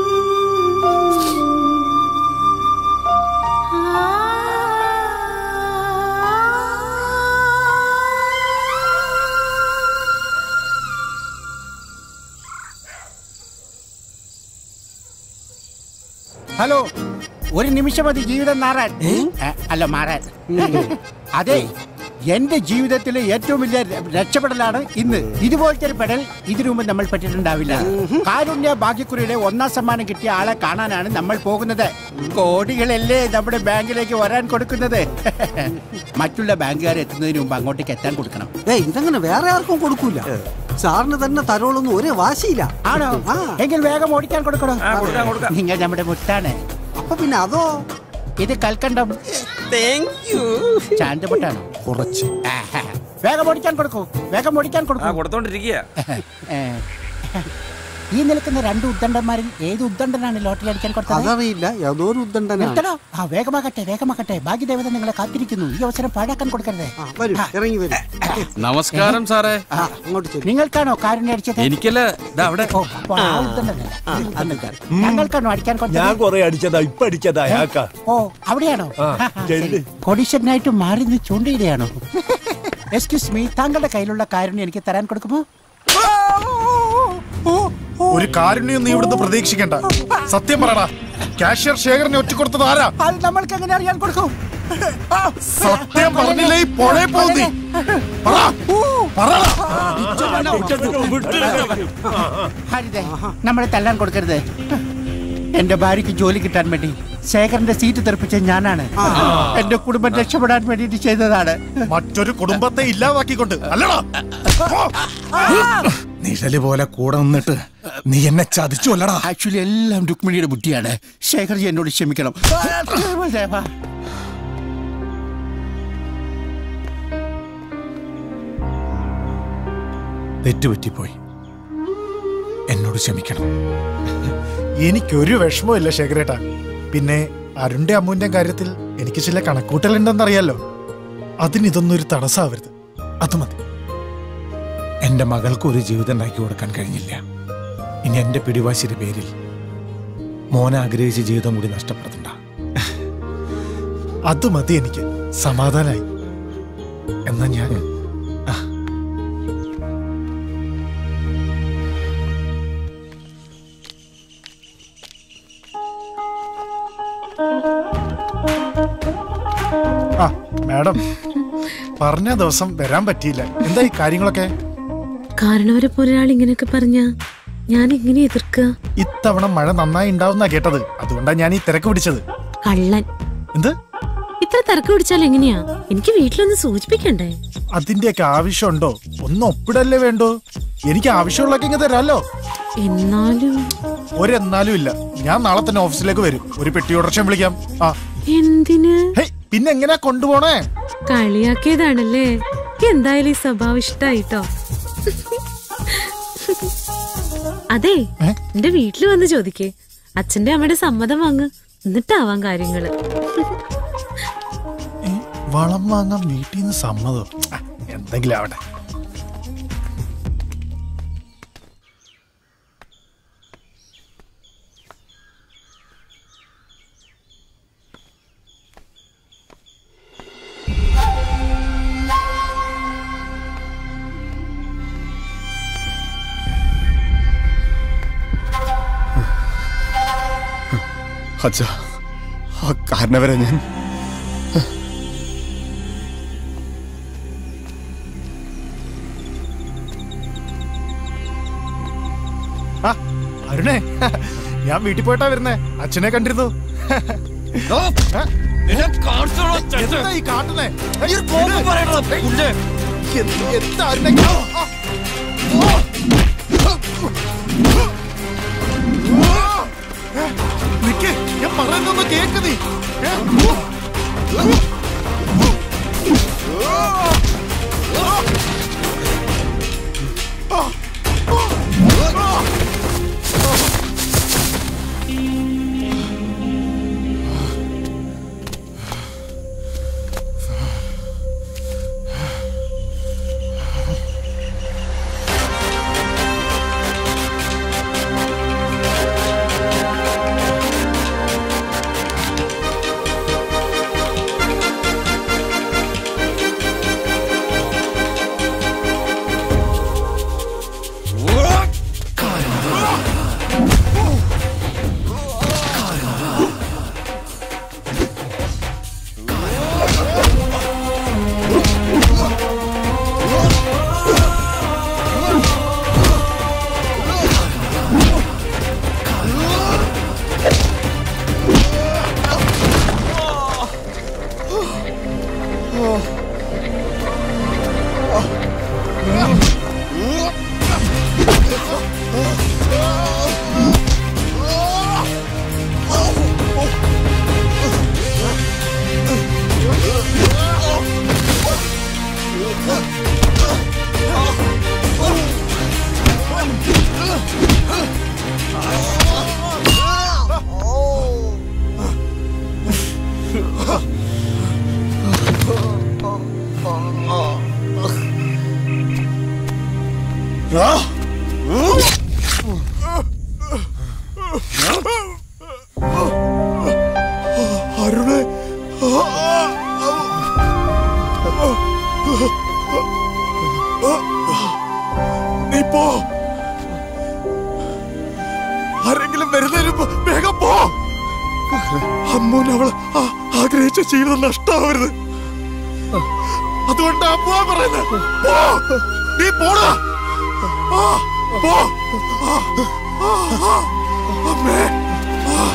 ഹലോ ഒരു നിമിഷം മതി ജീവിതം മാറാൻ ഏ, അല്ല മാറാൻ അതെ എന്റെ ജീവിതത്തിലെ ഏറ്റവും വലിയ ര- രക്ഷപ്പെടലാണ് ഇന്ന് ഇതുപോലത്തെ ഒരു പെടൽ ഇതിനു മുമ്പ് നമ്മൾ പറ്റിയിട്ടുണ്ടാവില്ല കാരുണ്യ ഭാഗ്യക്കുറിയുടെ ഒന്നാം സമ്മാനം കിട്ടിയ ആളെ കാണാനാണ് നമ്മൾ പോകുന്നത് കോടികളല്ലേ നമ്മുടെ ബാങ്കിലേക്ക് വരാൻ കൊടുക്കുന്നത് മറ്റുള്ള ബാങ്കുകാർ എത്തുന്നതിന് മുമ്പ് അങ്ങോട്ടേക്ക് എത്താൻ കൊടുക്കണം ഏ ഇതങ്ങനെ വേറെ ആർക്കും കൊടുക്കൂല സാറിന് തന്നെ തരോളൊന്നും ഒരേ വാശിയില്ല ആണോ എങ്കിൽ വേഗം ഓടിക്കാൻ കൊടുക്കണോ നിങ്ങൾ നമ്മുടെ മുത്താണ് അപ്പൊ പിന്നെ അതോ ഇത് കൽക്കണ്ടം ചാന്തപൊട്ടാണോ കുറച്ച് വേഗം ഓടിക്കാൻ കൊടുക്കൂ വേഗം ഓടിക്കാൻ കൊടുക്കൂ കൊടുത്തോണ്ടിരിക്കുക ഏ, ഈ നിൽക്കുന്ന രണ്ട് ഉദ്ദണ്ഡന്മാരിൽ ഏത് ഉദ്ദണ്ഡനാണ് ലോട്ടറി അടിക്കാൻ കൊടുത്തത് അതറിയില്ല ഏതോ ഒരു ഉദ്ദണ്ഡനാണ് നിർത്തണോ ആ വേഗമാകട്ടെ വേഗമാകട്ടെ ഭാഗ്യദേവത നിങ്ങളെ കാത്തിരിക്കുന്നു ഈ അവസരം പാഴാക്കാൻ കൊടുക്കരുത് വരൂ ഇറങ്ങി വരും നമസ്കാരം സാറേ നിങ്ങൾക്കാണോ കാരുണ്യ അടിച്ചത് എനിക്കല്ല ഇതാ അവിടെ ഓ അപ്പൊ ആ ഉദ്ദണ്ഡനല്ല ഈ ഉദ്ദണ്ഡൻ. ഞങ്ങൾക്കാണോ അടിക്കാൻ കൊടുത്തത് ഞാൻ കുറെ അടിച്ചതാ ഇപ്പൊ അടിച്ചതാ അയാൾക്കാ ഓ അവിടെയാണോ ആ, ചെല്ല്. കൊടീശ്വരനായിട്ട് മാറി നിന്ന് ചൂണ്ടയിടുകയാണോ എക്സ്ക്യൂസ് മീ താങ്കളുടെ കയ്യിലുള്ള കാരുണ്യം എനിക്ക് തരാൻ കൊടുക്കുമോ ഒരു കാരുണ്യം നീ ഇവിടുന്ന് പ്രതീക്ഷിക്കണ്ട സത്യം പറയടാ കാഷ്യർ ശേഖരനെ ഒറ്റക്കൊടുത്തത് ആരാ അത് നമ്മൾക്ക് എങ്ങനെ അറിയാൻ കൊടുക്കും സത്യം പറഞ്ഞില്ലേ ഈ പുഴയിൽ പോകും നീ പറ. പറടാ. ഹരിതേ നമ്മളെ തല്ലാൻ കൊടുക്കരുത് എന്റെ ഭാര്യയ്ക്ക് ജോലി കിട്ടാൻ വേണ്ടി ശേഖരന്റെ സീറ്റ് തെറിപ്പിച്ച ഞാനാണ് എന്റെ കുടുംബം രക്ഷപ്പെടാൻ വേണ്ടിയിട്ട് ചെയ്തതാണ് മറ്റൊരു കുടുംബത്തെ ഇല്ലാതാക്കിക്കൊണ്ട് അല്ലടാ നിഴല് പോലെ കൂടെ നിന്നിട്ട് നീ എന്നെ ചതിച്ചു അല്ലടാ ആക്ച്വലി എല്ലാം രുക്മിണിയുടെ ബുദ്ധിയാണ് ശേഖർജി എന്നോട് ക്ഷമിക്കണം ദേവാ. തെറ്റുപറ്റിപ്പോയി എന്നോട് ക്ഷമിക്കണം എനിക്കൊരു വിഷമമില്ല ശേഖരേട്ടാ പിന്നെ അരുണിന്റെ അമ്മുവിന്റെ കാര്യത്തിൽ എനിക്ക് ചില കണക്കൂട്ടലുണ്ടെന്നറിയാലോ അതിന് ഇതൊന്നും ഒരു തടസ്സമാവരുത് അത് മതി എന്റെ മകൾക്ക് ഒരു ജീവിതം ഉണ്ടാക്കി കൊടുക്കാൻ കഴിഞ്ഞില്ല ഇനി എന്റെ പിടിവാശിയുടെ പേരിൽ മോനെ ആഗ്രഹിച്ച ജീവിതം കൂടി നഷ്ടപ്പെടുത്തണ്ട അത് മതി എനിക്ക് സമാധാനായി എന്നാ ഞാൻ ആ മാഡം പറഞ്ഞ ദിവസം വരാൻ പറ്റിയില്ല എന്താ ഈ കാര്യങ്ങളൊക്കെ കാരണവരെ പോലെ ഒരാൾ ഇങ്ങനെയൊക്കെ പറഞ്ഞ ഞാൻ എങ്ങനെ എതിർക്കുക ഇത്തവണ മഴ നന്നായി ഉണ്ടാവുന്ന കേട്ടത് അതുകൊണ്ടാണ് ഞാൻ ഈ തിരക്ക് പിടിച്ചത് കള്ളൻ എന്ത് ഇത്ര തിരക്ക് പിടിച്ചാൽ എങ്ങനെയാ എനിക്ക് വീട്ടിലൊന്ന് സൂചിപ്പിക്കണ്ടേ അതിന്റെയൊക്കെ ആവശ്യമുണ്ടോ ഒന്ന് ഒപ്പിടല്ലേ വേണ്ടോ എനിക്ക് ആവശ്യമുള്ളൊക്കെ ഇങ്ങ് തരാമല്ലോ എന്നാലും ഒരെന്നാലും ഇല്ല ഞാൻ നാളെ തന്നെ ഓഫീസിലേക്ക് വരും ഒരു പെട്ടി ഓർഡർഷൻ വിളിക്കാം ആ എന്തിന് ഹേയ്, പിന്നെ എങ്ങനെയാ കൊണ്ടുപോണേ കളിയാക്കിയതാണല്ലേ എനിക്ക് എന്തായാലും ഈ സ്വഭാവം ഇഷ്ടായിട്ടോ അതെ എന്റെ വീട്ടിൽ വന്ന് ചോദിക്കേ അച്ഛന്റെ അമ്മയുടെ സമ്മതം വാങ്ങ് എന്നിട്ടാവാം കാര്യങ്ങള് വളം വാങ്ങാൻ വീട്ടിൽ നിന്ന് സമ്മതം ആ, എന്തെങ്കിലും ആവട്ടെ അച്ഛ ആ കാരണവരെ ഞാൻ ആ അരുണേ ഞാൻ വീട്ടിൽ പോയിട്ടാ വരുന്നേ അച്ഛനെ കണ്ടിരുന്നു എന്താ ഈ കാട്ടുന്നേ എന്ത്- എന്താ അരുണേ? ആ, ആ. നിക്ക്, ഞാൻ പറയുന്നൊന്ന് കേക്ക് നീ ഏ? അരുണേ നീ പോ ആരെങ്കിലും വരുന്നതിന് മുമ്പ് വേഗം പോ അമ്മൂന് അവൾ ആ- ആഗ്രഹിച്ച ജീവിതം നഷ്ടാവരുത് അതുകൊണ്ട് അമ്മ പറയുന്നത് പോ നീ പോടാ ആ, പോ ആ, ആ, ആ, അമ്മേ ആ.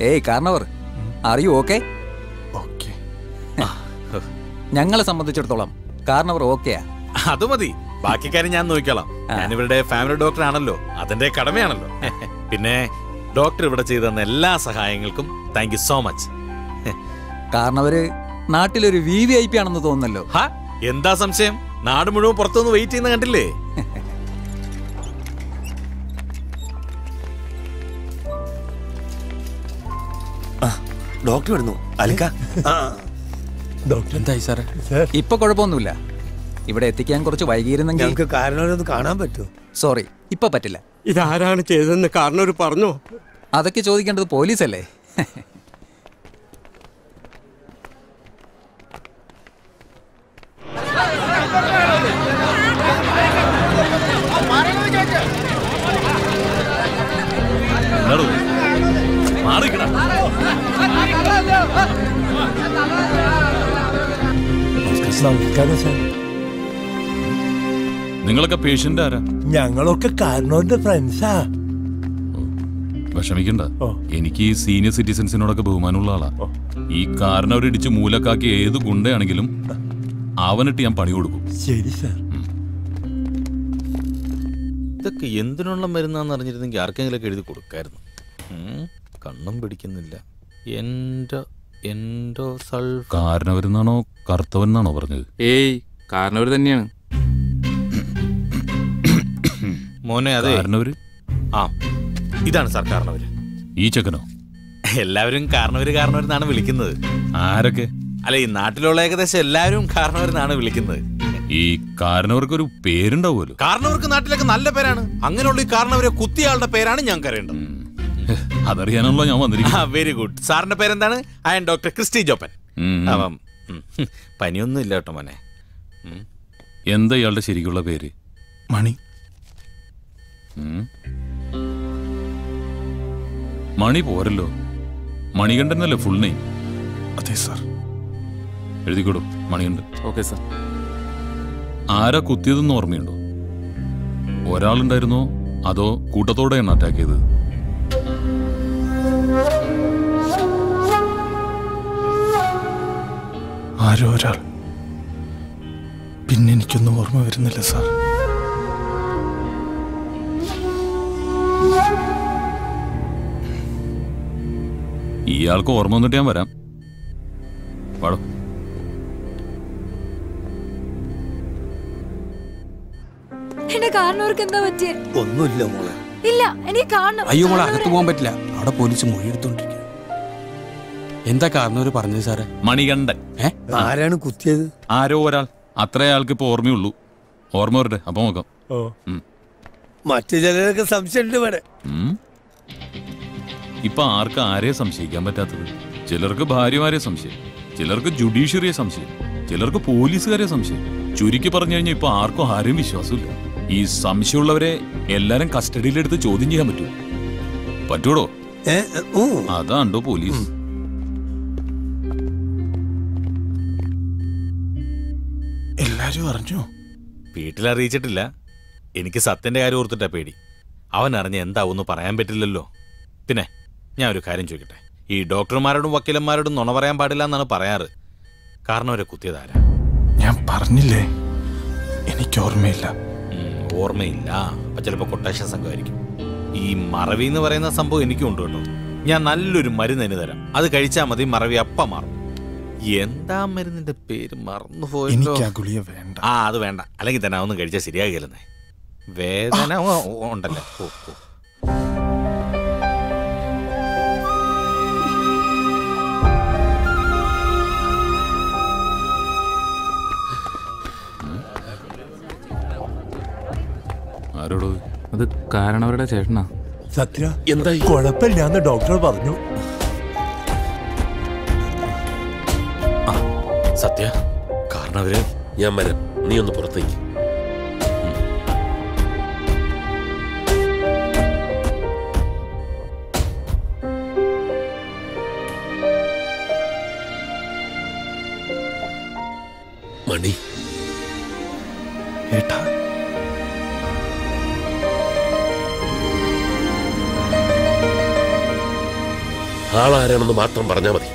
ഏയ് കാരണവർ അറിയൂ ഓക്കെ ഞങ്ങളെ സംബന്ധിച്ചിടത്തോളം കാരണവർ ഓക്കെയാ അത് മതി ബാക്കി കാര്യം ഞാൻ നോക്കിക്കോളാം ഞാൻ ഇവരുടെ ഫാമിലി ഡോക്ടർ ആണല്ലോ അതിന്റെ കടമയാണല്ലോ പിന്നെ ഡോക്ടർ ഇവിടെ ചെയ്തു തന്ന എല്ലാ സഹായങ്ങൾക്കും താങ്ക് യു സോ മച്ച് കാരണവര് നാട്ടിലൊരു വി വി ഐ പി ആണെന്ന് തോന്നുന്നല്ലോ ഹാ എന്താ സംശയം നാട് മുഴുവൻ പുറത്തുനിന്ന് വെയിറ്റ് ചെയ്യുന്ന കണ്ടില്ലേ ഡോക്ടർ വരുന്നു അലിക്ക ഡോക്ടർ എന്തായി സാറേ ഇപ്പൊ കുഴപ്പമൊന്നുമില്ല ഇവിടെ എത്തിക്കാൻ കുറച്ച് വൈകിയിരുന്നെങ്കിൽ ഞങ്ങൾക്ക് കാരണവരൊന്ന് കാണാൻ പറ്റുമോ സോറി ഇപ്പൊ പറ്റില്ല ഇതാരാണ് ചെയ്തതെന്ന് കാരണവർ പറഞ്ഞോ അതൊക്കെ ചോദിക്കേണ്ടത് പോലീസല്ലേ നമസ്കാരം സാർ നിങ്ങളൊക്കെ പേഷ്യന്റ് ആരാ ഞങ്ങളൊക്കെ കാരണവന്റെ ഫ്രണ്ട്സാ വിഷമിക്കണ്ട എനിക്ക് ഈ സീനിയർ സിറ്റിസൺസിനോടൊക്കെ ബഹുമാനമുള്ള ആളാ ഈ കാരണവരിടിച്ച് മൂലക്കാക്കി ഏത് ഗുണ്ടയാണെങ്കിലും അവനിട്ട് ഞാൻ പണി കൊടുക്കും ശരി സാർ ഇതൊക്കെ എന്തിനുള്ള മരുന്നാന്ന് അറിഞ്ഞിരുന്നെങ്കിൽ ആർക്കെങ്കിലും എഴുതി കൊടുക്കായിരുന്നു ഉം, കണ്ണും പിടിക്കുന്നില്ല എൻഡോ എൻഡോ സൾ കാരണവരെന്നാണോ കർത്തവൻ പറഞ്ഞത് ഏയ് കാരണവർ തന്നെയാണ് മോനെ അതെ കാരണവര് ആ ഇതാണ് സാർ കാരണവര് ഈ ചെക്കനോ എല്ലാവരും കാരണവര് കാരണവരെന്നാണ് വിളിക്കുന്നത് ആരൊക്കെ അല്ല ഈ നാട്ടിലുള്ള ഏകദേശം എല്ലാവരും കാരണവരെന്നാണ് വിളിക്കുന്നത് ഈ കാരണവർക്ക് ഒരു പേരുണ്ടാവുമല്ലോ കാരണവർക്ക് നാട്ടിലൊക്കെ നല്ല പേരാണ് അങ്ങനെയുള്ള ഈ കാരണവരെ കുത്തിയ ആളുടെ പേരാണ് ഞാൻ കരയേണ്ടത് അതറിയാനാണല്ലോ ഞാൻ വന്നിരിക്കുന്നത് വെരി ഗുഡ് സാറിന്റെ പേരെന്താണ് I'm doctor Christy Joppan ഉം. ആവാം. ഉം. പനിയൊന്നും ഇല്ല കേട്ടോ മോനെ ഉം. എന്താ ഇയാളുടെ ശരിക്കുള്ള പേര് മണി ഉം. മണി പോരല്ലോ മണികണ്ഠനല്ലേ ഫുൾ നെയിം അതെ സാർ എഴുതിക്കോളൂ മണികണ്ഠൻ ഓക്കെ സാർ ആരാ കുത്തിയതെന്ന് ഓർമ്മയുണ്ടോ ഒരാളുണ്ടായിരുന്നോ അതോ കൂട്ടത്തോടെയാണ് അറ്റാക്ക് ചെയ്തത് ആരോ ഒരാൾ പിന്നെ എനിക്കൊന്നും ഓർമ്മ വരുന്നില്ല സാർ ഇയാൾക്ക് ഓർമ്മ വന്നിട്ട് ഞാൻ വരാം പാടോ എന്റെ കാരണവർക്ക് എന്താ പറ്റിയ ഒന്നുമില്ല മോളെ ഇല്ല എനിക്ക് കാണണം അയ്യോ മോളെ അകത്ത് പോകാൻ പറ്റില്ല അവിടെ പോലീസ് മൊഴിയെടുത്തോണ്ടിരിക്കുക എന്താ കാരണവർ പറഞ്ഞത് സാറേ മണികണ്ഠൻ ആരാണ് കുത്തിയത് ആരോ ഒരാൾ അത്രേ ആൾക്ക് ഇപ്പൊ ഓർമ്മയുള്ളൂ ഓർമ്മ വരട്ടെ അപ്പൊ നോക്കാം ഓ ഉം. മറ്റു ചിലരൊക്കെ സംശയമുണ്ട് ഇവിടെ ഉം. ഇപ്പൊ ആർക്ക് ആരെയെ സംശയിക്കാൻ പറ്റാത്തത് ചിലർക്ക് ഭാര്യമാരെ സംശയം ചിലർക്ക് ജുഡീഷ്യറിയെ സംശയം ചിലർക്ക് പോലീസുകാരെ സംശയം ചുരുക്കി പറഞ്ഞു കഴിഞ്ഞാൽ ഇപ്പൊ ആർക്കും ആരെയും വിശ്വാസമില്ല ഈ സംശയമുള്ളവരെ എല്ലാരും കസ്റ്റഡിയിലെടുത്ത് ചോദ്യം ചെയ്യാൻ പറ്റൂ പറ്റൂടോ അതാണ്ടോ പോലീസ് എല്ലാരും അറിഞ്ഞു വീട്ടിൽ അറിയിച്ചിട്ടില്ല എനിക്ക് സത്യന്റെ കാര്യം ഓർത്തിട്ടാ പേടി അവൻ അറിഞ്ഞ എന്താവുമെന്ന് പറയാൻ പറ്റില്ലല്ലോ പിന്നെ ഞാൻ ഒരു കാര്യം ചോദിക്കട്ടെ ഈ ഡോക്ടർമാരോടും വക്കീലന്മാരോടും നുണ പറയാൻ പാടില്ല എന്നാണ് പറയാറ് കാരണം അവരെ കുത്തിയതാരാ ഞാൻ പറഞ്ഞില്ലേ എനിക്ക് ഓർമ്മയില്ല ഉം, ഓർമ്മയില്ല അപ്പൊ ചിലപ്പോ കൊട്ടേഷൻ സംഘമായിരിക്കും ഈ മറവി എന്ന് പറയുന്ന സംഭവം എനിക്കും ഉണ്ട് കേട്ടോ ഞാൻ നല്ലൊരു മരുന്ന് അതിന് തരാം അത് കഴിച്ചാൽ മതി മറവി അപ്പം മാറും എന്താ മരുന്നിന്റെ പേര് മറന്നുപോയല്ലോ എനിക്ക് ആ ഗുളിക വേണ്ട ആ അത് വേണ്ട അല്ലെങ്കിൽ തന്നെ ഒന്നും കഴിച്ചാൽ ശരിയാകില്ലെന്നേ വേദന ഓ, ഓ, ഉണ്ടല്ലേ ഓ ഓ ആരോടോ അത് കാരണവരുടെ ചേട്ടനാ സത്യ എന്തായി കുഴപ്പമില്ലാന്ന് ഡോക്ടർ പറഞ്ഞു സത്യ കാരണം അവര് ഞാൻ വരാം നീ ഒന്ന് പുറത്തേക്ക് മണി ഏട്ടാ ആ ആളാരാണെന്ന് മാത്രം പറഞ്ഞാ മതി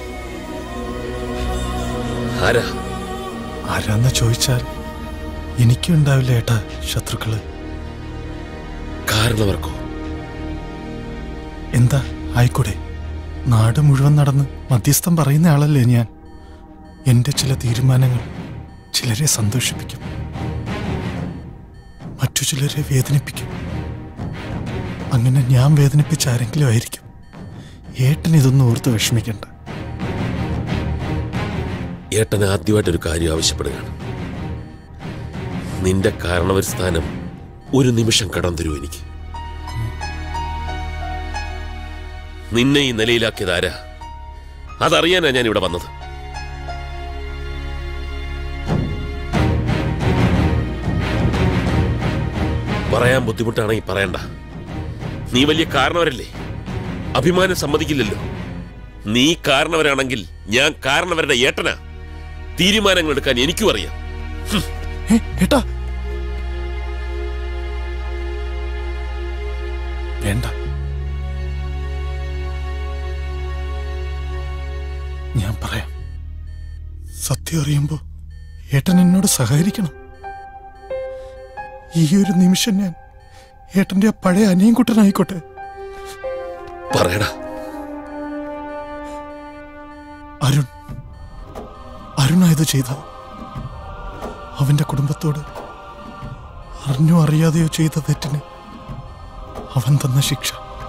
ആരാ ആരാന്ന് ചോദിച്ചാൽ എനിക്കും ഉണ്ടാവില്ല ഏട്ടാ ശത്രുക്കള് കാരണവർക്കോ എന്താ ആയിക്കൂടെ നാട് മുഴുവൻ നടന്ന് മധ്യസ്ഥം പറയുന്ന ആളല്ലേ ഞാൻ എന്റെ ചില തീരുമാനങ്ങൾ ചിലരെ സന്തോഷിപ്പിക്കും മറ്റു ചിലരെ വേദനിപ്പിക്കും അങ്ങനെ ഞാൻ വേദനിപ്പിച്ച ആരെങ്കിലും ആയിരിക്കും ഏട്ടൻ ഇതൊന്നും ഓർത്ത് വിഷമിക്കണ്ട ഏട്ടൻ ആദ്യമായിട്ടൊരു കാര്യം ആവശ്യപ്പെടുകയാണ് നിന്റെ കാരണവർ സ്ഥാനം ഒരു നിമിഷം കടം തരൂ എനിക്ക് നിന്നെ ഈ നിലയിലാക്കിയത് ആരാ അതറിയാനാ ഞാൻ ഇവിടെ വന്നത് പറയാൻ ബുദ്ധിമുട്ടാണെങ്കിൽ പറയണ്ട നീ വലിയ കാരണവരല്ലേ അഭിമാനം സമ്മതിക്കില്ലല്ലോ നീ കാരണവരാണെങ്കിൽ ഞാൻ കാരണവരുടെ ഏട്ടനാ തീരുമാനങ്ങൾ എടുക്കാൻ എനിക്കും അറിയാം ഏട്ടാ വേണ്ട ഞാൻ പറയാം സത്യം അറിയുമ്പോ ഏട്ടൻ എന്നോട് സഹകരിക്കണം ഈ ഒരു നിമിഷം ഞാൻ ഏട്ടന്റെ ആ പഴയ അനിയൻകുട്ടനായിക്കോട്ടെ പറയടാ അരുൺ അരുണായത് ചെയ്ത അവന്റെ കുടുംബത്തോട് അറിഞ്ഞോ അറിയാതെയോ ചെയ്ത തെറ്റിന് അവൻ തന്ന ശിക്ഷ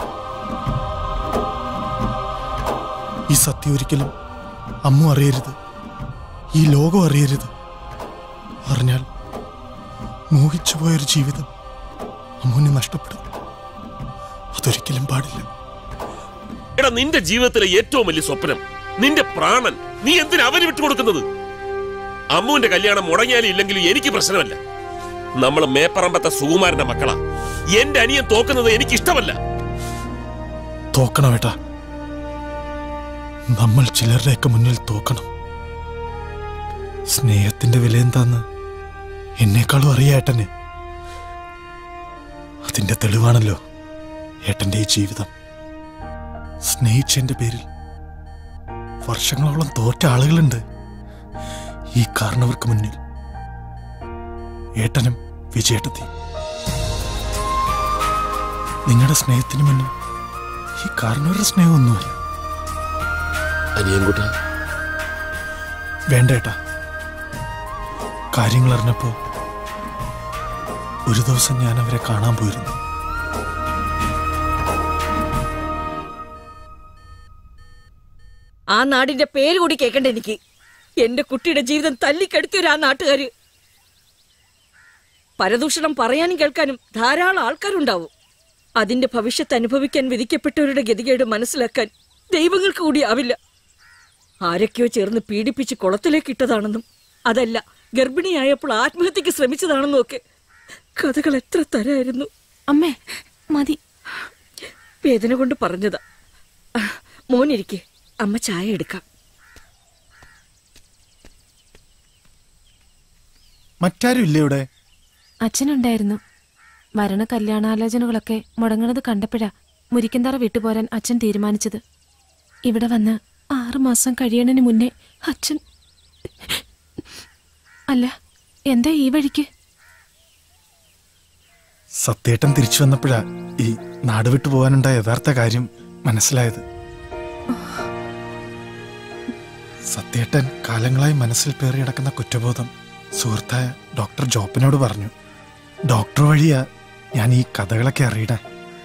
ഈ സത്യം ഒരിക്കലും അമ്മ അറിയരുത് ഈ ലോകം അറിയരുത് അറിഞ്ഞാൽ മോഹിച്ചു പോയൊരു ജീവിതം അമ്മുവിന് നഷ്ടപ്പെടും അതൊരിക്കലും പാടില്ല എടാ നിന്റെ ജീവിതത്തിലെ ഏറ്റവും വലിയ സ്വപ്നം നിന്റെ പ്രാണൻ നീ എന്തിനാ അവന് വിട്ടുകൊടുക്കുന്നത് അമ്മുവിന്റെ കല്യാണം മുടങ്ങിയാലും ഇല്ലെങ്കിലും എനിക്ക് പ്രശ്നമല്ല നമ്മൾ മേപ്പറമ്പത്തെ സുകുമാരന്റെ മക്കളാ എന്റെ അനിയൻ തോക്കുന്നത് എനിക്ക് ഇഷ്ടമല്ല തോക്കണം ഏട്ടാ നമ്മൾ ചിലരുടെയൊക്കെ മുന്നിൽ തോക്കണം സ്നേഹത്തിന്റെ വില എന്താന്ന് എന്നെക്കാളും അറിയാം ഏട്ടന് അതിന്റെ തെളിവാണല്ലോ ഏട്ടന്റെ ഈ ജീവിതം സ്നേഹിച്ചതിന്റെ പേരിൽ വർഷങ്ങളോളം തോറ്റ ആളുകളുണ്ട് ഈ കാരണവർക്ക് മുന്നിൽ ഏട്ടനും വിജയേട്ടത്തി നിങ്ങളുടെ സ്നേഹത്തിന് മുന്നിൽ ഈ കാരണവരുടെ സ്നേഹമൊന്നുമല്ല അനിയൻകുട്ട വേണ്ട ഏട്ടാ കാര്യങ്ങൾ അറിഞ്ഞപ്പോ ഒരു ദിവസം ഞാൻ അവരെ കാണാൻ പോയിരുന്നു ആ നാടിന്റെ പേര് കൂടി കേൾക്കണ്ട എനിക്ക് എന്റെ കുട്ടിയുടെ ജീവിതം തല്ലിക്കെടുത്തിയൊരു ആ നാട്ടുകാര് പരദൂഷണം പറയാനും കേൾക്കാനും ധാരാളം ആൾക്കാരുണ്ടാവും അതിന്റെ ഭവിഷ്യത്ത് അനുഭവിക്കാൻ വിധിക്കപ്പെട്ടവരുടെ ഗതികേട് മനസ്സിലാക്കാൻ ദൈവങ്ങൾക്ക് കൂടി ആവില്ല ആരൊക്കെയോ ചേർന്ന് പീഡിപ്പിച്ച് കുളത്തിലേക്ക് ഇട്ടതാണെന്നും അതല്ല ഗർഭിണിയായപ്പോൾ ആത്മഹത്യക്ക് ശ്രമിച്ചതാണെന്നും ഒക്കെ കഥകൾ എത്ര തരായിരുന്നു അമ്മേ മതി വേദന കൊണ്ട് പറഞ്ഞതാ മോനിരിക്കെ അമ്മ ചായ എടുക്കാം മറ്റാരും ഇല്ലേ ഇവിടെ അച്ഛനുണ്ടായിരുന്നു വരണ കല്യാണാലോചനകളൊക്കെ മുടങ്ങണത് കണ്ടപ്പോഴാ മുരിക്കന്തറ വിട്ടുപോരാൻ അച്ഛൻ തീരുമാനിച്ചത് ഇവിടെ വന്ന് ആറുമാസം കഴിയണതിന് മുന്നേ അച്ഛൻ അല്ല എന്താ ഈ വഴിക്ക് സത്യേട്ടൻ തിരിച്ചു വന്നപ്പോഴാ ഈ നാട് വിട്ടു പോകാനുണ്ടായ യഥാർത്ഥ കാര്യം മനസ്സിലായത് സത്യേട്ടൻ കാലങ്ങളായി മനസ്സിൽ പേറി കിടക്കുന്ന കുറ്റബോധം സുഹൃത്തായ ഡോക്ടർ ജോപ്പിനോട് പറഞ്ഞു ഡോക്ടർ വഴിയാ ഞാൻ ഈ കഥകളൊക്കെ അറിയണേ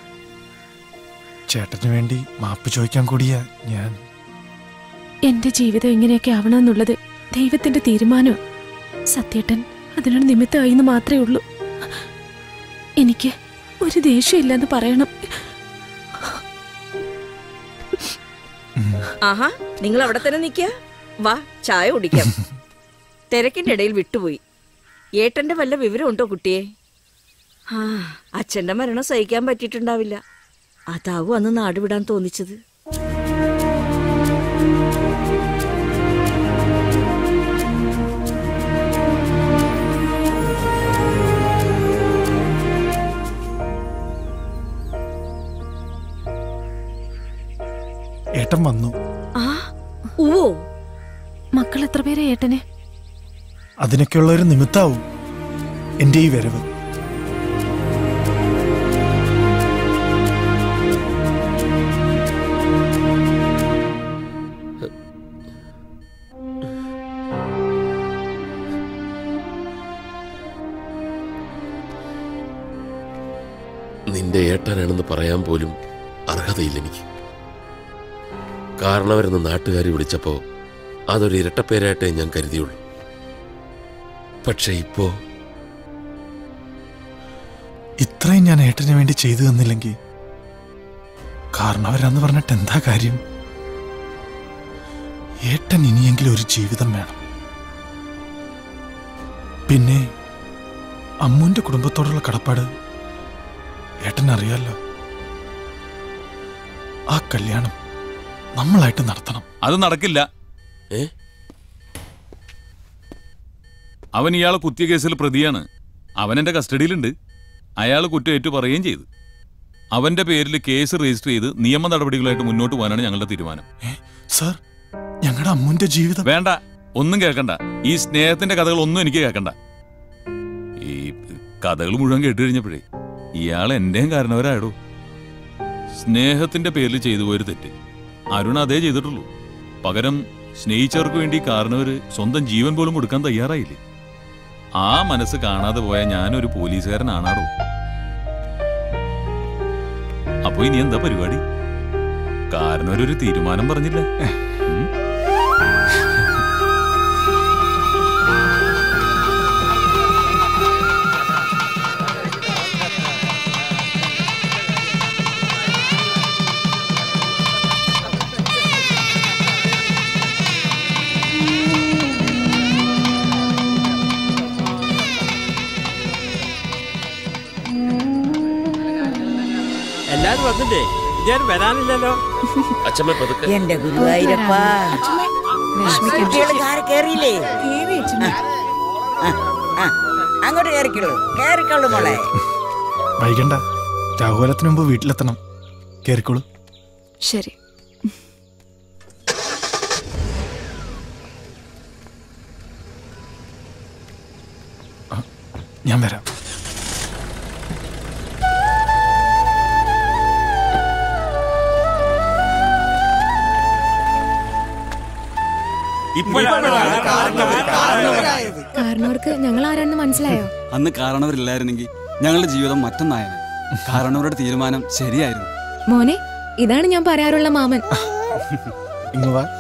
ചേട്ടന് വേണ്ടി മാപ്പ് ചോദിക്കാൻ കൂടിയാ ഞാൻ എന്റെ ജീവിതം ഇങ്ങനെയൊക്കെ ആവണമെന്നുള്ളത് ദൈവത്തിന്റെ തീരുമാനം സത്യേട്ടൻ അതിനൊരു നിമിത്തമായി എന്ന് മാത്രമേ ഉള്ളൂ എനിക്ക് ഒരു ദേഷ്യമില്ലെന്ന് പറയണം ആഹാ നിങ്ങൾ അവിടെ തന്നെ നിൽക്കുക വാ ചായ കുടിക്കാം തിരക്കിന്റെ ഇടയിൽ വിട്ടുപോയി ഏട്ടന്റെ വല്ല വിവരമുണ്ടോ കുട്ടിയെ ആ അച്ഛന്റെ മരണം സഹിക്കാൻ പറ്റിയിട്ടുണ്ടാവില്ല അതാവും അന്ന് നാടുവിടാൻ തോന്നിച്ചത് ഏട്ടൻ വന്നു ആ ഉവോ മക്കൾ എത്ര പേരെ ഏട്ടന് അതിനൊക്കെയുള്ള ഒരു നിമിത്താവും എന്റെ ഈ വരവ് നിന്റെ ഏട്ടനാണെന്ന് പറയാൻ പോലും അർഹതയില്ല എനിക്ക് കാരണവരെന്ന് നാട്ടുകാരി വിളിച്ചപ്പോ അതൊരു ഇരട്ടപ്പേരായിട്ടേ ഞാൻ കരുതിയുള്ളൂ പക്ഷെ ഇപ്പോ ഇത്രയും ഞാൻ ഏട്ടന് വേണ്ടി ചെയ്തു തന്നില്ലെങ്കിൽ കാരണവരാന്ന് പറഞ്ഞിട്ട് എന്താ കാര്യം ഏട്ടൻ ഇനിയെങ്കിലും ഒരു ജീവിതം വേണം പിന്നെ അമ്മുന്റെ കുടുംബത്തോടുള്ള കടപ്പാട് ഏട്ടൻ അറിയാലോ ആ കല്യാണം നമ്മളായിട്ട് നടത്തണം അത് നടക്കില്ല അവൻ ഇയാളെ കുത്തിയ കേസിൽ പ്രതിയാണ് അവൻ എന്റെ കസ്റ്റഡിയിലുണ്ട് അയാൾ കുറ്റമേറ്റു പറയുകയും ചെയ്തു അവന്റെ പേരിൽ കേസ് രജിസ്റ്റർ ചെയ്ത് നിയമ നടപടികളായിട്ട് മുന്നോട്ട് പോകാനാണ് ഞങ്ങളുടെ തീരുമാനം സർ ഞങ്ങളുടെ അമ്മുന്റെ ജീവിതം വേണ്ട ഒന്നും കേൾക്കണ്ട ഈ സ്നേഹത്തിന്റെ കഥകൾ ഒന്നും എനിക്ക് കേൾക്കണ്ട ഈ കഥകൾ മുഴുവൻ കേട്ട് കഴിഞ്ഞപ്പോഴേ ഇയാൾ എന്റെയും കാരണവരായിടൂ സ്നേഹത്തിന്റെ പേരിൽ ചെയ്തു പോയൊരു തെറ്റ് അരുൺ അതേ ചെയ്തിട്ടുള്ളൂ പകരം സ്നേഹിച്ചവർക്ക് വേണ്ടി കാരണവര് സ്വന്തം ജീവൻ പോലും കൊടുക്കാൻ തയ്യാറായില്ലേ ആ മനസ്സ് കാണാതെ പോയ ഞാനൊരു പോലീസുകാരനാണാടോ അപ്പൊ ഇനി എന്താ പരിപാടി കാരണവരൊരു തീരുമാനം പറഞ്ഞില്ല ഉം. എല്ലാരും വന്നില്ലേ ഇദ്ദേഹം വരാനില്ലല്ലോ അച്ഛമ്മ പതുക്കെ എന്റെ ഗുരുവായൂരപ്പാ കുട്ടികള് കാറ് കേറിയില്ലേ ആ, ആ, അങ്ങോട്ട് കേറിക്കുള്ളൂ കേറിക്കോളൂ മോളെ വൈകണ്ട രാഹുലത്തിന് മുമ്പ് വീട്ടിലെത്തണം കേറിക്കോളൂ ശരി ഞാൻ വരാം കാരണവർക്ക് ഞങ്ങൾ ആരാണെന്ന് മനസ്സിലായോ അന്ന് കാരണവരില്ലായിരുന്നെങ്കിൽ ഞങ്ങളുടെ ജീവിതം മറ്റൊന്നായത് കാരണവരുടെ തീരുമാനം ശരിയായിരുന്നു മോനെ ഇതാണ് ഞാൻ പറയാറുള്ള മാമൻ ഇങ്ങ് വാ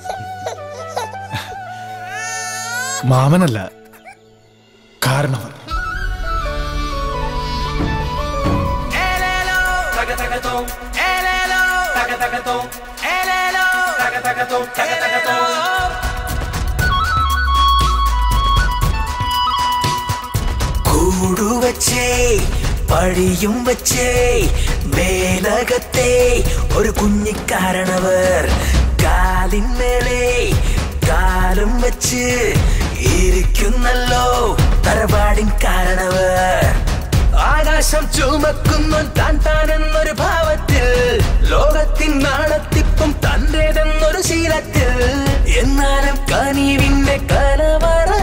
മാമനല്ല കാരണവർ കൂടുവച്ചേ പഴിയും വച്ചേ മേലകത്തെ ഒരു കുഞ്ഞിക്കാരണവർ കാലിന്മേലെ കാലും വെച്ച് ഇരിക്കുന്നല്ലോ തറവാടിൻ കാരണവർ ആകാശം ചുമക്കുന്നു താൻ താൻ എന്നൊരു ഭാവത്തിൽ ലോകത്തിൻ നാണത്തിപ്പം തന്റേതെന്നൊരു ശീലത്തിൽ എന്നാലും കനിവിന്റെ കലവറ